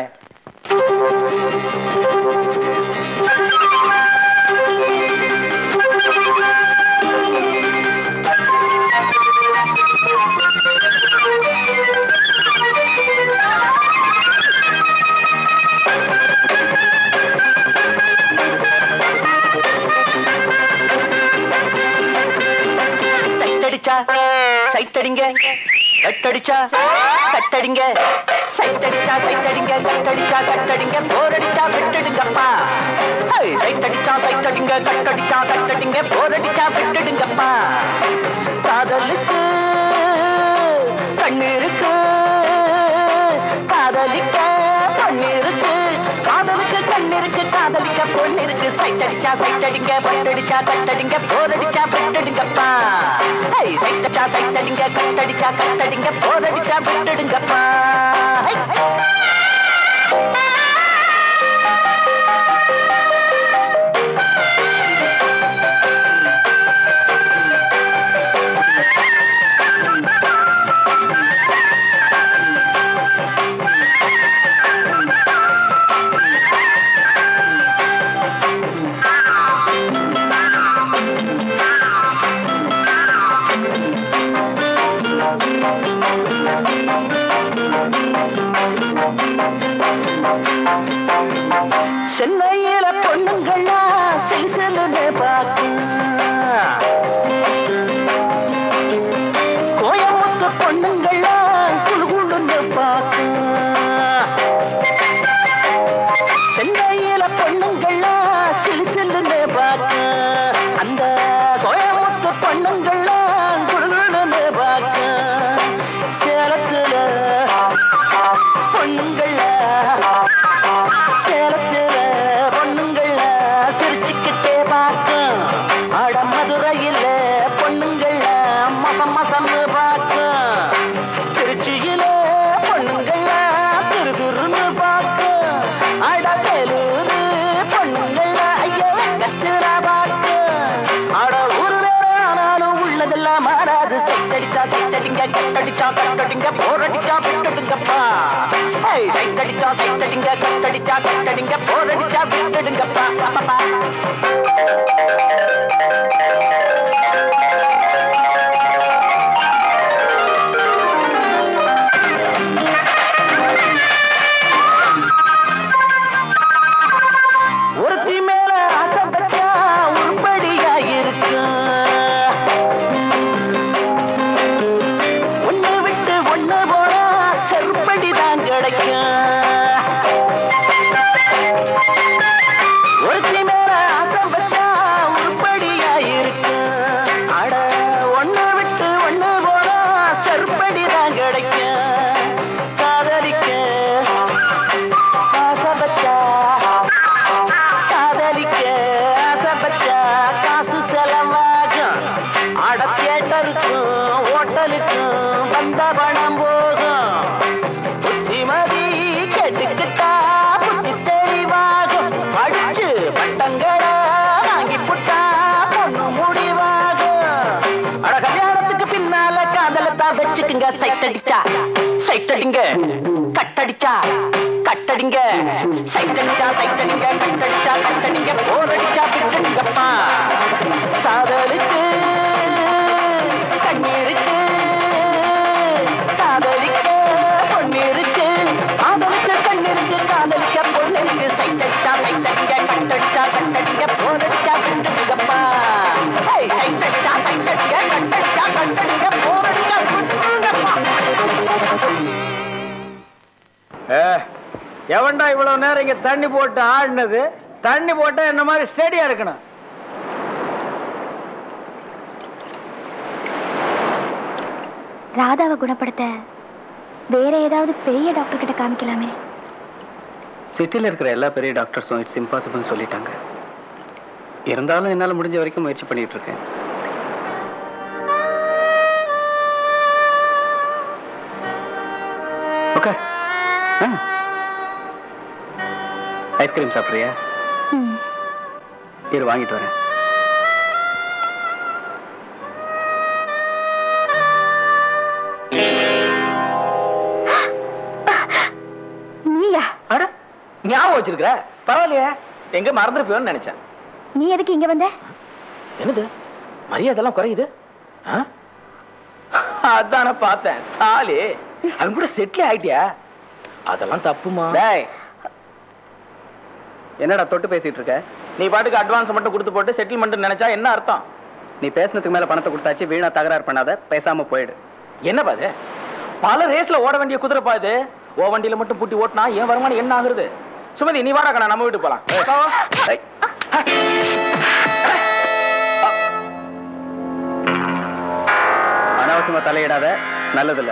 சைட் அடிச்சா சைட் அடிங்க கட்டடிச்சா கட்டடிங்க சைட் அடிச்சா சைட் அடிங்க கட்டடிச்சா கட்டடிங்க போர் அடிச்சா விட்டுடுங்கப்பா ஹேய், சைட் அடிச்சா சைட் அடிங்க கட்டடிச்சா கட்டடிங்க போர் அடிச்சா விட்டுடுங்கப்பா காதலுக்கு கண்ணிருக்கு காதலிக்க பொண்ணிருக்கு காதலுக்கு கண்ணிருக்கு காதலிக்க பொண்ணிருக்கு சைட் அடிச்சா சைட் அடிங்க பட்டடிச்சா கட்டடிங்க போர் அடிச்சா விட்டுடுங்கப்பா ஹை சைட் அடிச்சா சைட் அடிங்க கட்டடிச்சா கட்டடிங்க போர் அடிச்சா விட்டுடுங்கப்பா ஹை. சென்னையில பொண்ணுங்களா சிலுசிலுன்னு பார்த்து திருச்சியில பொண்ணுங்கள்லாம் சிலு சிலுன்னு பார்க்க அந்த கோயமுத்து பொண்ணுங்கள்லாம் குழுன்னு பார்க்க சேலத்துல பொண்ணுங்கள சேலத்துல பொண்ணுங்கள சிரிச்சுக்கிட்டே பார்க்கும் அட மதுரையில பொண்ணுங்கள மசம் மசம்னு பார்க்கும் திருச்சியில பொண்ணுங்கள திரு திருன்னு பார்க்கும் அட வேலூரு பொண்ணுங்கள ஐயோ கத்துற பார்க்கும் அட ஒரு வேற ஆனாலும் உள்ளதெல்லாம் மாறாது சைட்டடிச்சா சைட்டடிங்க கட்டடிச்சா கட்டடிங்க போரடிச்சா விட்டுடுங்கப்பா ஏய் சைட்டடிச்சா சைட்டடிங்க கட்டடிச்சா கட்டடிங்க போரடிச்சா விட்டுடுங்கப்பா அப்பப்பா. ஒருத்தி மேல ஆசை வச்சா உருப்படியா இருக்கும் ஒண்ணு விட்டு ஒண்ணு போனா செருப்படி தான் கிடைக்கும் ஒருத்தி மேல ஆசை வச்சா உருப்படியா இருக்கும் அட ஒண்ணு விட்டு ஒண்ணு போனா செருப்படி தான் கிடைக்கும் காதலிக்க ஆசை வச்சா காதலிக்க ஆசைப்பட்டா காசு செலவாகும் அட தியேட்டருக்கும் ஹோட்டலுக்கும் வந்த பணம் போகும் புத்திமதி கேட்டுக்கிட்டா புத்தி தெளிவாகும் படிச்சு பட்டங்களை வாங்கி புட்டா பொண்ணு முடிவாகும் அட கல்யாணத்துக்கு பின்னால காதலத்தான் வச்சுக்குங்க சைட்டடிச்சா சைட்டடிங்க கட்டடிச்சா கட்டடிங்க சைட்டடிச்சா சைட்டடிங்க கட்டடிச்சா கட்டடிங்க போரடிச்சா விட்டுடுங்கப்பா காதலுக்கு கண்ணீருக்கு காதலிக்க பொண்ணிருக்கு காதலுக்கு கண்ணிருக்கு காதலிக்க பொண்ணிருக்கு சைட்டடிச்சா சைட்டடிங்க கட்டடிச்சா கட்டடிங்க போரடிச்சா விட்டுடுங்கப்பா ஏய், சைட்டடிச்சா சைட்டடிங்க கட்டடிச்சா கட்டடிங்க போரடிச்சா விட்டுடுங்கப்பா ஏ, எவன்டா இவ்வளவு நேரம் இங்க தண்ணி போட்டு ஆடினது தண்ணி போட்டா என்ன மாதிரி ஸ்டேடியா இருக்கணும் ராதாவை குணப்படுத்த வேற ஏதாவது பெரிய டாக்டர் கிட்ட காமிக்கலாமே சிட்டியில் இருக்கிற எல்லா பெரிய டாக்டர்ஸும் இட்ஸ் இம்பாசிபிள்னு சொல்லிட்டாங்க இருந்தாலும் என்னால் முடிஞ்ச வரைக்கும் முயற்சி பண்ணிட்டு இருக்கேன் ஓகே ஐஸ்கிரீம் சாப்பிட்றியா ம் இரு வாங்கிட்டு வரேன் நீயா அட ஞாபகம் வச்சிருக்கிற பரவாயில்லையே எங்க மறந்துருப்பியோன்னு நினைச்சேன் நீ எதுக்கு இங்க வந்த என்னது மரியாதைலாம் குறையுது ஆ? அதான பார்த்தேன் தாலி அவன் கூட செட்டில் ஆயிட்டியா அதெல்லாம் தப்புமா டேய் என்னடா தொட்டு பேசிட்டு இருக்க நீ பாட்டுக்கு அட்வான்ஸ் மட்டும் கொடுத்து போட்டு செட்டில்மெண்ட் நினைச்சா என்ன அர்த்தம் நீ பேசுனதுக்கு மேல பணத்தை கொடுத்தாச்சு வீணா தகராறு பண்ணாத பேசாம போயிடு என்ன பாது பல ரேஸ்ல ஓட வேண்டிய குதிரை பாது ஓ வண்டியில மட்டும் பூட்டி ஓட்டினா என் வருமானம் என்ன ஆகுறது சுமதி நீ வாடா கண்ணா நம்ம வீட்டு போலாம் ஏய், அனாவசியமா தலையிடாத நல்லதில்ல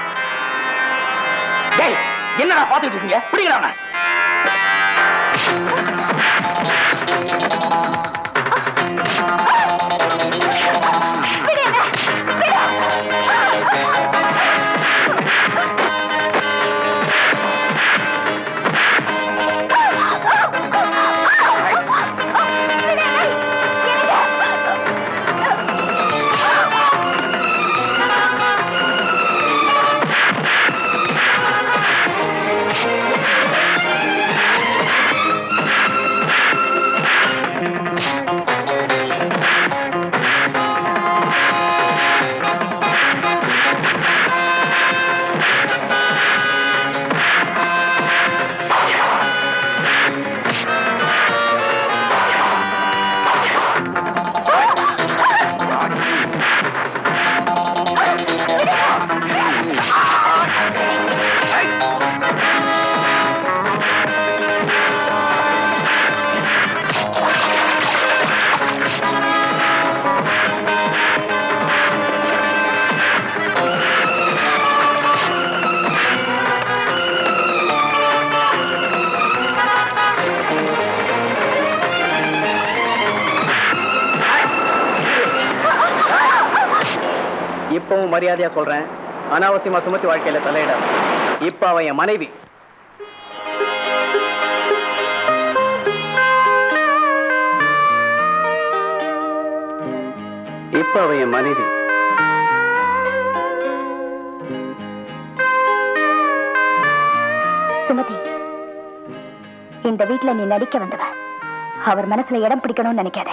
டேய் என்னடா பாத்துட்டு இருக்கீங்க பிடிக்கிறா அவனை. ஆ இப்பவும் மரியாதையா சொல்றேன் அனாவசியமா சுமத்தி வாழ்க்கையில தலையிடாத இப்ப அவன் என் மனைவி இப்ப அவன் என் மனைவி சுமதி இந்த வீட்ல நீ நடிக்க வந்தவ அவர் மனசுல இடம் பிடிக்கணும்னு நினைக்காத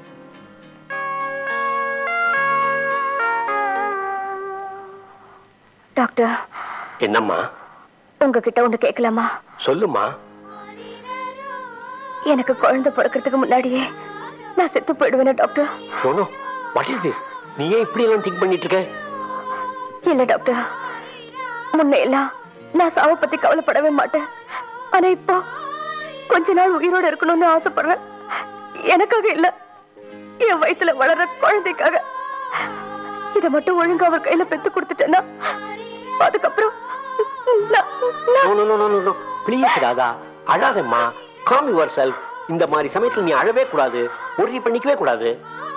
டாக்டர் என்னம்மா உங்ககிட்ட ஒண்ணு கேட்கலாமா சொல்லுமா எனக்கு குழந்தை பிறக்கிறதுக்கு முன்னாடியே நான் செத்து போயிடுவேனே doctor no what is this நீ ஏன் இப்படி எல்லாம் திங்க் பண்ணிட்டு இருக்க இல்ல டாக்டர் முன்ன எல்லாம் நான் சாவை பத்தி கவலைப்படவே மாட்டேன் ஆனா இப்போ கொஞ்ச நாள் உயிரோட இருக்கணும்னு ஆசைப்படுறேன் எனக்காக இல்ல என் வயித்துல வளர்ற குழந்தைக்காக இத மட்டும் ஒழுங்கா அவர் கையில பெத்து கொடுத்துட்டேன்னா அதுக்கப்புறம் நான்- நான்- no no no no no please Radha அழாதம்மா காம் யுவர் செல்ஃப் இந்த மாதிரி சமயத்துல நீ அழவே கூடாது ஒர்ரி பண்ணிக்கவே கூடாது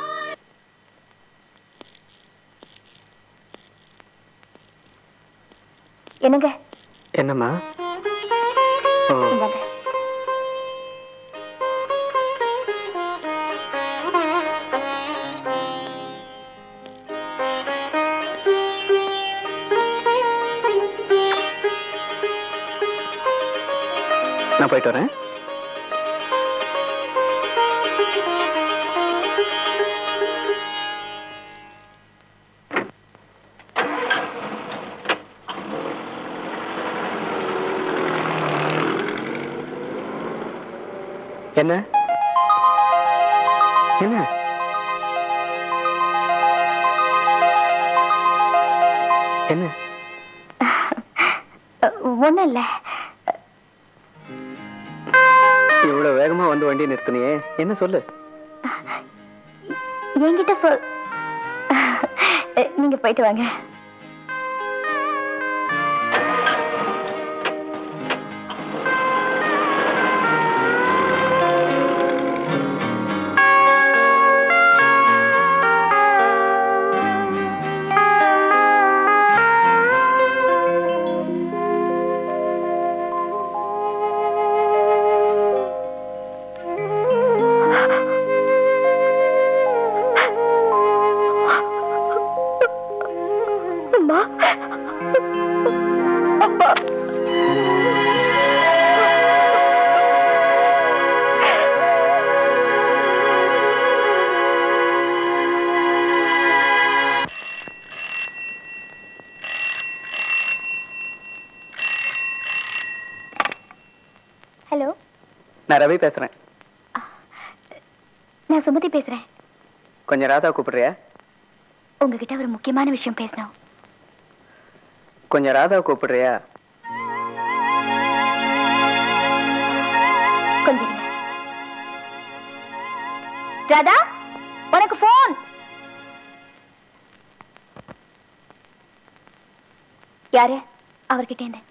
என்னங்க என்னம்மா ஓ இந்தாங்க நான் போயிட்டு வரேன் என்ன என்ன என்ன ஒண்ணும் இல்ல இவ்வளவு வேகமா வந்து வண்டி நிறுத்தினியே என்ன சொல்லு என்கிட்ட சொல் நீங்க போயிட்டு வாங்க அம்மா அப்பா ஹலோ நான் ரவி பேசுறேன் நான் சுமதி பேசுறேன் கொஞ்சம் ராதா கூப்பிடுறியா உங்ககிட்ட ஒரு முக்கியமான விஷயம் பேசணும் கொஞ்சம் ராதா கூப்பிடுறியா கொஞ்சம் இருங்க. ராதா உனக்கு போன் யாரு அவர்கிட்ட இருந்து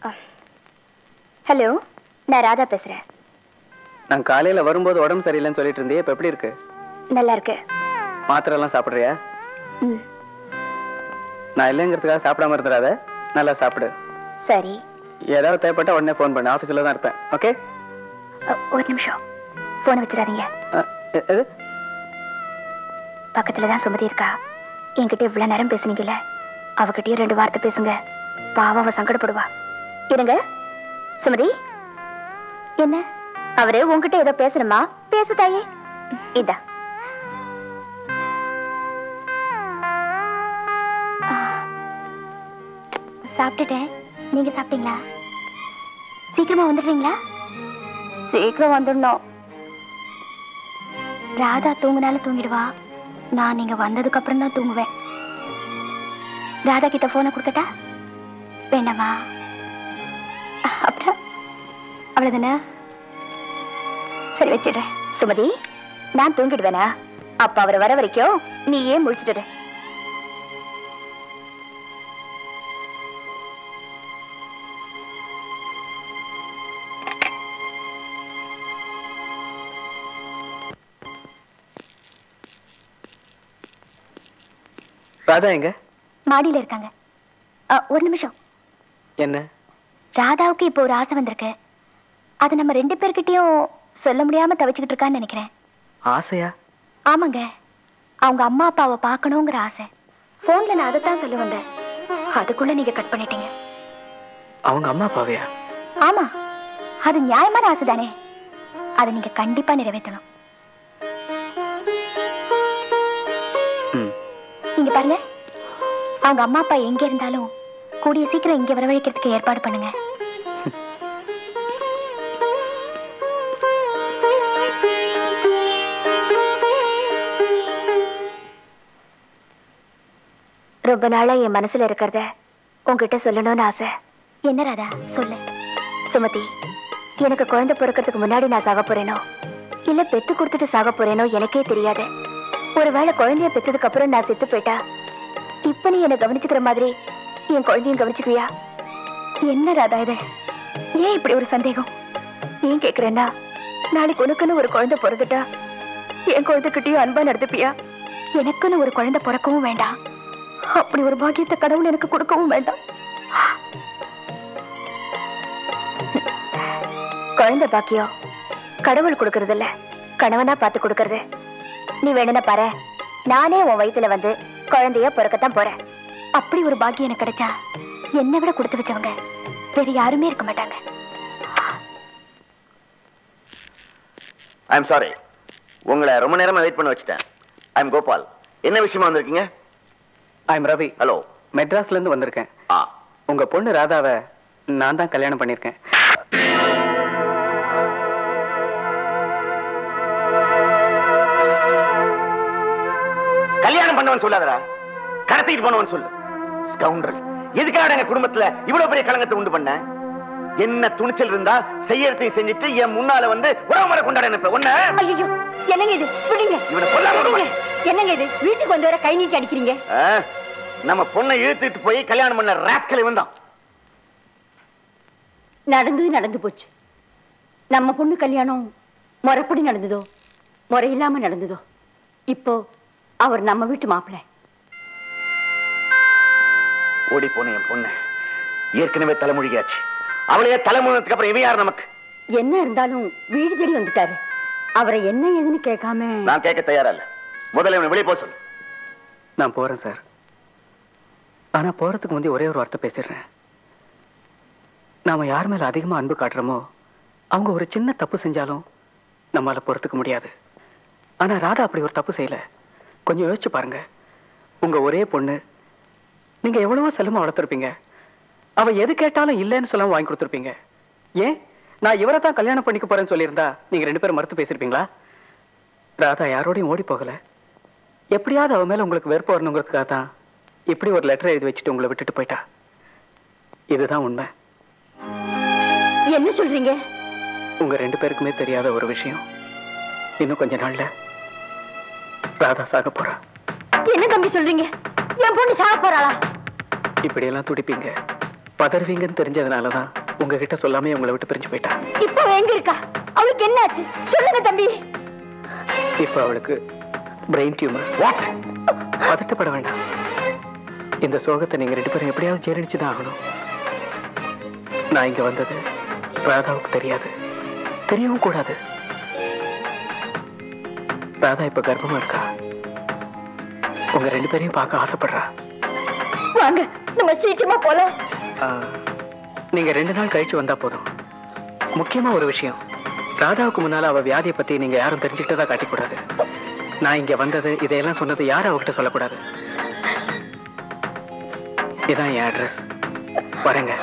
ஹலோ நான் ராதா பேசுறேன் நான் காலையில வரும்போது உடம்பு சரியில்லைன்னு சொல்லிட்டு இருந்தியே இப்ப எப்படி இருக்கு நல்லா இருக்கு மாத்திரை எல்லாம் சாப்பிடுறியா ம் நான் இல்லைங்கிறதுக்காக சாப்பிடாம இருந்துடாத நல்லா சாப்பிடு சரி ஏதாவது தேவைப்பட்டா உடனே ஃபோன் பண்ணு ஆஃபீஸில் தான் இருப்பேன் ஓகே அ, ஒரு நிமிஷம் போனை வச்சிடாதீங்க எது பக்கத்துல தான் சுமதி இருக்கா என்கிட்ட இவ்வளவு நேரம் பேசுனீங்கல்ல அவகிட்டயும் ரெண்டு வார்த்தை பேசுங்க பாவம் அவ சங்கடப்படுவா இருங்க சுமதி என்ன அவரு உன்கிட்ட ஏதோ பேசணுமா பேசு தாயே இதா ஆ, சாப்பிட்டுட்டேன் நீங்க சாப்பிட்டீங்களா சீக்கிரமா வந்துடுறீங்களா சீக்கிரம் வந்துடணும் ராதா தூங்குனாலும் தூங்கிடுவா நான் நீங்க வந்ததுக்கு அப்புறம் தான் தூங்குவேன் ராதா கிட்ட போனை கொடுக்கட்டா வேண்டாமா அப்புறம் அவ்வளவுதானே சரி வச்சிடுறேன் சுமதி நான் தூங்கிடுவேனா அப்ப அவர் வர வரைக்கும் நீ ஏன் முழிச்சிட்டு ராதா எங்க மாடியில இருக்காங்க அ, ஒரு நிமிஷம் என்ன ராதாவுக்கு இப்போ ஒரு ஆசை வந்திருக்கு அது நம்ம ரெண்டு பேர்கிட்டயும் சொல்ல முடியாம தவிச்சுக்கிட்டு இருக்கான்னு நினைக்கிறேன் ஆசையா ஆமாங்க அவங்க அம்மா அப்பாவை பார்க்கணுங்கிற ஆசை போன்ல நான் அதைத்தான் சொல்ல வந்தேன் அதுக்குள்ள நீங்க கட் பண்ணிட்டீங்க அவங்க அம்மா அப்பாவையா ஆமா அது நியாயமான ஆசை தானே அதை நீங்க கண்டிப்பா நிறைவேற்றணும் ம் இங்க பாருங்க அவங்க அம்மா அப்பா எங்க இருந்தாலும் கூடிய சீக்கிரம் இங்க வரவழைக்கிறதுக்கு ஏற்பாடு பண்ணுங்க ரொம்ப நாளா என் மனசுல இருக்கிறத உங்ககிட்ட சொல்லணும்னு ஆசை என்ன ராதா சொல்லு சுமதி எனக்கு குழந்தை பிறக்கிறதுக்கு முன்னாடி நான் சாக போறேனோ இல்ல பெத்து கொடுத்துட்டு சாக போறேனோ எனக்கே தெரியாது ஒருவேளை குழந்தைய பெத்ததுக்கு அப்புறம் நான் செத்து போயிட்டா இப்ப நீ என்ன கவனிச்சுக்கிற மாதிரி என் குழந்தையும் கவனிச்சுக்குவியா என்ன ராதா இது ஏன் இப்படி ஒரு சந்தேகம் ஏன் கேக்குறேன்னா நாளைக்கு உனக்குன்னு ஒரு குழந்தை பிறந்துட்டா என் குழந்தைகிட்டயும் அன்பா நடந்துப்பியா எனக்குன்னு ஒரு குழந்தை பிறக்கவும் வேண்டாம் அப்படி ஒரு பாக்கியத்தை கடவுள் எனக்கு கொடுக்கவும் வேண்டாம் குழந்தை பாக்கியம் கடவுள் கொடுக்கறது இல்ல கணவனா பார்த்து கொடுக்கறது நீ வேணும்னா பாரு நானே உன் வயித்துல வந்து குழந்தைய பிறக்கத்தான் போறேன் அப்படி ஒரு பாக்கியம் எனக்கு கிடைச்சா என்னை விட கொடுத்து வச்சவங்க வேற யாருமே இருக்க மாட்டாங்க ஐ எம் சாரி உங்களை ரொம்ப நேரமா வெயிட் பண்ண வச்சுட்டேன் ஐ எம் கோபால் என்ன விஷயமா வந்திருக்கீங்க ஐ எம் ரவி ஹலோ மெட்ராஸ்ல இருந்து வந்திருக்கேன் ஆ உங்க பொண்ணு ராதாவை நான் தான் கல்யாணம் பண்ணிருக்கேன் கல்யாணம் பண்ணவன் சொல்லாதடா கடத்திட்டு போனவன் சொல்லு ஸ்கவுண்டல் எதுக்காக எங்க குடும்பத்துல இவ்வளவு பெரிய கலங்கத்தை உண்டு பண்ண என்ன துணிச்சல் இருந்தா செய்யறதையும் செஞ்சுட்டு என் முன்னால வந்து உறவு முறை கொண்டாட நினைப்ப ஒன்ன ஐயோ என்னங்க இது விடுங்க இவனை கொல்லாம விட விடுங்க. என்னங்க இது வீட்டுக்கு வந்து வர கை நீட்டி அடிக்கிறீங்க ஆ, நம்ம பொண்ணை இழுத்துட்டு போய் கல்யாணம் பண்ண ராஸ்கல் இவன் தான் நடந்தது நடந்து போச்சு நம்ம பொண்ணு கல்யாணம் முறைப்படி நடந்ததோ முறையில்லாம நடந்ததோ இப்போ அவர் நம்ம வீட்டு மாப்பிள்ளை ஓடி போன என் பொண்ணு ஏற்கனவே தலைமொழிகாச்சு அவளையே தலைமுழுனதுக்கு அப்புறம் இவன் யார் நமக்கு என்ன இருந்தாலும் வீடு தேடி வந்துட்டாரு அவரை என்ன ஏதுன்னு கேட்காம நான் கேட்க தயாரா இல்ல முதல்ல இவனை வெளியே போக சொல்லு நான் போறேன் சார் ஆனா போறதுக்கு முந்தைய ஒரே ஒரு வார்த்தை பேசிடுறேன் நாம யார் மேல அதிகமா அன்பு காட்டுறோமோ அவங்க ஒரு சின்ன தப்பு செஞ்சாலும் நம்மால பொறுத்துக்க முடியாது ஆனா ராதா அப்படி ஒரு தப்பு செய்யல கொஞ்சம் யோசிச்சு பாருங்க உங்க ஒரே பொண்ணு நீங்க எவ்வளவோ செல்லமா வளர்த்துருப்பீங்க அவ எது கேட்டாலும் இல்லைன்னு சொல்லாம வாங்கி கொடுத்துருப்பீங்க ஏன் நான் இவரை தான் கல்யாணம் பண்ணிக்க போறேன்னு சொல்லியிருந்தா நீங்க ரெண்டு பேரும் மறுத்து பேசிருப்பீங்களா ராதா யாரோடையும் ஓடி போகல எப்படியாவது அவ மேல உங்களுக்கு வெறுப்பு வரணுங்கிறதுக்காக தான் இப்படி ஒரு லெட்டர் எழுதி வச்சுட்டு உங்களை விட்டுட்டு போயிட்டா இதுதான் உண்மை என்ன சொல்றீங்க உங்க ரெண்டு பேருக்குமே தெரியாத ஒரு விஷயம் இன்னும் கொஞ்ச நாள்ல ராதா சாக போறா என்ன தம்பி சொல்றீங்க என் பொண்ணு சாக போறாளா இப்படி எல்லாம் துடிப்பீங்க பதறுவீங்கன்னு தெரிஞ்சதுனாலதான் உங்ககிட்ட சொல்லாமே உங்களை விட்டு பிரிஞ்சு போயிட்டா இப்போ அவ எங்க இருக்கா அவளுக்கு என்ன ஆச்சு சொல்லுங்க தம்பி இப்ப அவளுக்கு பிரெயின் டியூமர் பதட்டப்பட வேண்டாம் இந்த சோகத்தை நீங்க ரெண்டு பேரும் எப்படியாவது ஜீரணிச்சுதான் ஆகணும் நான் இங்க வந்தது ராதாவுக்கு தெரியாது தெரியவும் கூடாது ராதா இப்ப கர்ப்பமா இருக்கா உங்க ரெண்டு பேரையும் பார்க்க ஆசைப்படுறா வாங்க நம்ம சீக்கிரமா போலாம் ஆ, நீங்க ரெண்டு நாள் கழிச்சு வந்தா போதும் முக்கியமா ஒரு விஷயம் ராதாவுக்கு முன்னால அவ வியாதியை பத்தி நீங்க யாரும் தெரிஞ்சுக்கிட்டதா காட்டிக்கூடாது நான் இங்க வந்தது இதையெல்லாம் சொன்னது யாரும் அவகிட்ட சொல்லக்கூடாது இதான் என் அட்ரஸ் வரேங்க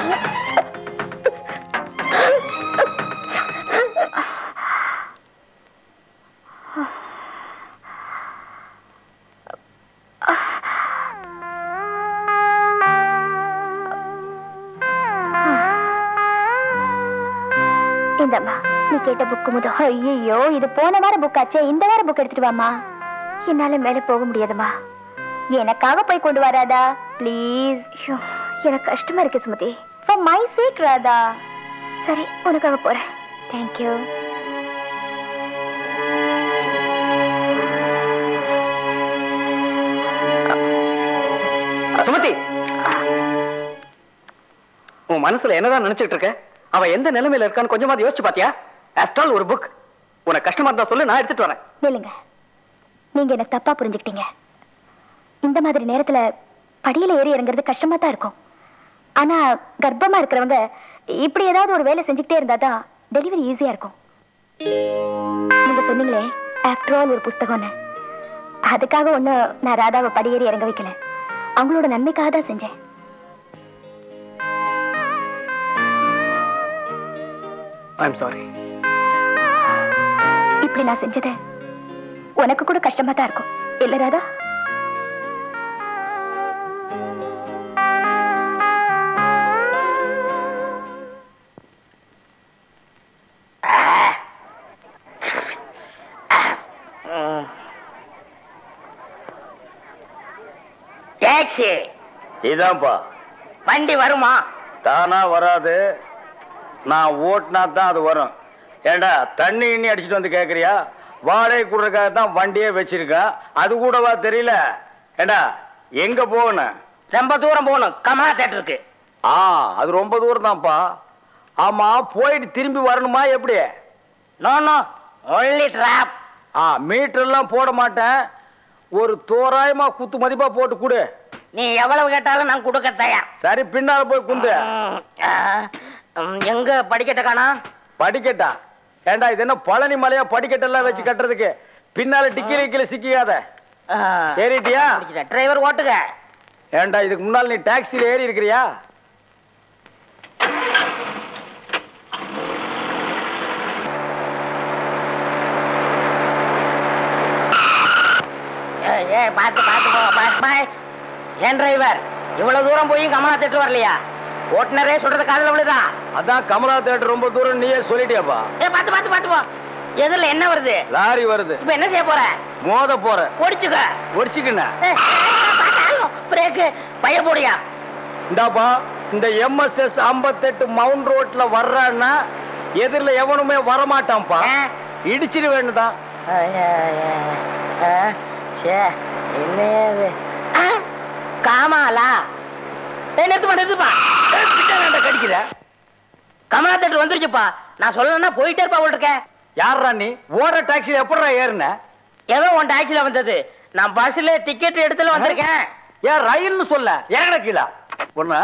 இந்தம்மா நீ கேட்ட புக்கு முதல் ஐயோ இது போன வாரம் புக் ஆச்சே இந்த வாரம் புக் எடுத்துட்டு வாமா என்னால மேல போக முடியாதுமா எனக்காக போய் கொண்டு வராதா ப்ளீஸ் எனக்கு கஷ்டமா இருக்கு Sumathi for my sake Radha சரி உனக்காக போறேன் தேங்க்யூ சுமதி உன் மனசுல என்னதான் நினைச்சிட்டு இருக்க அவ எந்த நிலைமையில இருக்கான்னு கொஞ்சமாவது யோசிச்சு பாத்தியா ஆஃப்டர் ஆல் ஒரு புக் உனக்கு கஷ்டமா இருந்தா சொல்லு நான் எடுத்துட்டு வரேன் நில்லுங்க நீங்க என்ன தப்பா புரிஞ்சுக்கிட்டீங்க இந்த மாதிரி நேரத்துல படியில ஏறி இறங்குறது கஷ்டமா தான் இருக்கும் ஆனா கர்ப்பமா இருக்கிறவங்க இப்படி ஏதாவது ஒரு வேலை செஞ்சுக்கிட்டே இருந்தாதான் டெலிவரி ஈஸியா இருக்கும் நீங்க சொன்னீங்களே ஆஃப்டர் ஆல் ஒரு புஸ்தகம்னு அதுக்காக ஒண்ணு நான் ராதாவை படியேறி இறங்க வைக்கல அவங்களோட நன்மைக்காக தான் செஞ்சேன் ஐம் சாரி இப்படி நான் செஞ்சது உனக்கு கூட கஷ்டமா தான் இருக்கும் இல்ல ராதா டாக்ஸி இதான்ப்பா வண்டி வருமா தானா வராது நான் ஓட்டினா தான் அது வரும் ஏண்டா தண்ணி இன்னி அடிச்சுட்டு வந்து கேக்குறியா வாடகை கொடுறதுக்காக தான் வண்டியே வச்சிருக்கேன் அது கூடவா தெரியல ஏண்டா எங்க போகணும் ரொம்ப தூரம் போகணும் கமலா தேட்டருக்கு ஆ அது ரொம்ப தூரம் தான்ப்பா ஆமா போயிட்டு திரும்பி வரணுமா எப்படி no no only drop a மீட்டர்லாம் போட மாட்டேன் ஒரு தோராயமா குத்து மதிப்பா போட்டு கொடு நீ எவ்வளவு கேட்டாலும் நான் கொடுக்க தயார் சரி பின்னால போய் குந்து ம், ஆ, ம், எங்க படிக்கட்ட காணா படிக்கட்டா ஏண்டா இது என்ன பழனி மலையா படிக்கட்டெல்லாம் வச்சு கட்டுறதுக்கு பின்னால டிக்கில கீழே சிக்கிக்காத ஏறிட்டியா டிரைவர் ஓட்டுக ஏண்டா இதுக்கு முன்னால் நீ டாக்ஸில ஏறி இருக்கிறியா ஏய், ஏய் பார்த்து பார்த்து போ பாய் பாய் ஏன் டிரைவர் இவ்வளவு தூரம் போய் கமலா தேட்டர் வரலையா ஓட்டுநரே சொல்றது காதுல விழுதா அதான் கமலா தேட்டர் ரொம்ப தூரம் நீயே சொல்லிட்டியாப்பா ஏ பார்த்து பார்த்து பார்த்து போ எதிரில் என்ன வருது லாரி வருது இப்ப என்ன செய்ய போற மோத போற ஓடிச்சுக்க ஒடிச்சுக்கின பிரேக்கு பைய போடியா இந்தாப்பா இந்த எம்எஸ்எஸ் ஐம்பத்தெட்டு மவுண்ட் ரோட்ல வர்றான்னா எதிரில் எவனுமே வரமாட்டான்ப்பா இடிச்சிட வேண்டுதான் என்ன இது? ஆ, காமாலா ஏய், நிறுத்துப்பா நிறுத்துப்பா கடிக்கிற கமலா தேட்டர் வந்துருச்சுப்பா நான் சொல்லணும்னா போயிட்டே இருப்பா அவள் இருக்கேன் யாரா நீ ஓடுற டாக்ஸில எப்படிடா ஏறுன ஏதோ உன் டாக்ஸில வந்தது நான் பஸ்ல டிக்கெட் எடுத்துல வந்திருக்கேன் ஏன் ரயில்னு சொல்ல இறங்கட கீழே ஒண்ணா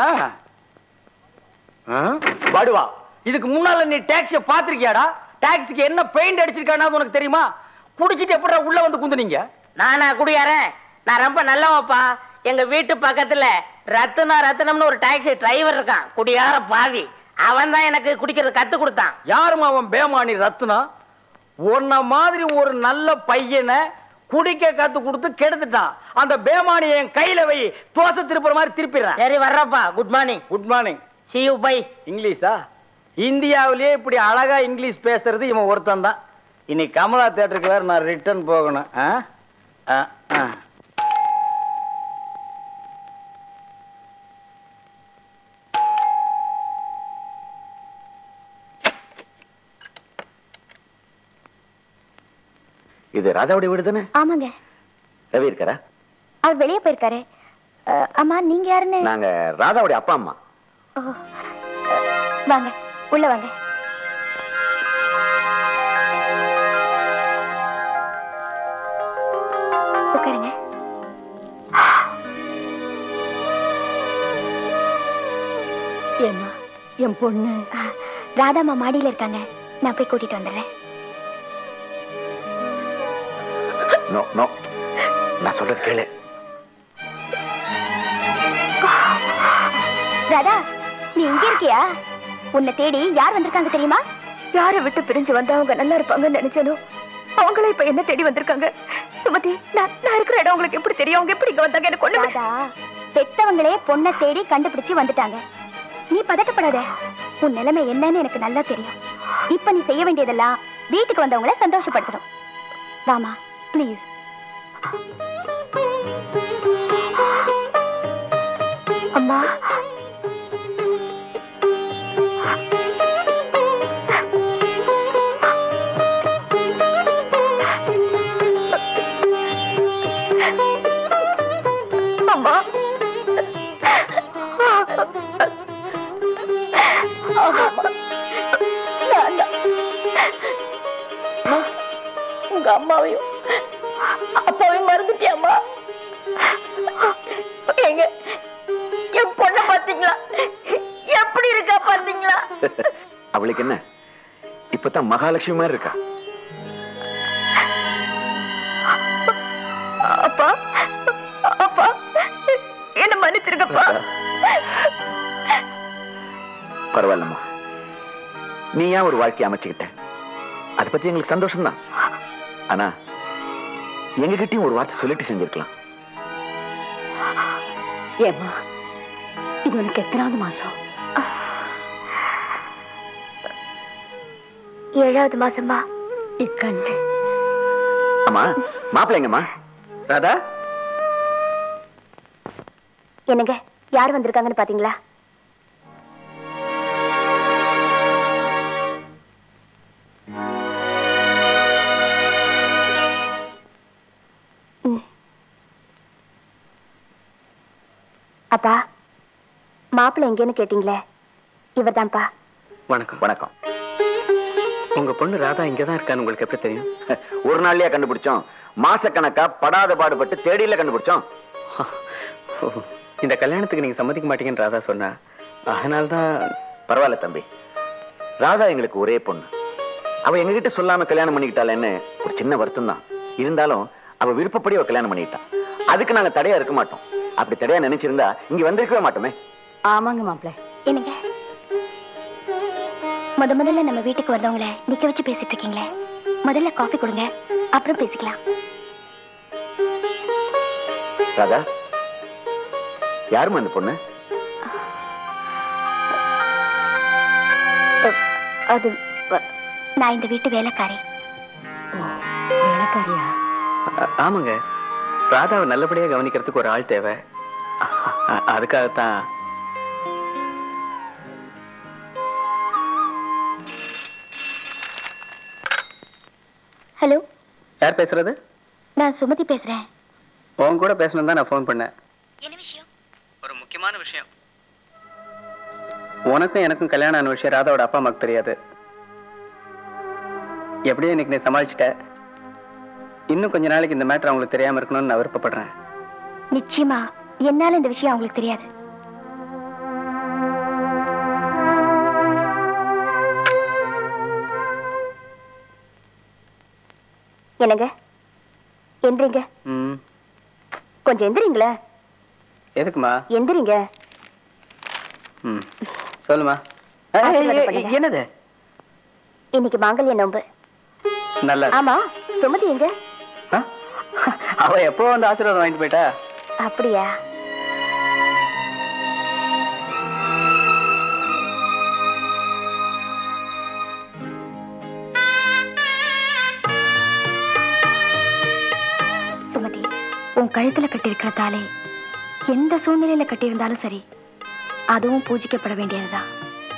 படுவா இதுக்கு முன்னால நீ டாக்ஸிய பாத்திருக்கியாடா டாக்ஸிக்கு என்ன பெயிண்ட் அடிச்சிருக்கானா உனக்கு தெரியுமா குடிச்சிட்டு எப்படிடா உள்ள வந்து குந்துனீங்க நானா குடியாரன் நான் ரொம்ப நல்லவப்பா எங்க வீட்டு பக்கத்துல ரத்னா ரத்னம்னு ஒரு டாக்ஸி டிரைவர் இருக்கான் குடியார பாவி அவன் தான் எனக்கு குடிக்கிறது கத்து கொடுத்தான் யாரும் அவன் பேமானி ரத்னா உன்ன மாதிரி ஒரு நல்ல பையனை குடிக்க கத்து கொடுத்து கெடுத்துட்டான் அந்த பேமானி என் கையில வை தோசை திருப்புற மாதிரி திருப்பிடுறேன் சரி வர்றப்பா good morning good morning see you bye இங்கிலீஷா இந்தியாவிலேயே இப்படி அழகா இங்கிலீஷ் பேசுறது இவன் ஒருத்தன் தான் இன்னைக்கு கமலா தேட்டருக்கு வேற நான் ரிட்டர்ன் போகணும் ஆ? ஆ, ஆ. இது ராதாவுடைய வீடு தானே ஆமாங்க ரவி இருக்காரா அவர் வெளியே போயிருக்காரு அஹ், அம்மா நீங்க யாருன்னு நாங்க ராதாவுடைய அப்பா அம்மா ஓ, அஹ், வாங்க உள்ள வாங்க உட்காருங்க ஏமா என் பொண்ணு அஹ், ராதாம்மா மாடியில இருக்காங்க நான் போய் கூட்டிட்டு வந்துடுறேன் நோ நோ நான் சொல்றது கேளு ராதா நீ இங்க இருக்கியா உன்னை தேடி யார் வந்திருக்காங்க தெரியுமா யாரை விட்டு பிரிஞ்சு வந்து அவங்க நல்லா இருப்பாங்கன்னு நினைச்சனோ அவங்களே இப்ப என்ன தேடி வந்திருக்காங்க சுமதி நான் நான் இருக்கிற இடம் உங்களுக்கு எப்படி தெரியும் அவங்க எப்படி இங்க வந்தாங்க எனக்கு ஒண்ணு பெத்தவங்களே பொண்ணை தேடி கண்டுபிடிச்சு வந்துட்டாங்க நீ பதட்டப்படாத உன் நிலைமை என்னன்னு எனக்கு நல்லா தெரியும் இப்ப நீ செய்ய வேண்டியதெல்லாம் வீட்டுக்கு வந்தவங்கள சந்தோஷப்படுத்தணும் வாமா ப்ளீஸ் அம்மா அம்மா உங்க அம்மாவையும் அப்பாவையும் மறந்துட்டியாம்மா எங்க என் பொண்ண பாத்தீங்களா எப்படி இருக்கா பாத்தீங்களா அவளுக்கு என்ன இப்பதான் மகாலட்சுமி மாதிரி இருக்கா அப்பா அப்பா என்ன மன்னிச்சிருக்கப்பா பரவாயில்லம்மா நீ ஏன் ஒரு வாழ்க்கையை அமைச்சுக்கிட்ட அதை பத்தி எங்களுக்கு சந்தோஷம் தான் ஆனா எங்ககிட்டயும் ஒரு வார்த்தை சொல்லிட்டு செஞ்சிருக்கலாம் ஏம்மா இது உனக்கு எத்தனாவது மாசம் ஏழாவது மாசமா இக்கண்ணு அம்மா மாப்பிள்ளை எங்கம்மா ராதா என்னங்க யார் வந்திருக்காங்கன்னு பாத்தீங்களா ம். அப்பா மாப்பிள்ளை எங்கேன்னு கேட்டீங்களே இவர்தான்ப்பா வணக்கம் வணக்கம் உங்க பொண்ணு ராதா இங்கதான் இருக்கான்னு உங்களுக்கு எப்படி தெரியும் ஒரு நாள்லயா கண்டுபிடிச்சோம் மாசக்கணக்கா படாத பாடுபட்டு தேடியில கண்டுபிடிச்சோம் ஓ, இந்த கல்யாணத்துக்கு நீங்க சம்மதிக்க மாட்டீங்கன்னு ராதா சொன்னா அதனால்தான் பரவாயில்ல தம்பி ராதா எங்களுக்கு ஒரே பொண்ணு அவ எங்ககிட்ட சொல்லாம கல்யாணம் பண்ணிக்கிட்டாளேன்னு ஒரு சின்ன வருத்தம் தான் இருந்தாலும் அவ விருப்பப்படி அவ கல்யாணம் பண்ணிக்கிட்டான் அதுக்கு நாங்க தடையா இருக்க மாட்டோம் அப்படி தடையா நினைச்சிருந்தா இங்க வந்திருக்கவே மாட்டோமே ஆமாங்க மாப்பிள்ள என்னங்க முத முதல்ல நம்ம வீட்டுக்கு வந்தவங்கள நிக்க வச்சு பேசிட்டு இருக்கீங்களே முதல்ல காஃபி கொடுங்க அப்புறம் பேசிக்கலாம் ராதா யாரும்மா அந்த பொண்ணு அது நான் இந்த வீட்டு வேலைக்காரி வேலைக்காரியா ஆ- ஆமாங்க ராதாவை நல்லபடியா கவனிக்கிறதுக்கு ஒரு ஆள் தேவை அ- அதுக்காகத்தான் ஹலோ யார் பேசுறது நான் சுமதி பேசுறேன் உன் கூட பேசணும் தான் நான் ஃபோன் பண்ணேன் என்ன விஷயம் ஒரு முக்கியமான விஷயம் உனக்கும் எனக்கும் கல்யாணம் ஆன விஷயம் ராதாவோட அப்பா அம்மாக்கு தெரியாது எப்படியும் இன்னைக்கு நீ சமாளிச்சிட்ட இன்னும் கொஞ்ச நாளைக்கு இந்த மேட்டர் அவங்களுக்கு தெரியாம இருக்கணும்னு நான் விருப்பப்படுறேன் நிச்சயமா என்னால இந்த விஷயம் அவங்களுக்கு தெரியாது என்னங்க எந்திரிங்க ம் கொஞ்சம் எந்திரிங்களே எதுக்குமா எந்திரிங்க ம் சொல்லுமா ஏய், ஏய், ஆசீர்வாதம் ஏய், பண்ணுங்க. என்னது இன்னைக்கு மாங்கல்ய நோம்பு நல்லா ஆமா சுமதி எங்க ஆ? அவ எப்போ வந்து ஆசீர்வாதம் வாங்கிட்டு போயிட்டா அப்படியா சுமதி உன் கழுத்துல கட்டியிருக்கிற தாலே எந்த சூழ்நிலையில கட்டியிருந்தாலும் சரி அதுவும் பூஜிக்கப்பட வேண்டியதுதான்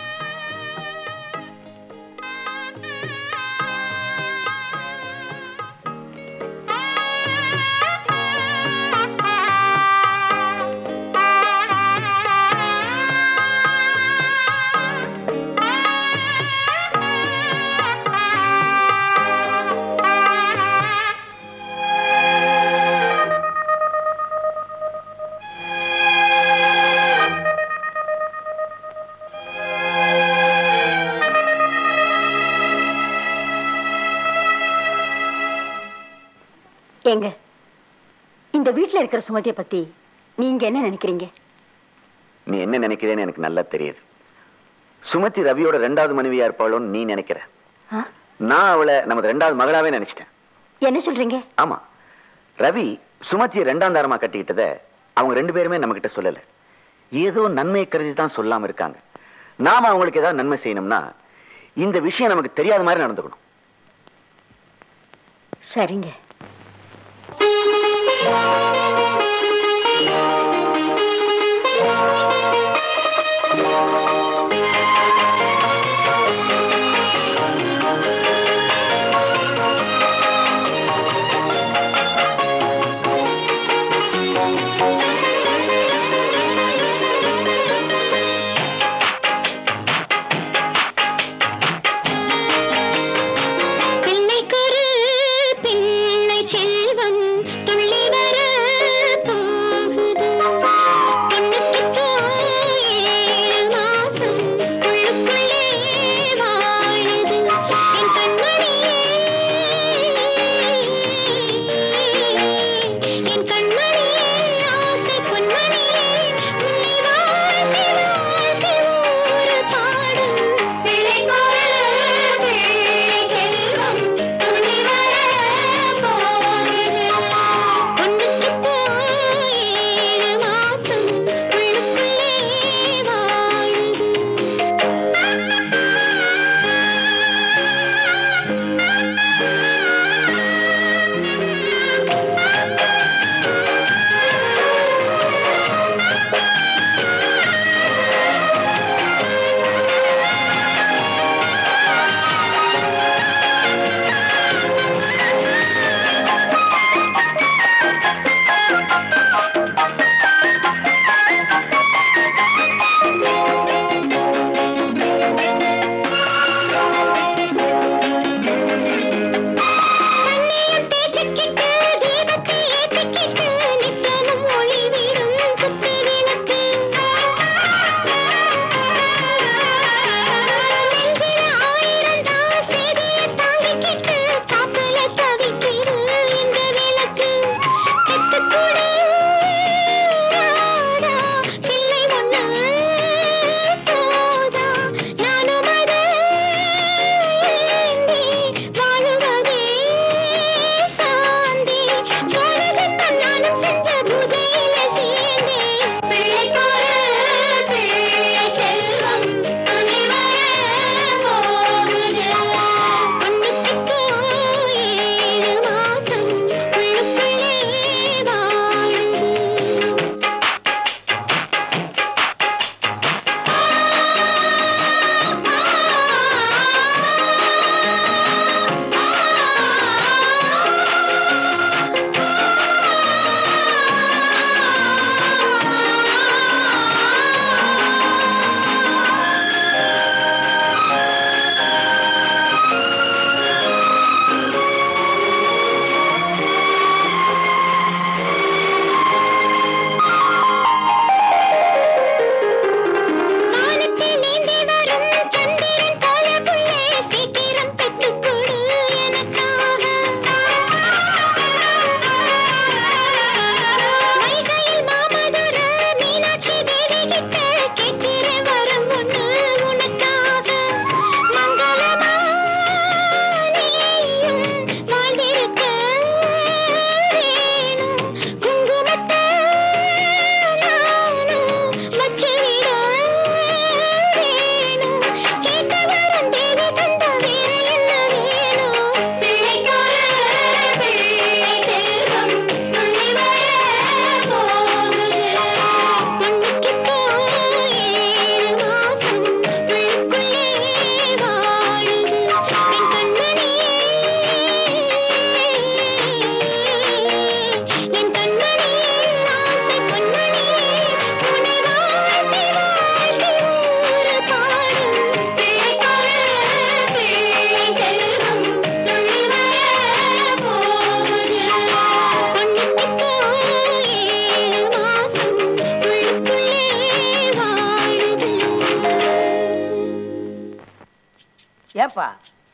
ஏங்க இந்த வீட்ல இருக்கிற சுமதியை பத்தி நீங்க என்ன நினைக்கிறீங்க நீ என்ன நினைக்கிறேன்னு எனக்கு நல்லா தெரியுது சுமதி ரவியோட ரெண்டாவது மனைவியா இருப்பாளோன்னு நீ நினைக்கிற ஆ? நான் அவளை நமது ரெண்டாவது மகளாவே நினைச்சிட்டேன் என்ன சொல்றீங்க ஆமா ரவி சுமதியை ரெண்டாம் தாரமா கட்டிக்கிட்டத அவங்க ரெண்டு பேருமே நம்ம கிட்ட சொல்லல ஏதோ நன்மை கருதி தான் சொல்லாம இருக்காங்க நாம அவங்களுக்கு ஏதாவது நன்மை செய்யணும்னா இந்த விஷயம் நமக்கு தெரியாத மாதிரி நடந்துக்கணும் சரிங்க பிள்ளைக்கொரு பின்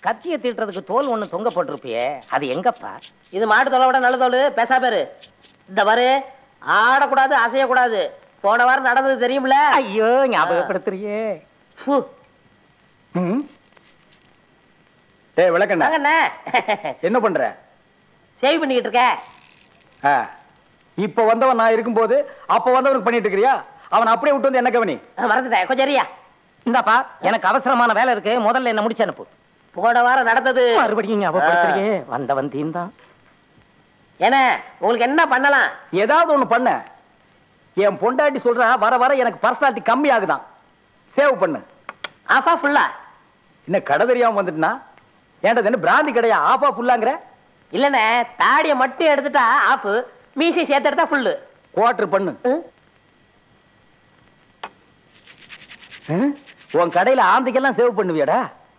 கத்திய தீட்டுறதுக்கு தோல் ஒண்ணு தொங்க போட்டிருப்பியே அது எங்கப்பா இது மாட்டு தோலை விட நல்ல தோல் பேசா பேரு இந்த பாரு ஆடக்கூடாது அசையக்கூடாது போன வாரம் நடந்தது தெரியும்ல ஐயோ ஞாபகப்படுத்துறியே ஃபு. ம். டேய் விளக்கண்ணா வாங்கண்ணே என்ன பண்ற சேவ் பண்ணிக்கிட்டு இருக்க ஆ, இப்ப வந்தவன் நான் இருக்கும்போது அப்ப வந்தவனுக்கு பண்ணிட்டு இருக்கிறியா அவன் அப்படியே விட்டு வந்து என்ன கவனி ஆ, மறந்துட்டேன் கொஞ்சம் அறியா இந்தாப்பா எனக்கு அவசரமான வேலை இருக்கு முதல்ல என்ன முடிச்சு அனுப்பு போன வாரம் நடந்தது மறுபடியும் ஞாபகப்படுத்துறியே வந்தவன் தீந்தான் என்ன உங்களுக்கு என்ன பண்ணலாம் ஏதாவது ஒண்ணு பண்ண என் பொண்டாட்டி சொல்றா வர வர எனக்கு பர்சனாலிட்டி கம்மி ஆகுதான் சேவ் பண்ணு ஆஃபா ஃபுல்லா என்ன கடை தெரியாம வந்துட்டுனா ஏன்டா இது என்ன பிராந்தி கடையா ஆஃபா ஃபுல்லாங்கிற இல்லண்ணே தாடியை மட்டும் எடுத்துட்டா ஆஃப் மீசை சேர்த்து எடுத்தா ஃபுல்லு குவார்டர் பண்ணு ம்? உன் கடையில ஆந்திக்கெல்லாம் சேவ் பண்ணுவியாடா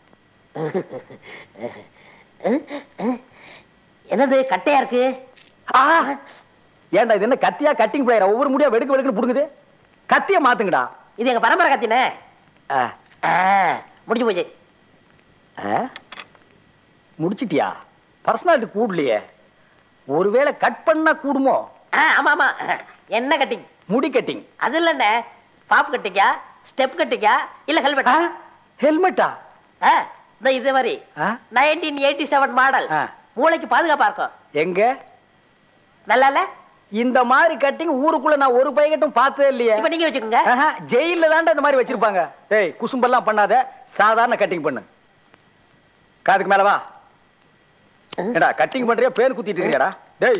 என்னது கட்டையா இருக்கு ஆ! ஏன்டா இது என்ன கத்தியா கட்டிங் பிளேயரா ஒவ்வொரு முடியா வெடுக்கு வெடுக்குன்னு புடுங்குது கத்திய மாத்துங்கடா இது எங்க பரம்பரை கத்தினே ஆ. முடிஞ்சு போச்சு ஆ? முடிச்சிட்டியா பர்சனாலிட்டி கூடலையே ஒருவேளை கட் பண்ணா கூடுமோ ஆ, ஆமா ஆமா என்ன கட்டிங் முடி கட்டிங் அது இல்லண்ணே பாப் கட்டிக்கா ஸ்டெப் கட்டிக்கா இல்ல ஹெல்மெட்டா ஹெல்மெட்டா இந்த இது மாதிரி நைன்டீன் எயிட்டி செவன் மாடல் மூளைக்கு பாதுகாப்பா இருக்கும் எங்க நல்லா இல்ல இந்த மாதிரி கட்டிங் ஊருக்குள்ள நான் ஒரு பையகட்டும் பார்த்ததே இல்லையே இப்ப நீங்க வச்சுக்கோங்க ஆஹா, ஜெயில்ல தான்டா இந்த மாதிரி வச்சிருப்பாங்க டேய் குசும்பெல்லாம் பண்ணாத சாதாரண கட்டிங் பண்ணு காதுக்கு மேல வா ஏடா கட்டிங் பண்றியா பேர் குத்திட்டு இருக்கீங்கடா டேய்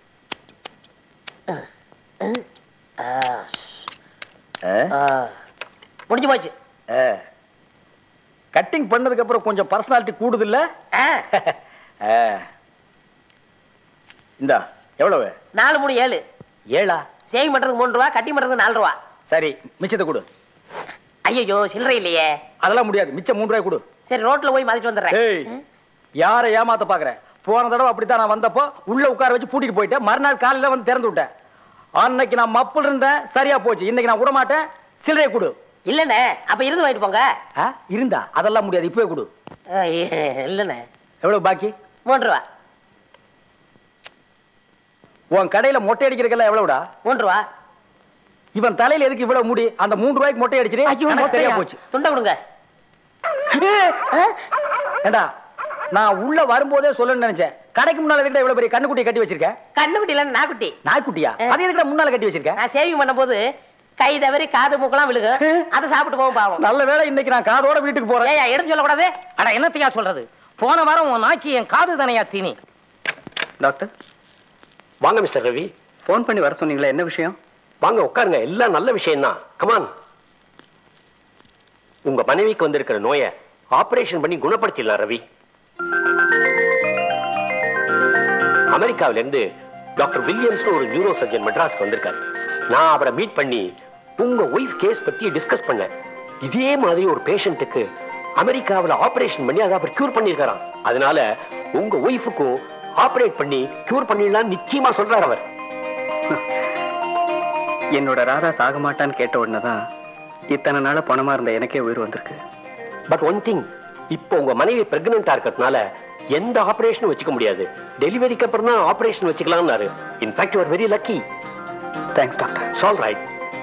முடிஞ்சு போச்சு கட்டிங் பண்ணதுக்கு அப்புறம் கொஞ்சம் பர்சனாலிட்டி கூடுது இல்ல இந்தா எவ்வளவு நாலு மூணு ஏழு ஏழா சேவிங் பண்றதுக்கு மூணு ரூபா கட்டிங் பண்றதுக்கு நாலு ரூபா சரி மிச்சத்தை கொடு ஐயோ சில்லறை இல்லையே அதெல்லாம் முடியாது மிச்சம் மூணு ரூபாய் கொடு சரி ரோட்ல போய் மதிச்சு வந்துடுறேன் ஏய் யாரை ஏமாத்த பாக்குற போன தடவை அப்படித்தான் நான் வந்தப்போ உள்ள உட்கார வச்சு பூட்டிட்டு போயிட்டேன் மறுநாள் காலையில வந்து திறந்து விட்டேன் அன்னைக்கு நான் மப்புள் இருந்தேன் சரியா போச்சு இன்னைக்கு நான் விட மாட்டேன் சில்லறையை கொடு இல்லண்ணே அப்ப இருந்து வாங்கிட்டு போங்க ஆ? இருந்தா அதெல்லாம் முடியாது இப்பவே கொடு ஆ, இல்லண்ணே எவ்வளவு பாக்கி மூன்று ரூபா உன் கடையில மொட்டை அடிக்கிறதுக்கெல்லாம் எவ்வளவுடா மூன்று ரூபா இவன் தலையில எதுக்கு இவ்வளவு முடி அந்த மூணு ரூபாய்க்கு மொட்டை அடிச்சிட்டு எனக்கு சரியா போச்சு துண்டை கொடுங்க ஏண்டா நான் உள்ள வரும்போதே சொல்லணும்னு நினைச்சேன் கடைக்கு முன்னால எதுக்குடா இவ்வளவு பெரிய கண்ணுக்குட்டியை கட்டி வச்சிருக்கேன் கண்ணுக்குட்டி இல்ல நாக்குட்டி நாய்க்குட்டியா அது எதுக்குடா முன்னால கட்டி வச்சிருக்கேன் நான் சேவிங் பண்ணும்போது கை தவறி காது மூக்கெல்லாம் விழுகு அதை சாப்பிட்டு போகும் பாவம் நல்ல வேளை இன்னைக்கு நான் காதோட வீட்டுக்கு போறேன் ஏய் எடுத்து சொல்லக்கூடாது அட என்னத்தையா சொல்றது போன வாரம் உன் நாய்க்கு என் காது தானையா தீனி டாக்டர் வாங்க மிஸ்டர் ரவி ஃபோன் பண்ணி வர சொன்னீங்களே என்ன விஷயம் வாங்க உட்காருங்க எல்லாம் நல்ல விஷயம் தான் கமான் உங்க மனைவிக்கு வந்திருக்கிற நோயை ஆபரேஷன் பண்ணி குணப்படுத்திடலாம் ரவி அமெரிக்காவில இருந்து டாக்டர் வில்லியம்ஸ் ஒரு நியூரோ சர்ஜன் மெட்ராஸ்க்கு வந்திருக்காரு நான் அவரை மீட் பண்ணி உங்க ஒய்ஃப் கேஸ் பத்தி டிஸ்கஸ் பண்ணேன் இதே மாதிரி ஒரு பேஷண்ட்டுக்கு அமெரிக்காவில் ஆபரேஷன் பண்ணி அதை அவர் கியூர் பண்ணியிருக்காராம் அதனால உங்க ஒய்ஃபுக்கும் ஆபரேட் பண்ணி கியூர் பண்ணிடலாம் நிச்சயமா சொல்றாரு அவர் என்னோட ராதா சாக மாட்டான்னு கேட்ட உடனே தான் இத்தனை நாளா பணமா இருந்த எனக்கே உயிர் வந்திருக்கு பட் ஒன் திங் இப்போ உங்க மனைவி பிரெக்னெண்டா இருக்கிறதுனால எந்த ஆபரேஷனும் வச்சுக்க முடியாது டெலிவரிக்கு அப்புறம் தான் ஆபரேஷன் வச்சுக்கலாம்னாரு in fact you are very lucky thanks doctor சால் ரைட்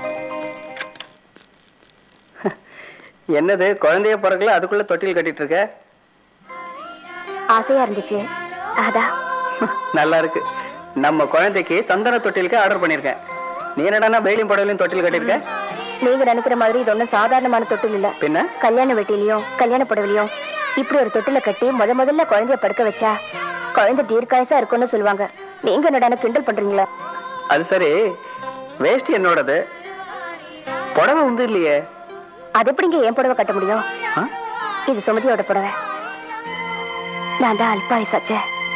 என்னது குழந்தைய பிறகுல அதுக்குள்ள தொட்டில் கட்டிட்டு இருக்க ஆசையா இருந்துச்சு அதான் நல்லா இருக்கு நம்ம குழந்தைக்கு சந்தன தொட்டிலுக்கு ஆர்டர் பண்ணிருக்கேன் நீ என்னடா பெயிலும் படவிலையும் தொட்டில் கட்டிருக்க நீங்க நினைக்கிற மாதிரி இது ஒண்ணும் சாதாரணமான தொட்டில் இல்ல பின்ன கல்யாண வெட்டிலையும் கல்யாண புடவையிலையும் இப்படி ஒரு தொட்டில கட்டி முத முதல்ல குழந்தைய படுக்க வச்சா குழந்தை தீர்க்காயசா இருக்கும்னு சொல்லுவாங்க நீங்க என்னடா கிண்டல் பண்றீங்களா அது சரி வேஷ்டி என்னோடது புடவை வந்து இல்லையே அது எப்படிங்க என் புடவை கட்ட முடியும் ஆ? இது சுமதியோட புடவை நான் தான் அல்பாயுசாச்சே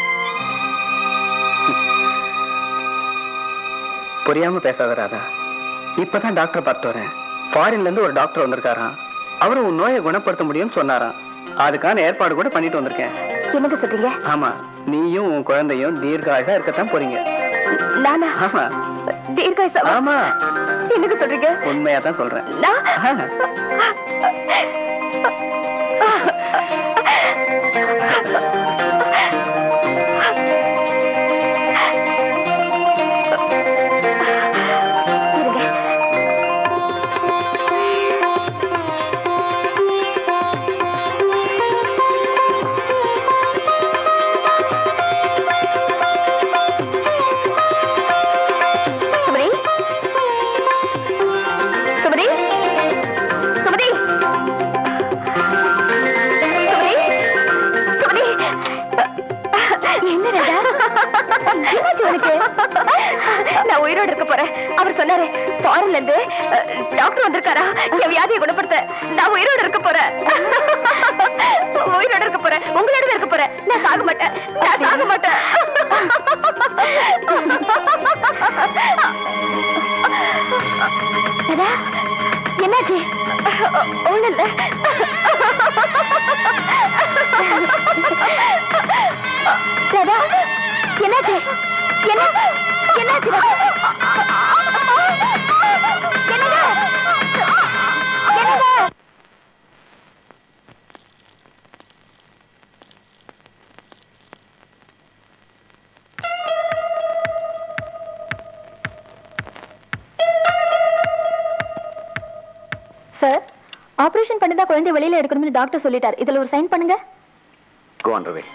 புரியாம பேசாத ராதா இப்பதான் டாக்டர் பார்த்து வரேன் ஃபாரின்ல இருந்து ஒரு டாக்டர் வந்திருக்காராம் அவரு உன் நோயை குணப்படுத்த முடியும்னு சொன்னாராம் அதுக்கான ஏற்பாடு கூட பண்ணிட்டு வந்திருக்கேன் என்னங்க சொல்றீங்க ஆமா நீயும் உன் குழந்தையும் தீர்காயுசா இருக்கத்தான் போறீங்க நானா ஆமா தீர்க்காயசா ஆமா என்னங்க சொல்றீங்க உண்மையா தான் சொல்றேன் நான் ஆ. சுமதி சுமதி சுமதி சுமதி சுமதி என்ன ராஜா என்னாச்சு உனக்கு நான் உயிரோடு இருக்க போறேன் அவர் சொன்னாரு ஃபாரின்ல இருந்து அஹ், டாக்டர் வந்திருக்காரா என் வியாதியை குணப்படுத்த நான் உயிரோடு இருக்க போறேன் உயிரோடு இருக்க போறேன் உங்களோட இருக்க போறேன் நான் சாக மாட்டேன் நான் சாக மாட்டேன் ராதா, என்னாச்சு ஒண்ணு இல்ல ராதா என்னாச்சு என்ன என்னாச்சு ராதா? என்னங்க? என்னங்க? சார் ஆபரேஷன் பண்ணி தான் குழந்தை வெளியில எடுக்கணும்னு டாக்டர் சொல்லிட்டார் இதுல ஒரு சைன் பண்ணுங்க Go on, Ravi.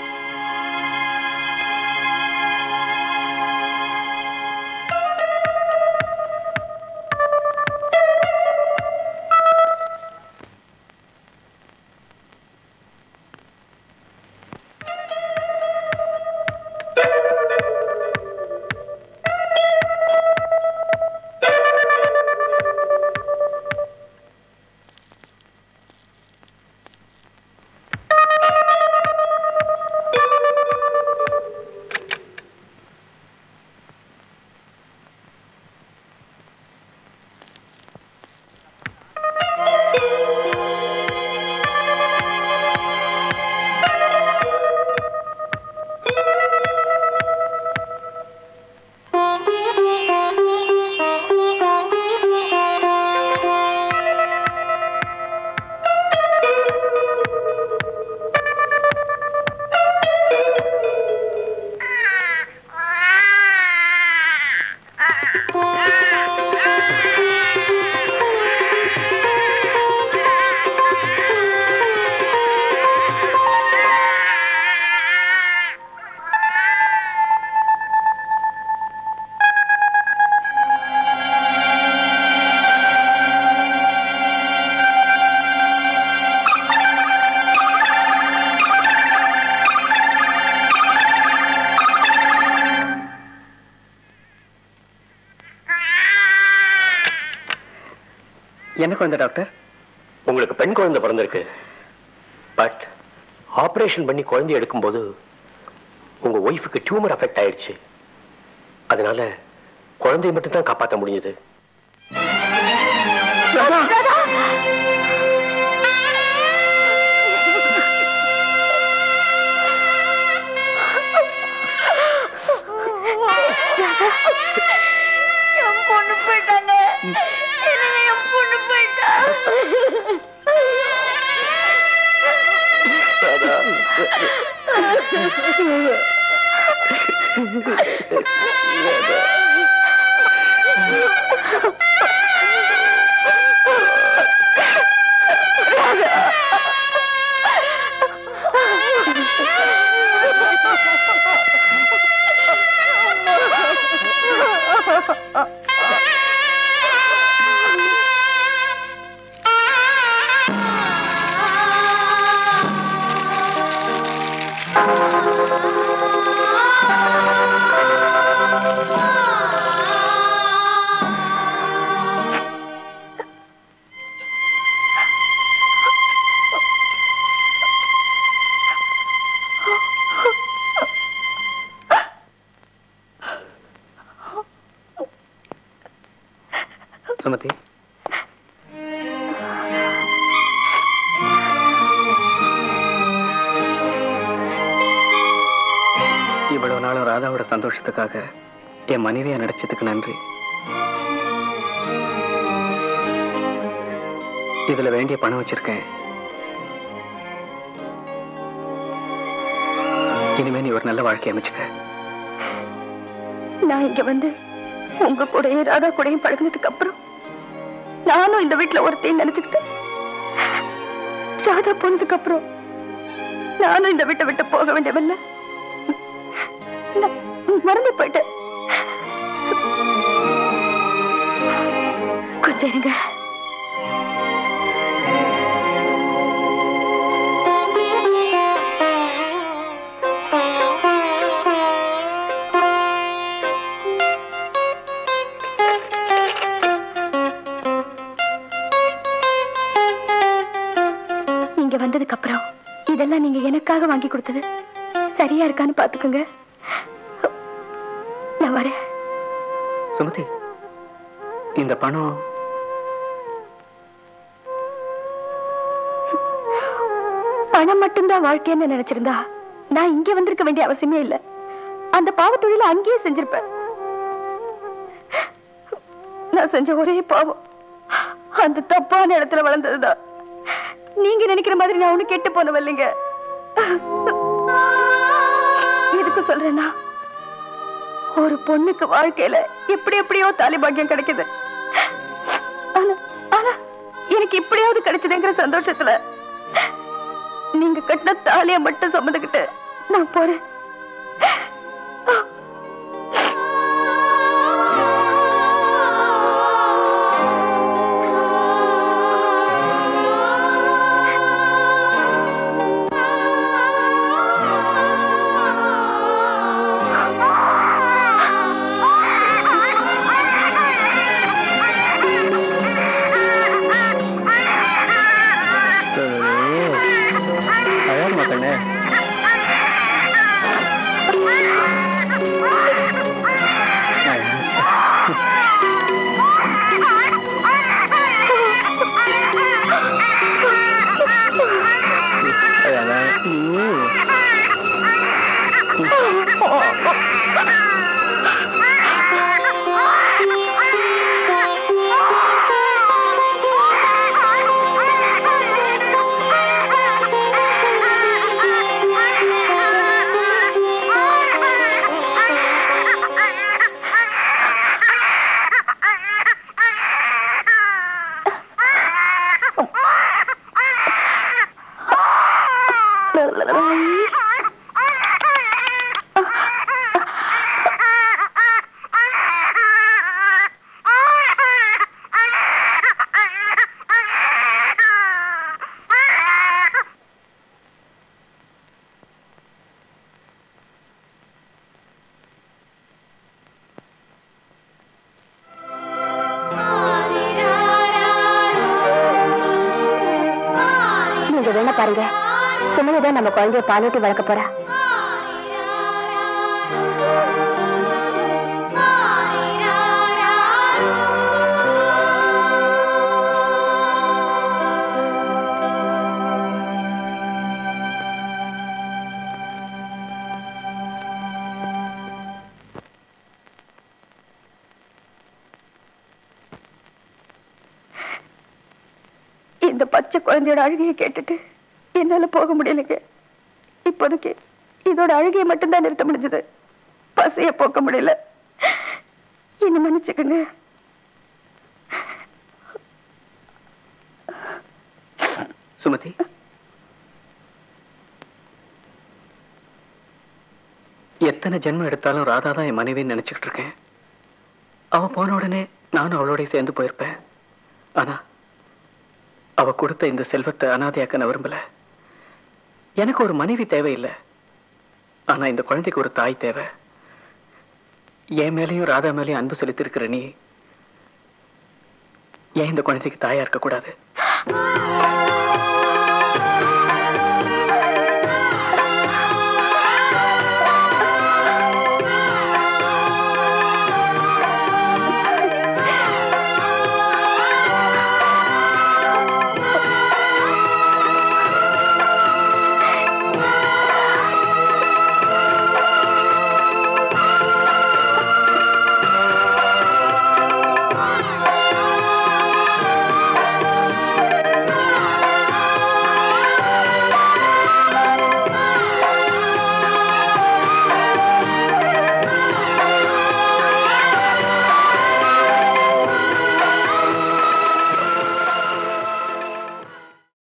என்ன குழந்தை டாக்டர் உங்களுக்கு பெண் குழந்தை பிறந்திருக்கு பட் ஆபரேஷன் பண்ணி குழந்தை எடுக்கும்போது உங்க ஒய்ஃபுக்கு டியூமர் அஃபெக்ட் ஆயிடுச்சு அதனால குழந்தையை மட்டும் தான் காப்பாற்ற முடிஞ்சது என் பொண்ணு போயிட்டாங்க என்னங்க என் பொண்ணு போயிட்டா சுமதி இவ்வளவு நாளும் ராதாவோட சந்தோஷத்துக்காக என் மனைவியா நடிச்சதுக்கு நன்றி இதுல வேண்டிய பணம் வச்சிருக்கேன் இனிமே நீ ஒரு நல்ல வாழ்க்கை அமைச்சுக்க நான் இங்க வந்து உங்க கூடயும் ராதா கூடயும் பழகினதுக்கு அப்புறம் நானும் இந்த வீட்டுல ஒருத்தையும் நினைச்சுக்கிட்டேன் ராதா போனதுக்கு அப்புறம் நானும் இந்த வீட்டை விட்டு போக வேண்டியவல்ல நான் மறந்து போயிட்டேன் கொஞ்சம் இருங்க இங்க வந்ததுக்கு அப்புறம் இதெல்லாம் நீங்க எனக்காக வாங்கி கொடுத்தது சரியா இருக்கான்னு பாத்துக்கோங்க நான் வரேன் சுமதி இந்த பணம் பணம் மட்டும்தான் வாழ்க்கைன்னு நினைச்சிருந்தா நான் இங்க வந்திருக்க வேண்டிய அவசியமே இல்ல அந்த பாவத்தொழில அங்கேயே செஞ்சிருப்பேன் நான் செஞ்ச ஒரே பாவம் அந்த தப்பான இடத்துல வளர்ந்ததுதான் நீங்க நினைக்கிற மாதிரி நான் ஒண்ணு கெட்டு போனவ இல்லைங்க எதுக்கு சொல்றேன்னா ஒரு பொண்ணுக்கு வாழ்க்கையில எப்படி எப்படியோ தாலிபாக்கியம் கிடைக்குது ஆனா ஆனா எனக்கு இப்படியாவது கிடைச்சதுங்கிற சந்தோஷத்துல நீங்க கட்டின தாலிய மட்டும் சுமந்துக்கிட்டு நான் போறேன் அழாதுமா கண்ணு நீங்க வேணா பாருங்க சுமதிதான் நம்ம குழந்தைய பாலூட்டி வளர்க்க போறா இந்த பச்சை குழந்தையோட அழுகையை கேட்டுட்டு என்னால போக முடியலைங்க இப்போதைக்கு இதோட அழுகையை மட்டும்தான் நிறுத்த முடிஞ்சது பசிய போக்க முடியல என்ன மன்னிச்சுக்கங்க சுமதி எத்தனை ஜென்மம் எடுத்தாலும் ராதா தான் என் மனைவின்னு நினைச்சுக்கிட்டு இருக்கேன் அவ போன உடனே நானும் அவளோட சேர்ந்து போயிருப்பேன் ஆனா அவ கொடுத்த இந்த செல்வத்தை அனாதையாக்க நான் விரும்பல எனக்கு ஒரு மனைவி தேவையில்லை ஆனா இந்த குழந்தைக்கு ஒரு தாய் தேவை என் மேலயும் ராதா மேலயும் அன்பு செலுத்திருக்கிற நீ ஏன் இந்த குழந்தைக்கு தாயா இருக்க கூடாது